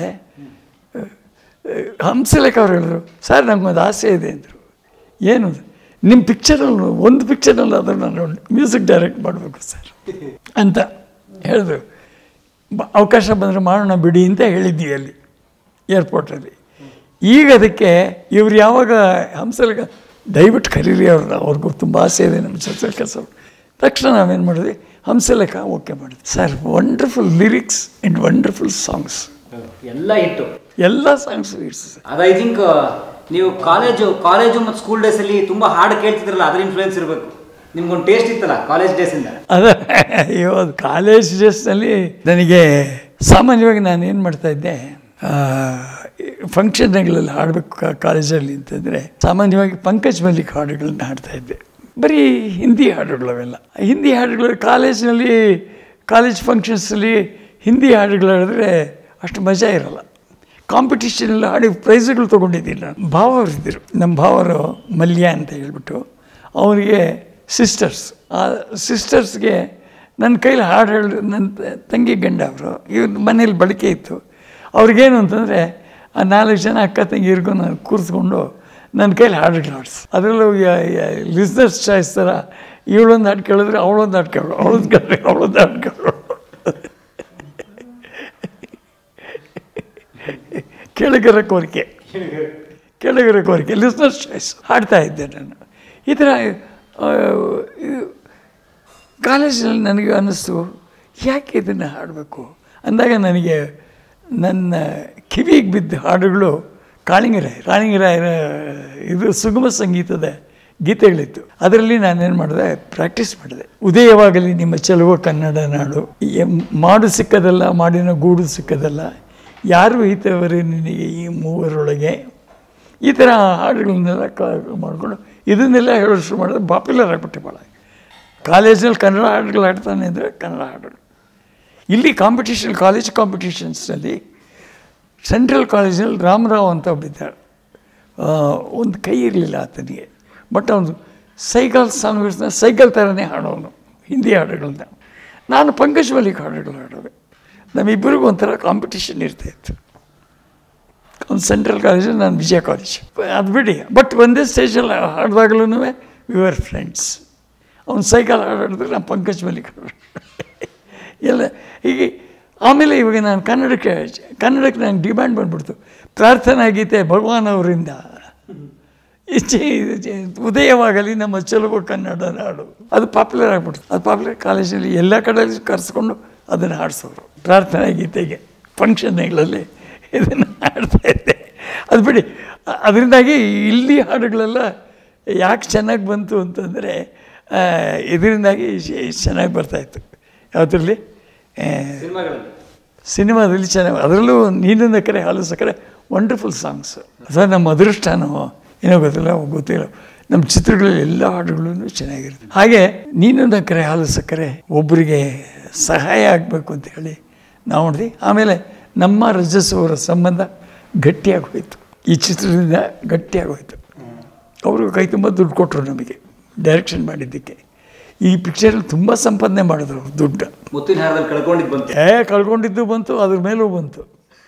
ಹಂಸಲೇಖ ಅವ್ರು ಹೇಳಿದ್ರು ಸರ್ ನನಗೊಂದು ಆಸೆ ಇದೆ ಅಂದರು ಏನು ನಿಮ್ಮ ಪಿಕ್ಚರಲ್ಲಿ ಒಂದು ಪಿಕ್ಚರಲ್ಲಿ ಅದನ್ನು ನಾನು ಮ್ಯೂಸಿಕ್ ಡೈರೆಕ್ಟ್ ಮಾಡಬೇಕು ಸರ್ ಅಂತ ಹೇಳಿದ್ರು ಬ- ಅವಕಾಶ ಬಂದರೆ ಮಾಡೋಣ ಬಿಡಿ ಅಂತ ಹೇಳಿದ್ವಿ ಅಲ್ಲಿ ಏರ್ಪೋರ್ಟಲ್ಲಿ ಈಗ ಅದಕ್ಕೆ ಇವ್ರು ಯಾವಾಗ ಹಂಸಲೇಖ ದಯವಿಟ್ಟು ಕರೀರಿ ಅವ್ರನ್ನ ಅವ್ರಿಗೂ ತುಂಬ ಆಸೆ ಇದೆ ನಮ್ಮ ಕೆಲಸ ತಕ್ಷಣ ನಾವೇನು ಮಾಡಿದ್ವಿ ಹಂಸಲೇಖ ಓಕೆ ಮಾಡಿದ್ವಿ sir wonderful lyrics and wonderful songs ಎಲ್ಲ ಇಟ್ಟು ಎಲ್ಲ ಸಾಂಗ್ಸ್ ಇಟ್ಸ್ ಅದು ಐ ಥಿಂಕ್ ನೀವು ಕಾಲೇಜು ಕಾಲೇಜು ಮತ್ತು ಸ್ಕೂಲ್ ಡೇಸಲ್ಲಿ ತುಂಬ ಹಾಡು ಕೇಳ್ತಿದ್ರಲ್ಲ ಅದ್ರ ಇನ್ಫ್ಲೂಯೆನ್ಸ್ ಇರಬೇಕು ನಿಮ್ಗೊಂದು ಟೇಸ್ಟ್ ಇತ್ತಲ್ಲ ಕಾಲೇಜ್ ಡೇಸಿಂದ ಅದ ಅಯ್ಯೋ ಅದು ಕಾಲೇಜ್ ಡೇಸ್ನಲ್ಲಿ ನನಗೆ ಸಾಮಾನ್ಯವಾಗಿ ನಾನು ಏನು ಮಾಡ್ತಾ ಇದ್ದೆ ಫಂಕ್ಷನ್ಗಳಲ್ಲಿ ಹಾಡಬೇಕು ಕಾಲೇಜಲ್ಲಿ ಅಂತಂದರೆ ಸಾಮಾನ್ಯವಾಗಿ ಪಂಕಜ್ ಮಲ್ಲಿಕ್ ಹಾಡುಗಳನ್ನ ಹಾಡ್ತಾ ಇದ್ದೆ ಬರೀ ಹಿಂದಿ ಹಾಡುಗಳು ಅವೆಲ್ಲ ಹಿಂದಿ ಹಾಡುಗಳು ಕಾಲೇಜಿನಲ್ಲಿ ಕಾಲೇಜ್ ಫಂಕ್ಷನ್ಸಲ್ಲಿ ಹಿಂದಿ ಹಾಡುಗಳು ಹಾಡಿದ್ರೆ ಅಷ್ಟು ಮಜಾ ಇರಲ್ಲ ಕಾಂಪಿಟೇಷನಲ್ಲಿ ಹಾಡಿ ಪ್ರೈಸ್ಗಳು ತೊಗೊಂಡಿದ್ದೀನಿ ನಾನು ಭಾವರಿದ್ದರು ನಮ್ಮ ಭಾವರು ಮಲ್ಯ ಅಂತ ಹೇಳ್ಬಿಟ್ಟು ಅವರಿಗೆ ಸಿಸ್ಟರ್ಸ್ ಆ ಸಿಸ್ಟರ್ಸ್ಗೆ ನನ್ನ ಕೈಲಿ ಹಾಡು ಹೇಳಿ ನನ್ನ ತ- ತಂಗಿ ಗಂಡ ಅವರು ಇವ್ರ ಮನೇಲಿ ಬಳಕೆ ಇತ್ತು ಅವ್ರಿಗೇನು ಅಂತಂದರೆ ಆ ನಾಲ್ಕು ಜನ ಅಕ್ಕ ತಂಗಿರ್ಗೂ ನಾನು ಕೂರಿಸ್ಕೊಂಡು ನನ್ನ ಕೈಲಿ ಹಾಡುಗಳು ಹಾಡಿಸ್ ಅದರಲ್ಲೂ ಲಿಸ್ನರ್ಸ್ ಚಾಯ್ಸ್ ಥರ ಇವಳೊಂದು ಹಾಡು ಕೇಳಿದ್ರೆ ಅವಳೊಂದು ಹಾಡು ಕೇಳೋ ಅವಳೊಂದು ಕೇಳಿದ್ರೆ ಅವಳೊಂದು ಹಾಡು ಕೇಳೋ ಕೆಳಗರ ಕೋರಿಕೆ ಕೆಳಗರ ಕೋರಿಕೆ ಲಿಸ್ನರ್ಸ್ ಚಾಯ್ಸ್ ಹಾಡ್ತಾ ಇದ್ದೆ ನಾನು ಈ ಥರ ಆ, ಇದು ಕಾಲೇಜಿನಲ್ಲಿ ನನಗೆ ಅನ್ನಿಸ್ತು ಯಾಕೆ ಇದನ್ನು ಹಾಡಬೇಕು ಅಂದಾಗ ನನಗೆ ನನ್ನ ಕಿವಿಗೆ ಬಿದ್ದ ಹಾಡುಗಳು ಕಾಳಿಂಗರಾಯ ಕಾಳಿಂಗರಾಯರ ಇದು ಸುಗಮ ಸಂಗೀತದ ಗೀತೆಗಳಿತ್ತು ಅದರಲ್ಲಿ ನಾನೇನು ಮಾಡಿದೆ ಪ್ರಾಕ್ಟೀಸ್ ಮಾಡಿದೆ ಉದಯವಾಗಲಿ ನಿಮ್ಮ ಚೆಲುವ ಕನ್ನಡ ನಾಡು ಎಂ- ಮಾಡು ಸಿಕ್ಕದಲ್ಲ ಮಾಡಿನ ಗೂಡು ಸಿಕ್ಕದಲ್ಲ ಯಾರು ಈತವರೇ ನಿನಗೆ ಈ ಮೂವರೊಳಗೆ ಈ ಥರ ಹಾಡುಗಳನ್ನೆಲ್ಲ ಕ ಮಾಡಿಕೊಂಡು ಇದನ್ನೆಲ್ಲ ಹೇಳೋ ಶುರು ಮಾಡಿದ್ರೆ ಪಾಪ್ಯುಲರ್ ಆಗಿಬಿಟ್ಟೆ ಭಾಳ ಕಾಲೇಜಲ್ಲಿ ಕನ್ನಡ ಹಾಡುಗಳು ಹಾಡ್ತಾನೆ ಅಂದರೆ ಕನ್ನಡ ಹಾಡುಗಳು ಇಲ್ಲಿ ಕಾಂಪಿಟೇಷನ್ ಕಾಲೇಜ್ ಕಾಂಪಿಟೇಷನ್ಸ್ನಲ್ಲಿ ಸೆಂಟ್ರಲ್ ಕಾಲೇಜಲ್ಲಿ ರಾಮರಾವ್ ಅಂತ ಒಬ್ಬಿದ್ದಾಳೆ ಒಂದು ಕೈ ಇರಲಿಲ್ಲ ಆತನಿಗೆ ಬಟ್ ಅವನು ಸೈಕಲ್ ಸಾಂಗ್ಸ್ನ ಸೈಕಲ್ ಥರನೇ ಹಾಡೋನು ಹಿಂದಿ ಹಾಡುಗಳನ್ನ ನಾನು ಪಂಕಜ್ ಮಲ್ಲಿಕ್ ಹಾಡುಗಳು ಹಾಡೋದೆ ನಮ್ಮಿಬ್ಬರಿಗೂ ಒಂಥರ ಕಾಂಪಿಟೇಷನ್ ಇರ್ತಾಯಿತ್ತು ಅವ್ನು ಸೆಂಟ್ರಲ್ ಕಾಲೇಜು ನಾನು ವಿಜಯ ಕಾಲೇಜ್ ಅದು ಬಿಡಿ ಬಟ್ ಒಂದೇ ಸ್ಟೇಜಲ್ಲಿ ಹಾಡಿದಾಗಲೂ ವಿವರ್ ಫ್ರೆಂಡ್ಸ್ ಅವ್ನು ಸೈಕಲ್ ಹಾಡಿದ್ರೆ ನಾನು ಪಂಕಜ್ ಮಲ್ಲಿಕ್ ಹಾಡು ಎಲ್ಲ ಹೀಗೆ ಆಮೇಲೆ ಇವಾಗ ನಾನು ಕನ್ನಡಕ್ಕೆ ಕನ್ನಡಕ್ಕೆ ನಂಗೆ ಡಿಮ್ಯಾಂಡ್ ಬಂದ್ಬಿಡ್ತು ಪ್ರಾರ್ಥನಾ ಗೀತೆ ಭಗವಾನ್ ಅವರಿಂದ ಇಚ್ಛೆ ಇಚ್ಛೆ ಉದಯವಾಗಲಿ ನಮ್ಮ ಚೆಲುವು ಕನ್ನಡ ನಾಡು ಅದು ಪಾಪ್ಯುಲರ್ ಆಗಿಬಿಡ್ತು ಅದು ಪಾಪ್ಯುಲರ್ ಕಾಲೇಜಲ್ಲಿ ಎಲ್ಲ ಕಡೆಯಲ್ಲಿ ಕರೆಸ್ಕೊಂಡು ಅದನ್ನು ಹಾಡಿಸೋರು ಪ್ರಾರ್ಥನಾ ಗೀತೆಗೆ ಫಂಕ್ಷನ್ಗಳಲ್ಲಿ ಇದನ್ನು ಹಾಡ್ತಾ ಇದ್ದೆ ಅದು ಬಿಡಿ ಅ- ಅದರಿಂದಾಗಿ ಇಲ್ಲಿ ಹಾಡುಗಳೆಲ್ಲ ಯಾಕೆ ಚೆನ್ನಾಗಿ ಬಂತು ಅಂತಂದರೆ ಇದರಿಂದಾಗಿ ಚೆನ್ನಾಗಿ ಬರ್ತಾಯಿತ್ತು ಯಾವುದ್ರಲ್ಲಿ ಸಿನಿಮಾಗಳಲ್ಲಿ ಸಿನಿಮಾದಲ್ಲಿ ಚೆನ್ನಾಗಿ ಅದರಲ್ಲೂ ನೀನು ಕರೆ ಹಾಲು ಸಕ್ಕರೆ ವಂಡರ್ಫುಲ್ ಸಾಂಗ್ಸ್ ಅದು ನಮ್ಮ ಅದೃಷ್ಟನೋ ಏನೋ ಗೊತ್ತಿಲ್ಲ ಗೊತ್ತಿಲ್ಲ ನಮ್ಮ ಚಿತ್ರಗಳಲ್ಲಿ ಎಲ್ಲ ಹಾಡುಗಳೂ ಚೆನ್ನಾಗಿರುತ್ತೆ ಹಾಗೆ ನೀನು ಕರೆ ಹಾಲು ಸಕ್ಕರೆ ಒಬ್ಬರಿಗೆ ಸಹಾಯ ಆಗಬೇಕು ಅಂತ ಹೇಳಿ ನಾವು ನೋಡಿದ್ವಿ ಆಮೇಲೆ ನಮ್ಮ ರಜಸ್ ಅವರ ಸಂಬಂಧ ಗಟ್ಟಿಯಾಗಿ ಹೋಯಿತು ಈ ಚಿತ್ರದಿಂದ ಗಟ್ಟಿಯಾಗಿ ಹೋಯಿತು ಅವರು ಕೈ ತುಂಬ ದುಡ್ಡು ಕೊಟ್ಟರು ನಮಗೆ ಡೈರೆಕ್ಷನ್ ಮಾಡಿದ್ದಕ್ಕೆ ಈ ಪಿಕ್ಚರಲ್ಲಿ ತುಂಬ ಸಂಪಾದನೆ ಮಾಡಿದ್ರು ಅವ್ರು ದುಡ್ಡು ಮುತ್ತಿನ ಹಾರದಲ್ಲಿ ಕಳ್ಕೊಂಡಿದ್ದು ಬಂತು ಏ ಕಳ್ಕೊಂಡಿದ್ದು ಬಂತು ಅದ್ರ ಮೇಲೂ ಬಂತು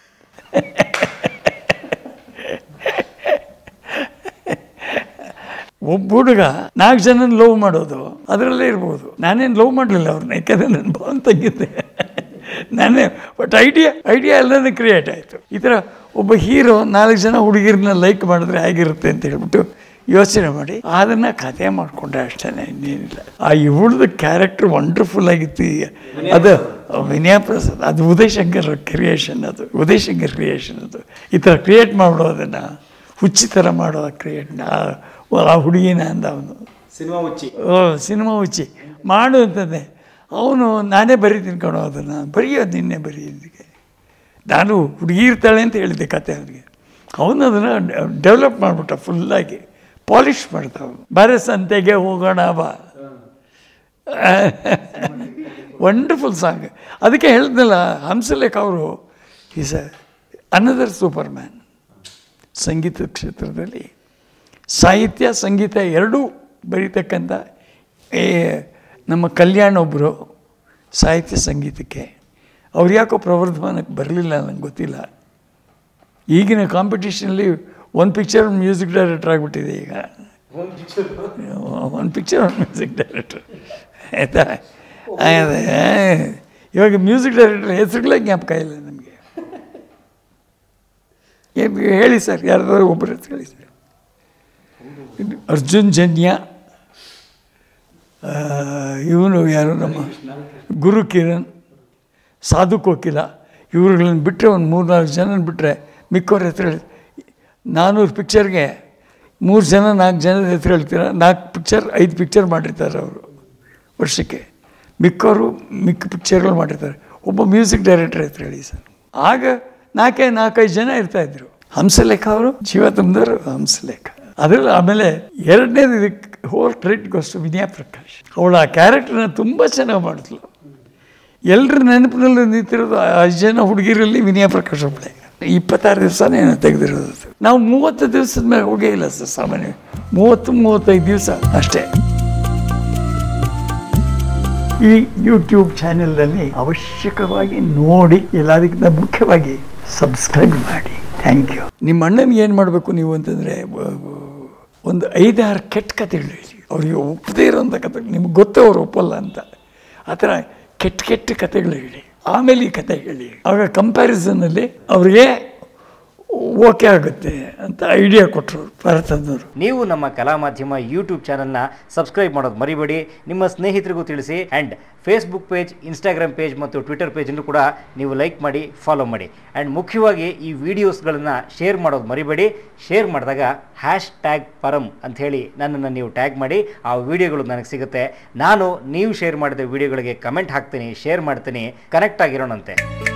ಒಬ್ಬ ಹುಡುಗ ನಾಲ್ಕು ಜನ ಲವ್ ಮಾಡೋದು ಅದರಲ್ಲೇ ಇರ್ಬೋದು ನಾನೇನು ಲವ್ ಮಾಡಲಿಲ್ಲ ಅವ್ರನ್ನ ಯಾಕೆಂದರೆ ನನ್ನ ಭಾವನ್ ತಂಗಿದ್ದೆ ನಾನೇ ಬಟ್ ಐಡಿಯಾ ಐಡಿಯಾ ಎಲ್ಲನೇ ಕ್ರಿಯೇಟ್ ಆಯಿತು ಈ ಥರ ಒಬ್ಬ ಹೀರೋ ನಾಲ್ಕು ಜನ ಹುಡುಗಿರನ್ನ ಲೈಕ್ ಮಾಡಿದ್ರೆ ಹೇಗಿರುತ್ತೆ ಅಂತ ಹೇಳ್ಬಿಟ್ಟು ಯೋಚನೆ ಮಾಡಿ ಅದನ್ನು ಕಥೆ ಮಾಡಿಕೊಂಡೆ ಅಷ್ಟೇ ಇನ್ನೇನಿಲ್ಲ ಆ ಇವಳದ ಕ್ಯಾರೆಕ್ಟರ್ ವಂಡರ್ಫುಲ್ ಆಗಿತ್ತು ಈ- ಅದು ವಿನಯ ಪ್ರಸಾದ್ ಅದು ಉದಯ್ ಶಂಕರ್ ಕ್ರಿಯೇಷನ್ ಅದು ಉದಯ್ ಶಂಕರ್ ಕ್ರಿಯೇಷನ್ ಅದು ಈ ಥರ ಕ್ರಿಯೇಟ್ ಮಾಡೋದನ್ನು ಹುಚ್ಚಿ ಥರ ಮಾಡೋ ಕ್ರಿಯೇಟ್ ಆ ಹುಡುಗಿನ ಅಂದ ಅವನು ಸಿನಿಮಾ ಹುಚ್ಚಿ ಓ ಸಿನಿಮಾ ಹುಚ್ಚಿ ಮಾಡು ಅಂತಂದೆ ಅವನು ನಾನೇ ಬರೀತೀನಿ ಕಣೋ ಅದನ್ನು ಬರೆಯೋದು ನಿನ್ನೆ ಬರೆಯೋದಕ್ಕೆ ನಾನು ಹುಡುಗಿ ಇರ್ತಾಳೆ ಅಂತ ಹೇಳಿದ್ದೆ ಕತೆ ಅವನಿಗೆ ಅವನು ಅದನ್ನು ಡೆವಲಪ್ ಮಾಡಿಬಿಟ್ಟ ಫುಲ್ಲಾಗಿ ಪಾಲಿಷ್ ಮಾಡ್ದ ಅವನು ಬಾರೆ ಸಂತೆಗೆ ಹೋಗೋಣ ಬಾ ವಂಡರ್ಫುಲ್ ಸಾಂಗ್ ಅದಕ್ಕೆ ಹೇಳಿದ್ನಲ್ಲ ಹಂಸಲೇಖ ಅವರು is a another superman ಸಂಗೀತ ಕ್ಷೇತ್ರದಲ್ಲಿ ಸಾಹಿತ್ಯ ಸಂಗೀತ ಎರಡೂ ಬರೀತಕ್ಕಂಥ ಏ ನಮ್ಮ ಕಲ್ಯಾಣ್ ಒಬ್ಬರು ಸಾಹಿತ್ಯ ಸಂಗೀತಕ್ಕೆ ಅವ್ರು ಯಾಕೋ ಪ್ರವರ್ಧಮಾನಕ್ಕೆ ಬರಲಿಲ್ಲ ನಂಗೆ ಗೊತ್ತಿಲ್ಲ ಈಗಿನ ಕಾಂಪಿಟೇಷನಲ್ಲಿ ಒಂದು ಪಿಕ್ಚರ್ ಮ್ಯೂಸಿಕ್ ಡೈರೆಕ್ಟರ್ ಆಗಿಬಿಟ್ಟಿದೆ ಈಗ ಒಂದು ಪಿಕ್ಚರ್ ಒಂದು ಮ್ಯೂಸಿಕ್ ಡೈರೆಕ್ಟರ್ ಆಯಿತಾ ಅದೇ ಇವಾಗ ಮ್ಯೂಸಿಕ್ ಡೈರೆಕ್ಟರ್ ಹೆಸರುಗಳೇ ಜ್ಞಾಪಕ ಇಲ್ಲ ನಮಗೆ ಏನು ಹೇಳಿ ಸರ್ ಯಾರಾದ್ರೂ ಒಬ್ಬರು ಹೆಸರು ಹೇಳಿ ಸರ್ ಅರ್ಜುನ್ ಜನ್ಯ ಆ, ಇವನು ಯಾರು ನಮ್ಮ ಗುರು ಕಿರಣ್ ಸಾಧು ಕೋಕಿಲ ಇವ್ರುಗಳನ್ನ ಬಿಟ್ಟರೆ ಒಂದು ಮೂರು ನಾಲ್ಕು ಜನ ಬಿಟ್ಟರೆ ಮಿಕ್ಕವ್ರ ಹೆಸರು ಹೇಳಿ ನಾನ್ನೂರು ಪಿಕ್ಚರ್ಗೆ ಮೂರು ಜನ ನಾಲ್ಕು ಜನದ ಹೆಸರು ಹೇಳ್ತೀರ ನಾಲ್ಕು ಪಿಕ್ಚರ್ ಐದು ಪಿಕ್ಚರ್ ಮಾಡಿರ್ತಾರೆ ಅವರು ವರ್ಷಕ್ಕೆ ಮಿಕ್ಕವರು ಮಿಕ್ಕ ಪಿಕ್ಚರ್ಗಳು ಮಾಡಿರ್ತಾರೆ ಒಬ್ಬ ಮ್ಯೂಸಿಕ್ ಡೈರೆಕ್ಟರ್ ಹೆಸರು ಹೇಳಿ ಸರ್ ಆಗ ನಾಲ್ಕೇ ನಾಲ್ಕೈದು ಜನ ಇರ್ತಾಯಿದ್ರು ಹಂಸಲೇಖ ಅವರು ಜೀವ ತುಂಬಿದವರು ಹಂಸಲೇಖ ಅದರಲ್ಲಿ ಆಮೇಲೆ ಎರಡನೇದು ಇದಕ್ಕೆ ಹೋಲ್ ಕ್ರೆಡಿಟ್ಗೋಸ್ಕರ ವಿನಯ ಪ್ರಕಾಶ್ ಅವಳು ಆ ಕ್ಯಾರೆಕ್ಟರ್ನ ತುಂಬ ಚೆನ್ನಾಗಿ ಮಾಡಿದ್ಲು ಎಲ್ಲರ ನೆನಪಿನಲ್ಲಿ ನಿಂತಿರೋದು ಐದು ಜನ ಹುಡುಗಿರಲ್ಲಿ ವಿನಯ ಪ್ರಕಾಶ್ ಒಬ್ಬಳೆ ಇಪ್ಪತ್ತಾರು ದಿವಸನೇ ತೆಗೆದಿರೋದು ಅದು. ನಾವು ಮೂವತ್ತು ದಿವಸದ ಮೇಲೆ ಹೋಗೇ ಇಲ್ಲ ಸರ್ ಸಾಮಾನ್ಯ ಮೂವತ್ತು ಮೂವತ್ತೈದು ದಿವಸ ಅಷ್ಟೇ ಈ ಯೂಟ್ಯೂಬ್ ಚಾನೆಲ್ನಲ್ಲಿ ಅವಶ್ಯಕವಾಗಿ ನೋಡಿ ಎಲ್ಲದಕ್ಕಿಂತ ಮುಖ್ಯವಾಗಿ ಸಬ್ಸ್ಕ್ರೈಬ್ ಮಾಡಿ ಥ್ಯಾಂಕ್ ಯು ನಿಮ್ಮ ಅಣ್ಣನಿಗೆ ಏನು ಮಾಡಬೇಕು ನೀವು ಅಂತಂದರೆ ಒಂದು ಐದಾರು ಕೆಟ್ಟ ಕಥೆಗಳು ಹೇಳಿ ಅವ್ರಿಗೆ ಒಪ್ಪದೇ ಇರೋಂಥ ಕತೆ ನಿಮ್ಗೆ ಗೊತ್ತೇ ಅವ್ರು ಒಪ್ಪಲ್ಲ ಅಂತ ಆ ಥರ ಕೆಟ್ಟ ಕೆಟ್ಟ ಕಥೆಗಳು ಹೇಳಿ ಆಮೇಲೆ ಈ ಕತೆ ಹೇಳಿ ಆಗ ಕಂಪ್ಯಾರಿಸನಲ್ಲಿ ಅವ್ರಿಗೆ ಓಕೆ ಆಗುತ್ತೆ ಅಂತ ಐಡಿಯಾ ಕೊಟ್ಟರು ಭಾರತದವರು ನೀವು ನಮ್ಮ ಕಲಾ ಮಾಧ್ಯಮ ಯೂಟ್ಯೂಬ್ ಚಾನಲ್ನ ಸಬ್ಸ್ಕ್ರೈಬ್ ಮಾಡೋದು ಮರಿಬೇಡಿ ನಿಮ್ಮ ಸ್ನೇಹಿತರಿಗೂ ತಿಳಿಸಿ and Facebook page Instagram page ಮತ್ತು ಟ್ವಿಟರ್ ಪೇಜನ್ನು ಕೂಡ ನೀವು ಲೈಕ್ ಮಾಡಿ ಫಾಲೋ ಮಾಡಿ ಆ್ಯಂಡ್ ಮುಖ್ಯವಾಗಿ ಈ ವಿಡಿಯೋಸ್ಗಳನ್ನು ಶೇರ್ ಮಾಡೋದು ಮರಿಬೇಡಿ ಶೇರ್ ಮಾಡಿದಾಗ ಹ್ಯಾಶ್ ಟ್ಯಾಗ್ ಪರಂ ಅಂಥೇಳಿ ನನ್ನನ್ನು ನೀವು ಟ್ಯಾಗ್ ಮಾಡಿ ಆ ವಿಡಿಯೋಗಳು ನನಗೆ ಸಿಗುತ್ತೆ ನಾನು ನೀವು ಶೇರ್ ಮಾಡಿದ ವಿಡಿಯೋಗಳಿಗೆ ಕಮೆಂಟ್ ಹಾಕ್ತೀನಿ ಶೇರ್ ಮಾಡ್ತೀನಿ ಕನೆಕ್ಟ್ ಆಗಿರೋಣಂತೆ